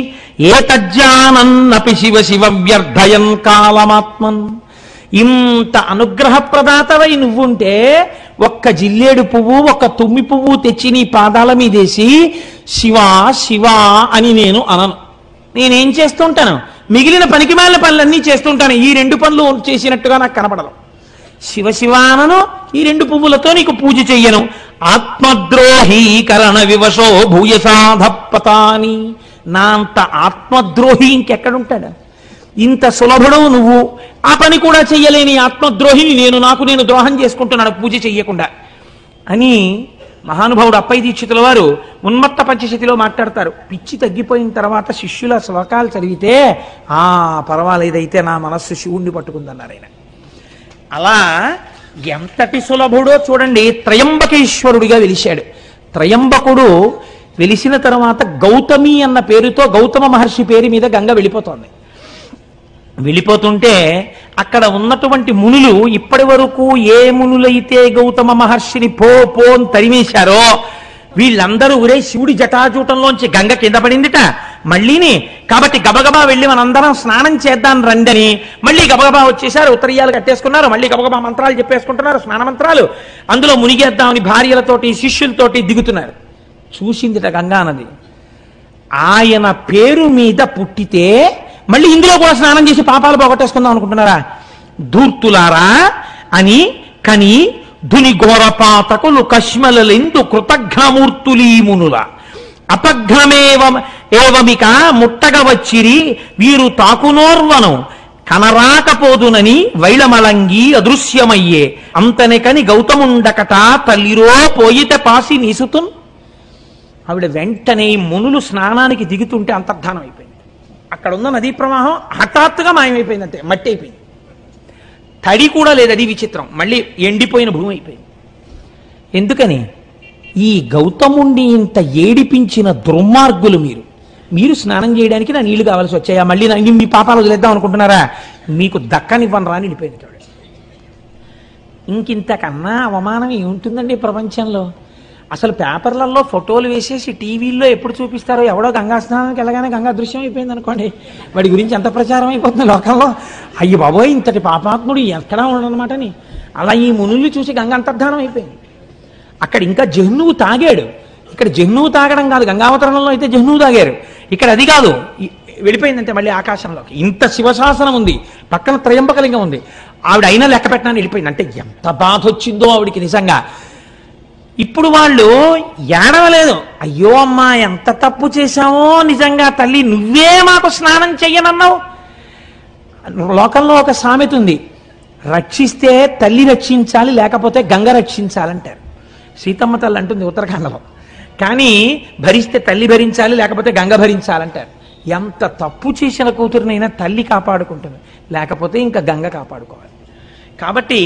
ఏతజ్జానన్నపి శివ శివ వ్యర్థయన్ కాలమాత్మన్ ఇంత అనుగ్రహ ప్రదాతవై నువ్వుంటే ఒక్క జిల్లేడు పువ్వు ఒక్క తుమ్మి పువ్వు తెచ్చి నీ పాదాల మీదేసి శివ శివ అని నేను అనను నేనేం చేస్తుంటాను మిగిలిన పనికిమాలిన పనులన్నీ చేస్తుంటాను ఈ రెండు పనులు చేసినట్టుగా నాకు కనపడదు శివ శివానను ఈ రెండు పువ్వులతో నీకు పూజ చెయ్యను ఆత్మద్రోహీకరణ వివశో భూయసాధపతాని నా అంత ఆత్మద్రోహి ఇంకెక్కడుంటాడు ఇంత సులభుడవు నువ్వు ఆ పని కూడా చెయ్యలేని ఆత్మద్రోహిని నేను నాకు నేను ద్రోహం చేసుకుంటున్నాను పూజ చెయ్యకుండా అని మహానుభావుడు అప్పయ్య దీక్షితుల వారు ఉన్మత్త పంచశతిలో మాట్లాడతారు పిచ్చి తగ్గిపోయిన తర్వాత శిష్యుల శ్లోకాలు చదివితే ఆ పర్వాలేదైతే నా మనస్సు శివుణ్ణి పట్టుకుందన్నారు ఆయన అలా ఎంతటి సులభుడో చూడండి త్రయంబకేశ్వరుడిగా వెలిశాడు త్రయంబకుడు వెలిసిన తర్వాత గౌతమి అన్న పేరుతో గౌతమ మహర్షి పేరు మీద గంగ వెళ్ళిపోతోంది వెళ్ళిపోతుంటే అక్కడ ఉన్నటువంటి మునులు ఇప్పటి వరకు ఏ మునులైతే గౌతమ మహర్షిని పో పో అని తరిమేశారో వీళ్ళందరూ ఒరే శివుడి జటాజూటంలోంచి గంగ కింద పడిందిట మళ్ళీని కాబట్టి గబగబా వెళ్ళి మనందరం స్నానం చేద్దాం రండని మళ్ళీ గబగబా వచ్చేసారు ఉత్తరీయాలు కట్టేసుకున్నారు మళ్ళీ గబగబా మంత్రాలు చెప్పేసుకుంటున్నారు స్నాన మంత్రాలు అందులో మునిగేద్దామని భార్యలతోటి శిష్యులతోటి దిగుతున్నారు చూసిందిట గంగా నది ఆయన పేరు మీద పుట్టితే మళ్ళీ ఇందులో కూడా స్నానం చేసి పాపాలు పోగొట్టేసుకుందాం అనుకుంటున్నారా ధూర్తులారా అని కని ధుని ఘోరపాతకులు కష్మలలెందు కృతఘ్నమూర్తులీమునుల అపఘ్నమేవ ఏవమిక ముట్టగ వచ్చిరి వీరు తాకునోర్వను కనరాకపోదునని వైళమలంగి అదృశ్యమయ్యే అంతనెకని గౌతముండకట తల్లిరో పోయితే పాసి నీసుతున్ ఆవిడ వెంటనే ఈ మునులు స్నానానికి దిగుతుంటే అంతర్ధానం అయిపోయింది అక్కడ ఉన్న నదీ ప్రవాహం హఠాత్తుగా మాయమైపోయింది అంతే మట్టి అయిపోయింది తడి కూడా లేదు అది విచిత్రం మళ్ళీ ఎండిపోయిన భూమి అయిపోయింది ఎందుకని ఈ గౌతముణ్ణి ఇంత ఏడిపించిన దుర్మార్గులు మీరు మీరు స్నానం చేయడానికి నా నీళ్లు కావాల్సి వచ్చాయా మళ్ళీ నా- మీ పాపాలు వదిలేద్దాం అనుకుంటున్నారా మీకు దక్కనివ్వను రాని వెళ్ళిపోయింది చూడండి ఇంకింతకన్నా అవమానం ఏముంటుందండి ప్రపంచంలో అసలు పేపర్లలో ఫోటోలు వేసేసి టీవీల్లో ఎప్పుడు చూపిస్తారో ఎవడో గంగా స్నానానికి వెళ్ళగానే గంగా దృశ్యం అయిపోయింది అనుకోండి వాడి గురించి ఎంత ప్రచారం అయిపోతుంది లోకంలో అయ్యి బాబోయ్ ఇంతటి పాపాత్ముడు ఎక్కడా ఉండనమాటని అలా ఈ మునుల్ని చూసి గంగ అంతర్ధానం అయిపోయింది అక్కడ ఇంకా జహ్నువు తాగాడు ఇక్కడ జహ్నువు తాగడం కాదు గంగావతరణంలో అయితే జహ్నువు తాగారు ఇక్కడ అది కాదు ఈ- వెళ్ళిపోయిందంటే మళ్ళీ ఆకాశంలోకి ఇంత శివశాసనం ఉంది పక్కన త్రయంబకలింగం ఉంది ఆవిడ అయినా లెక్క పెట్టడానికి వెళ్ళిపోయింది అంటే ఎంత బాధ వచ్చిందో ఆవిడికి నిజంగా ఇప్పుడు వాళ్ళు ఏడవలేదు అయ్యో అమ్మా ఎంత తప్పు చేశామో నిజంగా తల్లి నువ్వే మాకు స్నానం చెయ్యనన్నావు లోకంలో ఒక సామెత ఉంది రక్షిస్తే తల్లి రక్షించాలి లేకపోతే గంగ రక్షించాలంటారు సీతమ్మ తల్లి అంటుంది ఉత్తరాఖండలో కానీ భరిస్తే తల్లి భరించాలి లేకపోతే గంగ భరించాలంటారు ఎంత తప్పు చేసిన కూతురునైనా తల్లి కాపాడుకుంటుంది లేకపోతే ఇంకా గంగ కాపాడుకోవాలి కాబట్టి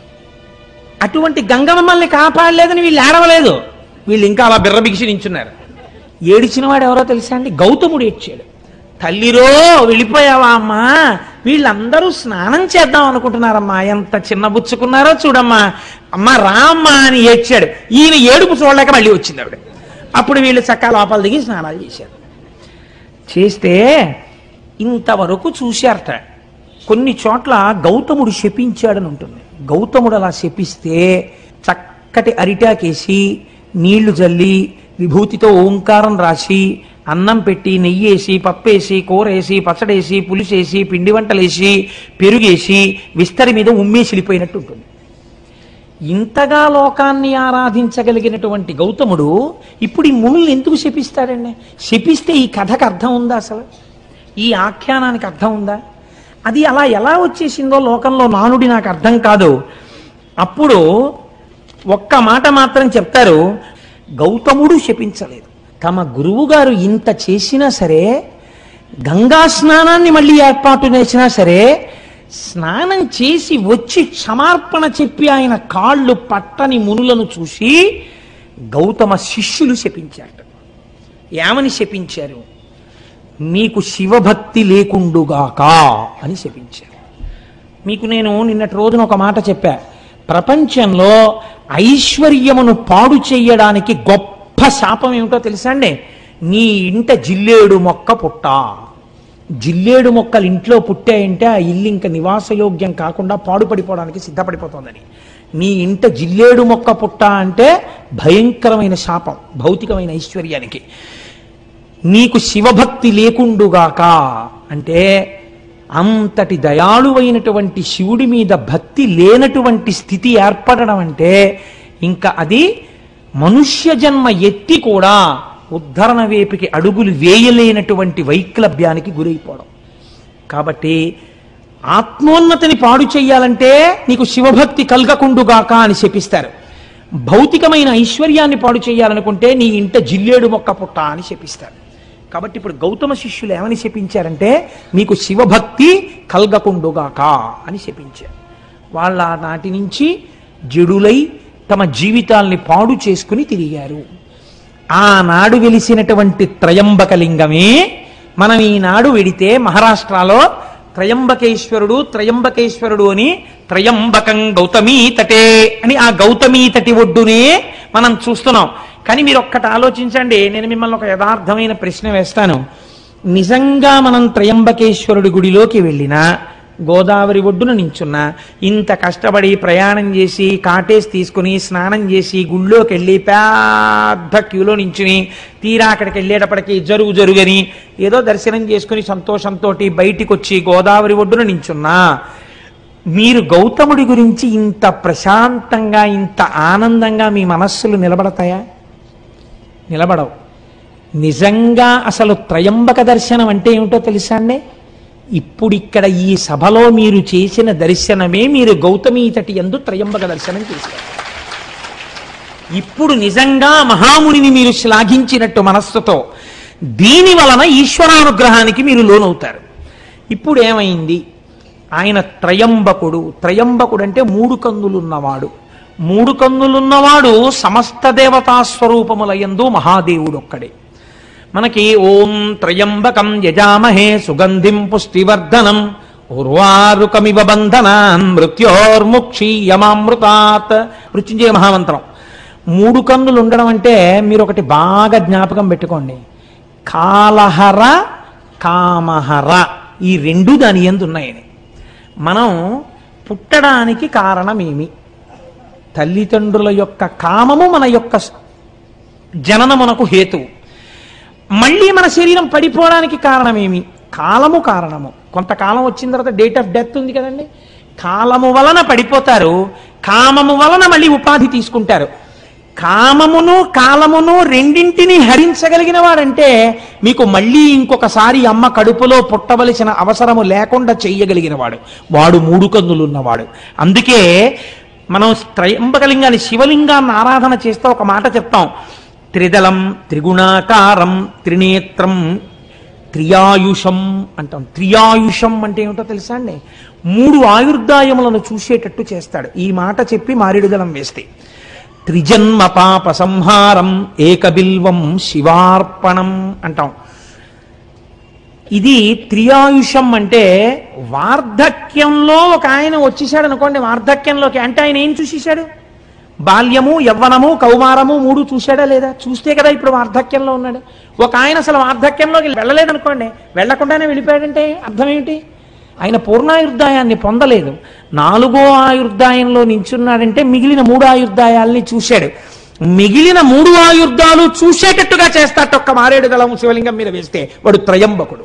అటువంటి గంగ మమ్మల్ని కాపాడలేదని వీళ్ళు ఏడవలేదు వీళ్ళు ఇంకా అలా బిర్రబిగిసి నించున్నారు ఏడిచిన వాడు ఎవరో తెలుసా అండి గౌతముడు ఏడ్చాడు తల్లిరో వెళ్ళిపోయావా అమ్మా వీళ్ళందరూ స్నానం చేద్దాం అనుకుంటున్నారమ్మా ఎంత చిన్నబుచ్చుకున్నారో చూడమ్మా అమ్మా రామ్మా అని ఏడ్చాడు ఈయన ఏడుపు చూడలేక మళ్ళీ వచ్చింది ఆవిడ అప్పుడు వీళ్ళు చక్కా లోపల దిగి స్నానాలు చేశారు చేస్తే ఇంతవరకు చూశారట కొన్ని చోట్ల గౌతముడు శపించాడని ఉంటుంది గౌతముడు అలా శపిస్తే చక్కటి అరిటాకేసి నీళ్లు జల్లి విభూతితో ఓంకారం రాసి అన్నం పెట్టి నెయ్యేసి పప్పేసి కూరేసి పచ్చడేసి పులిసేసి పిండి వంటలేసి పెరుగేసి విస్తరి మీద ఉమ్మేసి వెళ్ళిపోయినట్టు ఉంటుంది ఇంతగా లోకాన్ని ఆరాధించగలిగినటువంటి గౌతముడు ఇప్పుడు ఈ మునుల్ని ఎందుకు శపిస్తాడండి శపిస్తే ఈ కథకు అర్థం ఉందా అసలు ఈ ఆఖ్యానానికి అర్థం ఉందా అది అలా ఎలా వచ్చేసిందో లోకంలో నానుడి నాకు అర్థం కాదు అప్పుడు ఒక్క మాట మాత్రం చెప్తారు గౌతముడు శపించలేదు తమ గురువు గారు ఇంత చేసినా సరే గంగా స్నానాన్ని మళ్ళీ ఏర్పాటు చేసినా సరే స్నానం చేసి వచ్చి క్షమార్పణ చెప్పి ఆయన కాళ్ళు పట్టని మునులను చూసి గౌతమ శిష్యులు శపించారు ఏమని శపించారు మీకు శివభక్తి లేకుండుగాక అని శపించారు మీకు నేను నిన్నటి రోజున ఒక మాట చెప్పా ప్రపంచంలో ఐశ్వర్యమును పాడు చేయడానికి గొప్ప శాపం ఏమిటో తెలుసా అండి నీ ఇంట జిల్లేడు మొక్క పుట్ట జిల్లేడు మొక్కలు ఇంట్లో పుట్టాయంటే ఆ ఇల్లు ఇంకా నివాసయోగ్యం కాకుండా పాడుపడిపోవడానికి సిద్ధపడిపోతుందని నీ ఇంట జిల్లేడు మొక్క పుట్ట అంటే భయంకరమైన శాపం భౌతికమైన ఐశ్వర్యానికి నీకు శివభక్తి లేకుండుగాక అంటే అంతటి దయాళువైనటువంటి శివుడి మీద భక్తి లేనటువంటి స్థితి ఏర్పడడం అంటే ఇంకా అది మనుష్య జన్మ ఎత్తి కూడా ఉద్ధరణ వేపికి అడుగులు వేయలేనటువంటి వైక్లభ్యానికి గురైపోవడం కాబట్టి ఆత్మోన్నతిని పాడు చెయ్యాలంటే నీకు శివభక్తి కలగకుండుగాక అని శపిస్తారు భౌతికమైన ఐశ్వర్యాన్ని పాడు చేయాలనుకుంటే నీ ఇంట జిల్లేడు మొక్క పుట్ట అని శపిస్తారు కాబట్టి ఇప్పుడు గౌతమ శిష్యులు ఏమని శపించారంటే మీకు శివభక్తి కలగకుండుగాక అని శపించారు వాళ్ళ నాటి నుంచి జడులై తమ జీవితాల్ని పాడు చేసుకుని తిరిగారు ఆనాడు వెలిసినటువంటి త్రయంబకలింగమే మనం ఈనాడు వెడితే మహారాష్ట్రలో త్రయంబకేశ్వరుడు త్రయంబకేశ్వరుడు అని త్రయంబకం గౌతమీ తటే అని ఆ గౌతమీ తటి ఒడ్డునే మనం చూస్తున్నాం కానీ మీరు ఒక్కటి ఆలోచించండి నేను మిమ్మల్ని ఒక యథార్థమైన ప్రశ్న వేస్తాను నిజంగా మనం త్రయంబకేశ్వరుడి గుడిలోకి వెళ్ళినా గోదావరి ఒడ్డున నించున్నా ఇంత కష్టపడి ప్రయాణం చేసి కాటేసి తీసుకుని స్నానం చేసి గుళ్ళోకి వెళ్ళి పెద్ద క్యూలో నించుని తీరా అక్కడికి వెళ్ళేటప్పటికి జరుగు జరుగని ఏదో దర్శనం చేసుకుని సంతోషంతో బయటికి వచ్చి గోదావరి ఒడ్డున నించున్నా మీరు గౌతముడి గురించి ఇంత ప్రశాంతంగా ఇంత ఆనందంగా మీ మనస్సులు నిలబడతాయా నిలబడవు నిజంగా అసలు త్రయంబక దర్శనం అంటే ఏమిటో తెలుసా అండి ఇప్పుడు ఇక్కడ ఈ సభలో మీరు చేసిన దర్శనమే మీరు గౌతమీ తటి ఎందు త్రయంబక దర్శనం చేశారు ఇప్పుడు నిజంగా మహామునిని మీరు శ్లాఘించినట్టు మనస్సుతో దీని వలన ఈశ్వరానుగ్రహానికి మీరు లోనవుతారు ఇప్పుడు ఏమైంది ఆయన త్రయంబకుడు త్రయంబకుడు అంటే మూడు కందులున్నవాడు మూడు కందులున్నవాడు సమస్త దేవతా స్వరూపములయందు మహాదేవుడు ఒక్కడే మనకి ఓం త్రయంబకం యజామహే సుగంధిం పుష్టివర్ధనం ఉర్వారుకమివ బంధనాన్ మృత్యోర్ముక్షీయమామృతాత్ మృత్యుంజయ మహామంత్రం మూడు కన్నులు ఉండడం అంటే మీరు ఒకటి బాగా జ్ఞాపకం పెట్టుకోండి కాలహర కామహర ఈ రెండు దాని ఎందు ఉన్నాయని మనం పుట్టడానికి కారణమేమి తల్లిదండ్రుల యొక్క కామము మన యొక్క జననమునకు హేతువు మళ్ళీ మన శరీరం పడిపోవడానికి కారణమేమి కాలము కారణము కొంతకాలం వచ్చిన తర్వాత డేట్ ఆఫ్ డెత్ ఉంది కదండి కాలము వలన పడిపోతారు కామము వలన మళ్ళీ ఉపాధి తీసుకుంటారు కామమును కాలమును రెండింటిని హరించగలిగిన వాడంటే మీకు మళ్ళీ ఇంకొకసారి అమ్మ కడుపులో పుట్టవలసిన అవసరము లేకుండా చెయ్యగలిగిన వాడు వాడు మూడు కన్నులు ఉన్నవాడు అందుకే మనం త్రయంబకలింగాన్ని శివలింగాన్ని ఆరాధన చేస్తే ఒక మాట చెప్తాం త్రిదళం త్రిగుణాకారం త్రినేత్రం త్రియాయుషం అంటాం త్రియాయుషం అంటే ఏమిటో తెలుసా అండి మూడు ఆయుర్దాయములను చూసేటట్టు చేస్తాడు ఈ మాట చెప్పి మారేడుదలం వేస్తే త్రిజన్మ పాప సంహారం ఏకబిల్వం శివార్పణం అంటాం ఇది త్రియాయుషం అంటే వార్ధక్యంలో ఒక ఆయన వచ్చేసాడు అనుకోండి వార్ధక్యంలోకి అంటే ఆయన ఏం చూసేశాడు బాల్యము యవ్వనము కౌమారము మూడు చూశాడా లేదా చూస్తే కదా ఇప్పుడు వార్ధక్యంలో ఉన్నాడు ఒక ఆయన అసలు వార్ధక్యంలోకి వెళ్ళలేదనుకోండి వెళ్లకుండానే వెళ్ళిపోయాడంటే అర్థం ఏమిటి ఆయన పూర్ణాయుర్దాయాన్ని పొందలేదు నాలుగో ఆయుర్దాయంలో నించున్నాడంటే మిగిలిన మూడు ఆయుర్దాయాల్ని చూశాడు మిగిలిన మూడు ఆయుర్దాలు చూసేటట్టుగా చేస్తాట ఒక్క మారేడు దళం శివలింగం మీద వేస్తే వాడు త్రయంబకుడు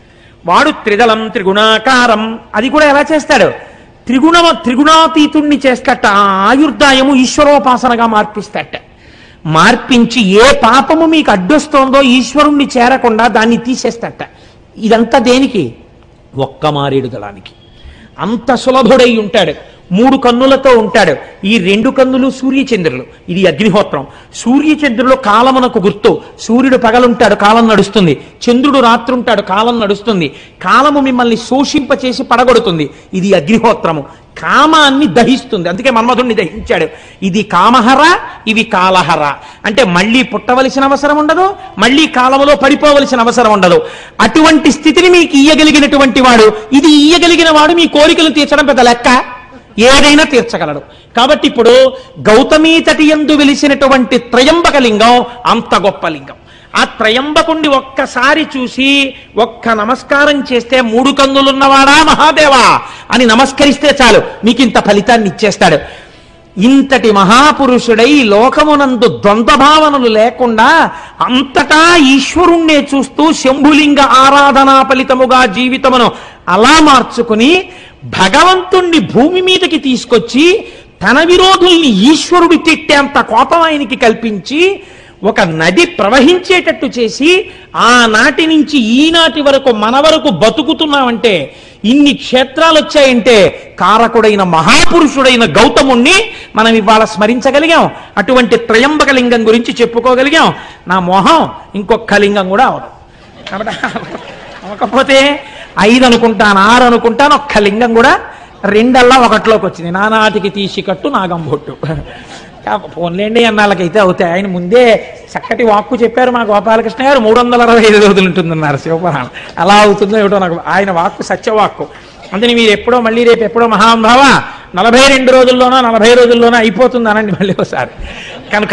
వాడు త్రిదళం త్రిగుణాకారం అది కూడా ఎలా చేస్తాడు త్రిగుణ త్రిగుణాతీతుణ్ణి చేస్తట ఆ ఆయుర్దాయము ఈశ్వరోపాసనగా మార్పిస్తట మార్పించి ఏ పాపము మీకు అడ్డొస్తోందో ఈశ్వరుణ్ణి చేరకుండా దాన్ని తీసేస్తట ఇదంతా దేనికి ఒక్క మారేడు దళానికి అంత సులభుడై ఉంటాడు మూడు కన్నులతో ఉంటాడు ఈ రెండు కన్నులు సూర్యచంద్రులు ఇది అగ్నిహోత్రం సూర్యచంద్రులు కాలమునకు గుర్తు సూర్యుడు పగలుంటాడు కాలం నడుస్తుంది చంద్రుడు రాత్రుంటాడు కాలం నడుస్తుంది కాలము మిమ్మల్ని శోషింపచేసి పడగొడుతుంది ఇది అగ్నిహోత్రము కామాన్ని దహిస్తుంది అందుకే మన్మధుణ్ణి దహించాడు ఇది కామహర ఇవి కాలహర అంటే మళ్ళీ పుట్టవలసిన అవసరం ఉండదు మళ్ళీ కాలములో పడిపోవలసిన అవసరం ఉండదు అటువంటి స్థితిని మీకు ఇయ్యగలిగినటువంటి వాడు ఇది ఇయ్యగలిగిన వాడు మీ కోరికలు తీర్చడం పెద్ద లెక్క ఏదైనా తీర్చగలడు కాబట్టి ఇప్పుడు గౌతమీ తటి ఎందు వెలిసినటువంటి త్రయంబక లింగం అంత గొప్ప లింగం ఆ త్రయంబకుణ్ణి ఒక్కసారి చూసి ఒక్క నమస్కారం చేస్తే మూడు కన్నులున్నవాడా మహాదేవా అని నమస్కరిస్తే చాలు మీకు ఇంత ఫలితాన్ని ఇచ్చేస్తాడు ఇంతటి మహాపురుషుడై లోకమునందు ద్వంద్వభావనలు లేకుండా అంతటా ఈశ్వరుణ్ణే చూస్తూ శంభులింగ ఆరాధనా ఫలితముగా జీవితమును అలా మార్చుకుని భగవంతుణ్ణి భూమి మీదకి తీసుకొచ్చి తన విరోధుల్ని ఈశ్వరుడు తిట్టేంత కోపం ఆయనకి కల్పించి ఒక నది ప్రవహించేటట్టు చేసి ఆనాటి నుంచి ఈనాటి వరకు మన వరకు బతుకుతున్నామంటే ఇన్ని క్షేత్రాలు వచ్చాయంటే కారకుడైన మహాపురుషుడైన గౌతముణ్ణి మనం ఇవాళ స్మరించగలిగాం అటువంటి త్రయంబక లింగం గురించి చెప్పుకోగలిగాం నా మొహం ఇంకొక లింగం కూడా అవదు కాబట్టి అవ్వకపోతే ఐదు అనుకుంటాను ఆరు అనుకుంటాను ఒక్క లింగం కూడా రెండల్లా ఒకటిలోకి వచ్చింది నానాటికి తీసి కట్టు నాగంబొట్టు ఫోన్లేండి అన్నాళ్ళకైతే అవుతాయి ఆయన ముందే చక్కటి వాక్కు చెప్పారు మా గోపాలకృష్ణ గారు మూడు వందల అరవై ఐదు రోజులు ఉంటుందన్నారు శివపురాణం అలా అవుతుందో ఏమిటో నాకు ఆయన వాక్కు సత్యవాక్కు అందుకని మీరు ఎప్పుడో మళ్ళీ రేపు ఎప్పుడో మహానుభావ నలభై రెండు రోజుల్లోనో నలభై రోజుల్లోనో అయిపోతుంది అనండి మళ్ళీ ఒకసారి కనుక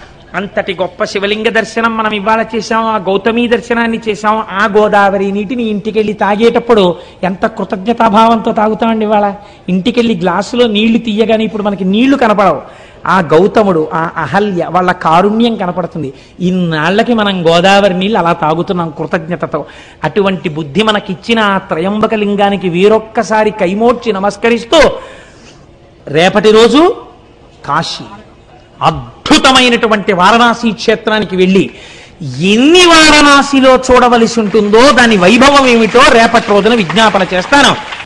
అంతటి గొప్ప శివలింగ దర్శనం మనం ఇవాళ చేశాం ఆ గౌతమీ దర్శనాన్ని చేశాం ఆ గోదావరి నీటిని ఇంటికెళ్ళి తాగేటప్పుడు ఎంత కృతజ్ఞతాభావంతో తాగుతామండి ఇవాళ ఇంటికెళ్ళి గ్లాసులో నీళ్లు తీయగానే ఇప్పుడు మనకి నీళ్లు కనపడవు ఆ గౌతముడు ఆ అహల్య వాళ్ళ కారుణ్యం కనపడుతుంది ఇన్నాళ్ళకి మనం గోదావరి నీళ్ళు అలా తాగుతున్నాం కృతజ్ఞతతో అటువంటి బుద్ధి మనకిచ్చిన ఆ త్రయంబక లింగానికి వీరొక్కసారి కైమోడ్చి నమస్కరిస్తూ రేపటి రోజు కాశీ అద్భుతమైనటువంటి వారణాసి క్షేత్రానికి వెళ్ళి ఎన్ని వారణాసిలో చూడవలసి ఉంటుందో దాని వైభవం ఏమిటో రేపటి రోజున విజ్ఞాపన చేస్తాను